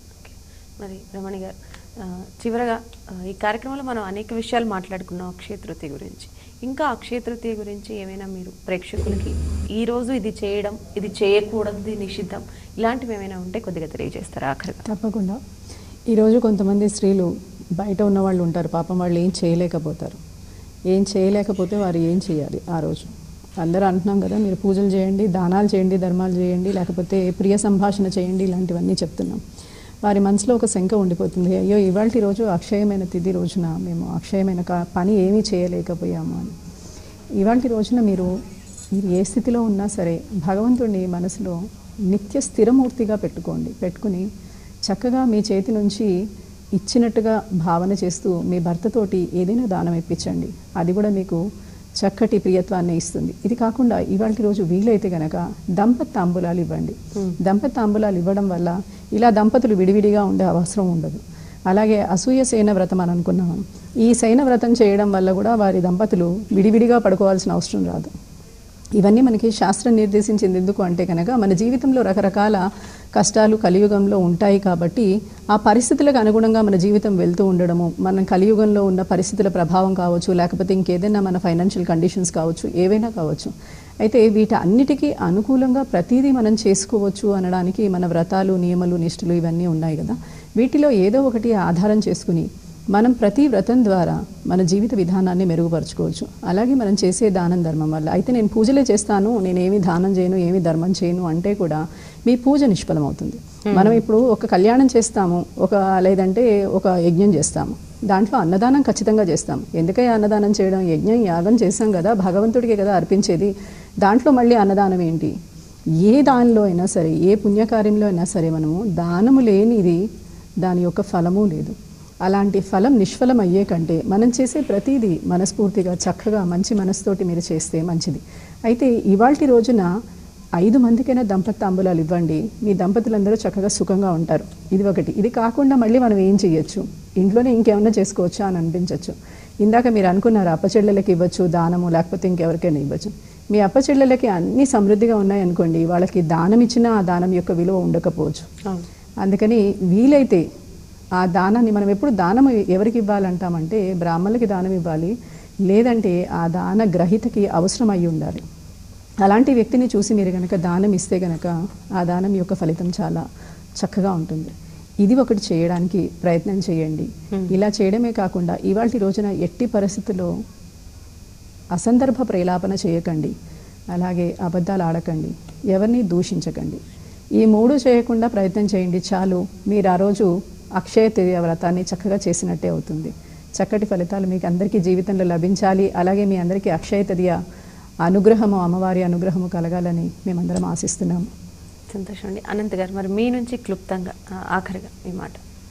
మరి రమణి గారు ఆ, చివరగా ఆ, ఈ కార్యక్రమంలో మనం అనేక విషయాలు మాట్లాడుకున్నాం అక్షయ తృతీయ గురించి ఇంకా అక్షయ తృతీయ గురించి ఏమైనా మీరు ప్రేక్షకులకి ఈ రోజు ఇది చేయడం ఇది చేయకూడదు ఇది నిషిద్ధం ఇలాంటివి ఏమైనా ఉంటే కొద్దిగా తెలియజేస్తారా ఆఖరిగా తప్పకుండా ఈరోజు కొంతమంది స్త్రీలు బయట ఉన్న వాళ్ళు ఉంటారు పాపం వాళ్ళు ఏం చేయలేకపోతారు ఏం చేయలేకపోతే వారు ఏం చేయాలి ఆ రోజు అందరూ అంటున్నాం కదా మీరు పూజలు చేయండి దానాలు చేయండి ధర్మాలు చేయండి లేకపోతే ప్రియ సంభాషణ చేయండి ఇలాంటివన్నీ చెప్తున్నాం వారి మనసులో ఒక శంక ఉండిపోతుంది అయ్యో ఇవాళ రోజు అక్షయమైన తిథి రోజున మేము అక్షయమైన కా- పని ఏమీ చేయలేకపోయాము అని ఇవాళ రోజున మీరు మీరు ఏ స్థితిలో ఉన్నా సరే భగవంతుడిని మనసులో నిత్య స్థిరమూర్తిగా పెట్టుకోండి పెట్టుకుని చక్కగా మీ చేతి నుంచి ఇచ్చినట్టుగా భావన చేస్తూ మీ భర్తతోటి ఏదైనా దానం ఇప్పించండి అది కూడా మీకు చక్కటి ప్రియత్వాన్ని ఇస్తుంది ఇది కాకుండా ఇవాళ రోజు వీలైతే గనక దంపతి తాంబూలాలు ఇవ్వండి దంపతి తాంబూలాలు ఇవ్వడం వల్ల ఇలా దంపతులు విడివిడిగా ఉండే అవసరం ఉండదు అలాగే అసూయ శయన వ్రతం అని అనుకున్నాం మనం. ఈ శయన వ్రతం చేయడం వల్ల కూడా వారి దంపతులు విడివిడిగా పడుకోవాల్సిన అవసరం రాదు ఇవన్నీ మనకి శాస్త్రం నిర్దేశించింది ఎందుకు అంటే కనుక మన జీవితంలో రకరకాల కష్టాలు కలియుగంలో ఉంటాయి కాబట్టి ఆ పరిస్థితులకు అనుగుణంగా మన జీవితం వెళ్తూ ఉండడము మన కలియుగంలో ఉన్న పరిస్థితుల ప్రభావం కావచ్చు లేకపోతే ఇంకేదైనా మన ఫైనాన్షియల్ కండిషన్స్ కావచ్చు ఏవైనా కావచ్చు అయితే వీటి అన్నిటికీ అనుకూలంగా ప్రతిదీ మనం చేసుకోవచ్చు అనడానికి మన వ్రతాలు నియమాలు నిష్ఠలు ఇవన్నీ ఉన్నాయి కదా వీటిలో ఏదో ఒకటి ఆధారం చేసుకుని మనం ప్రతి వ్రతం ద్వారా మన జీవిత విధానాన్ని మెరుగుపరచుకోవచ్చు అలాగే మనం చేసే దానం ధర్మం వల్ల అయితే నేను పూజలే చేస్తాను నేనేమి దానం చేయను ఏమి ధర్మం చేయను అంటే కూడా మీ పూజ నిష్ఫలమవుతుంది మనం ఇప్పుడు ఒక కళ్యాణం చేస్తాము ఒక లేదంటే ఒక యజ్ఞం చేస్తాము దాంట్లో అన్నదానం ఖచ్చితంగా చేస్తాం ఎందుకై అన్నదానం చేయడం యజ్ఞం యాగం చేస్తాం కదా భగవంతుడికే కదా అర్పించేది దాంట్లో మళ్ళీ అన్నదానం ఏంటి ఏ దానిలో అయినా సరే ఏ పుణ్యకార్యంలో అయినా సరే మనము దానము లేనిది దాని యొక్క ఫలము లేదు అలాంటి ఫలం నిష్ఫలం అయ్యే కంటే మనం చేసే ప్రతిదీ మనస్ఫూర్తిగా చక్కగా మంచి మనసుతోటి మీరు చేస్తే మంచిది అయితే ఇవాల్టి రోజున ఐదు మందికైనా దంపతి తాంబూలాలు ఇవ్వండి మీ దంపతులందరూ చక్కగా సుఖంగా ఉంటారు ఇది ఒకటి ఇది కాకుండా మళ్ళీ మనం ఏం చేయొచ్చు ఇంట్లోనే ఇంకేమన్నా చేసుకోవచ్చా అని అనిపించవచ్చు ఇందాక మీరు అనుకున్నారు అప్పచెల్లెలకి ఇవ్వచ్చు దానము లేకపోతే ఇంకెవరికైనా ఇవ్వచ్చు మీ అప్పచెల్లెలకి అన్ని సమృద్ధిగా ఉన్నాయనుకోండి వాళ్ళకి దానం ఇచ్చినా ఆ దానం యొక్క విలువ ఉండకపోవచ్చు అందుకని వీలైతే ఆ దానాన్ని మనం ఎప్పుడు దానం ఎవరికి ఇవ్వాలంటామంటే బ్రాహ్మణులకి దానం ఇవ్వాలి లేదంటే ఆ దాన గ్రహీతకి అవసరం అయి ఉండాలి అలాంటి వ్యక్తిని చూసి మీరు కనుక దానం ఇస్తే గనక ఆ దానం యొక్క ఫలితం చాలా చక్కగా ఉంటుంది ఇది ఒకటి చేయడానికి ప్రయత్నం చేయండి ఇలా చేయడమే కాకుండా ఇవాళ రోజున ఎట్టి పరిస్థితుల్లో అసందర్భ ప్రేలాపన చేయకండి అలాగే అబద్ధాలు ఆడకండి ఎవరిని దూషించకండి ఈ మూడు చేయకుండా ప్రయత్నం చేయండి చాలు మీరు ఆ రోజు అక్షయ తృతీయ వ్రతాన్ని చక్కగా చేసినట్టే అవుతుంది చక్కటి ఫలితాలు మీకు అందరికీ జీవితంలో లభించాలి అలాగే మీ అందరికీ అక్షయ తృతీయ అనుగ్రహము అమ్మవారి అనుగ్రహము కలగాలని మేమందరం ఆశిస్తున్నాము సంతోషం అండి అనంత్ గారు మరి మీ నుంచి క్లుప్తంగా ఆ, ఆఖరిగా ఈ మాట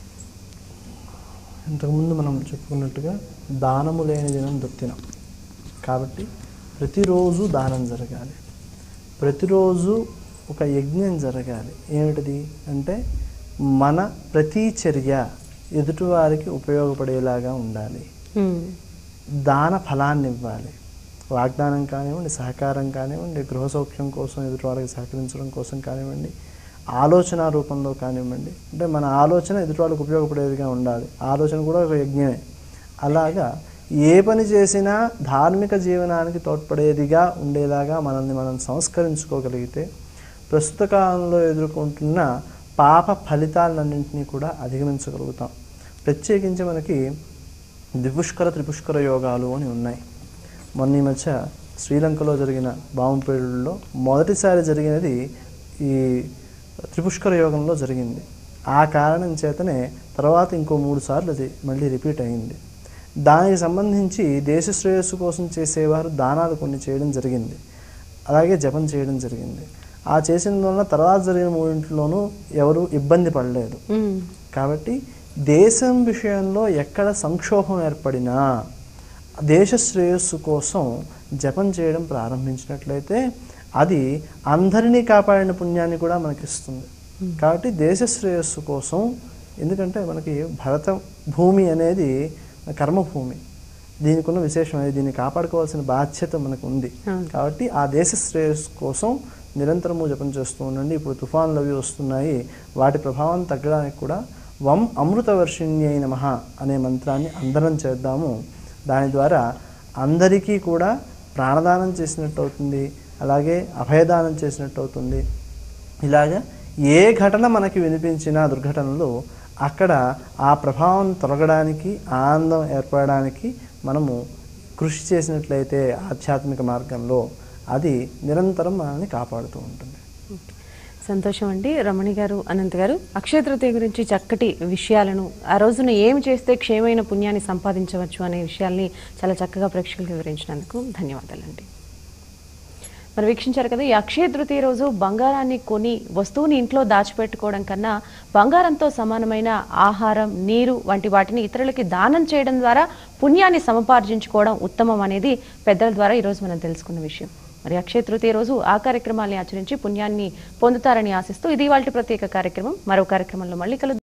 ఇంతకుముందు మనం చెప్పుకున్నట్టుగా దానము లేని దినం దుత్తినం కాబట్టి ప్రతిరోజు దానం జరగాలి ప్రతిరోజు ఒక యజ్ఞం జరగాలి ఏమిటిది అంటే మన ప్రతి చర్య ఎదుటివారికి ఉపయోగపడేలాగా ఉండాలి దాన ఫలాన్ని ఇవ్వాలి వాగ్దానం కానివ్వండి సహకారం కానివ్వండి గృహ సౌఖ్యం కోసం ఎదుటి వాళ్ళకి సహకరించడం కోసం కానివ్వండి ఆలోచన రూపంలో కానివ్వండి అంటే మన ఆలోచన ఎదుటి వాళ్ళకి ఉపయోగపడేదిగా ఉండాలి ఆలోచన కూడా ఒక యజ్ఞమే అలాగా ఏ పని చేసినా ధార్మిక జీవనానికి తోడ్పడేదిగా ఉండేలాగా మనల్ని మనం సంస్కరించుకోగలిగితే ప్రస్తుత కాలంలో ఎదుర్కొంటున్న పాప ఫలితాలన్నింటినీ కూడా అధిగమించగలుగుతాం ప్రత్యేకించి మనకి ద్విపుష్కర త్రిపుష్కర యోగాలు అని ఉన్నాయి మొన్న ఈ మధ్య శ్రీలంకలో జరిగిన బాంబుపేడులో మొదటిసారి జరిగినది ఈ త్రిపుష్కర యోగంలో జరిగింది ఆ కారణం చేతనే తర్వాత ఇంకో మూడు సార్లు అది మళ్ళీ రిపీట్ అయింది దానికి సంబంధించి దేశ శ్రేయస్సు కోసం చేసేవారు దానాలు కొన్ని చేయడం జరిగింది అలాగే జపం చేయడం జరిగింది ఆ చేసిన వలన తర్వాత జరిగిన మూడింటిలోనూ ఎవరు ఇబ్బంది పడలేదు కాబట్టి దేశం విషయంలో ఎక్కడ సంక్షోభం ఏర్పడినా దేశ శ్రేయస్సు కోసం జపం చేయడం ప్రారంభించినట్లయితే అది అందరినీ కాపాడిన పుణ్యాన్ని కూడా మనకిస్తుంది కాబట్టి దేశ శ్రేయస్సు కోసం ఎందుకంటే మనకి భరత భూమి అనేది కర్మభూమి దీనికి ఉన్న విశేషం అది దీన్ని కాపాడుకోవాల్సిన బాధ్యత మనకు ఉంది కాబట్టి ఆ దేశ శ్రేయస్సు కోసం నిరంతరము జపం చేస్తూ ఉండండి ఇప్పుడు తుఫాన్లు అవి వస్తున్నాయి వాటి ప్రభావం తగ్గడానికి కూడా వం అమృతవర్షిణ్యై నమః అనే మంత్రాన్ని అందరం చేద్దాము దాని ద్వారా అందరికీ కూడా ప్రాణదానం చేసినట్టు అవుతుంది అలాగే అభయదానం చేసినట్టు అవుతుంది ఇలాగా ఏ ఘటన మనకి వినిపించిన దుర్ఘటనలు అక్కడ ఆ ప్రభావం తొలగడానికి ఆనందం ఏర్పడడానికి మనము కృషి చేసినట్లయితే ఆధ్యాత్మిక మార్గంలో అది నిరంతరం మనల్ని కాపాడుతూ ఉంటుంది సంతోషం అండి రమణి గారు అనంత్ గారు అక్షయ తృతీయ గురించి చక్కటి విషయాలను ఆ రోజున ఏమి చేస్తే క్షేమైన పుణ్యాన్ని సంపాదించవచ్చు అనే విషయాల్ని చాలా చక్కగా ప్రేక్షకులకు వివరించినందుకు ధన్యవాదాలండి మరి వీక్షించారు కదా ఈ అక్షయ తృతీయ రోజు బంగారాన్ని కొని వస్తువుని ఇంట్లో దాచిపెట్టుకోవడం కన్నా బంగారంతో సమానమైన ఆహారం నీరు వంటి వాటిని ఇతరులకి దానం చేయడం ద్వారా పుణ్యాన్ని సముపార్జించుకోవడం ఉత్తమం అనేది పెద్దల ద్వారా ఈరోజు మనం తెలుసుకున్న విషయం మరి అక్షయ తృతీయ రోజు ఆ కార్యక్రమాల్ని ఆచరించి పుణ్యాన్ని పొందుతారని ఆశిస్తూ ఇది వాళ్ళ ప్రత్యేక కార్యక్రమం మరో కార్యక్రమంలో మళ్ళీ కలుద్దాం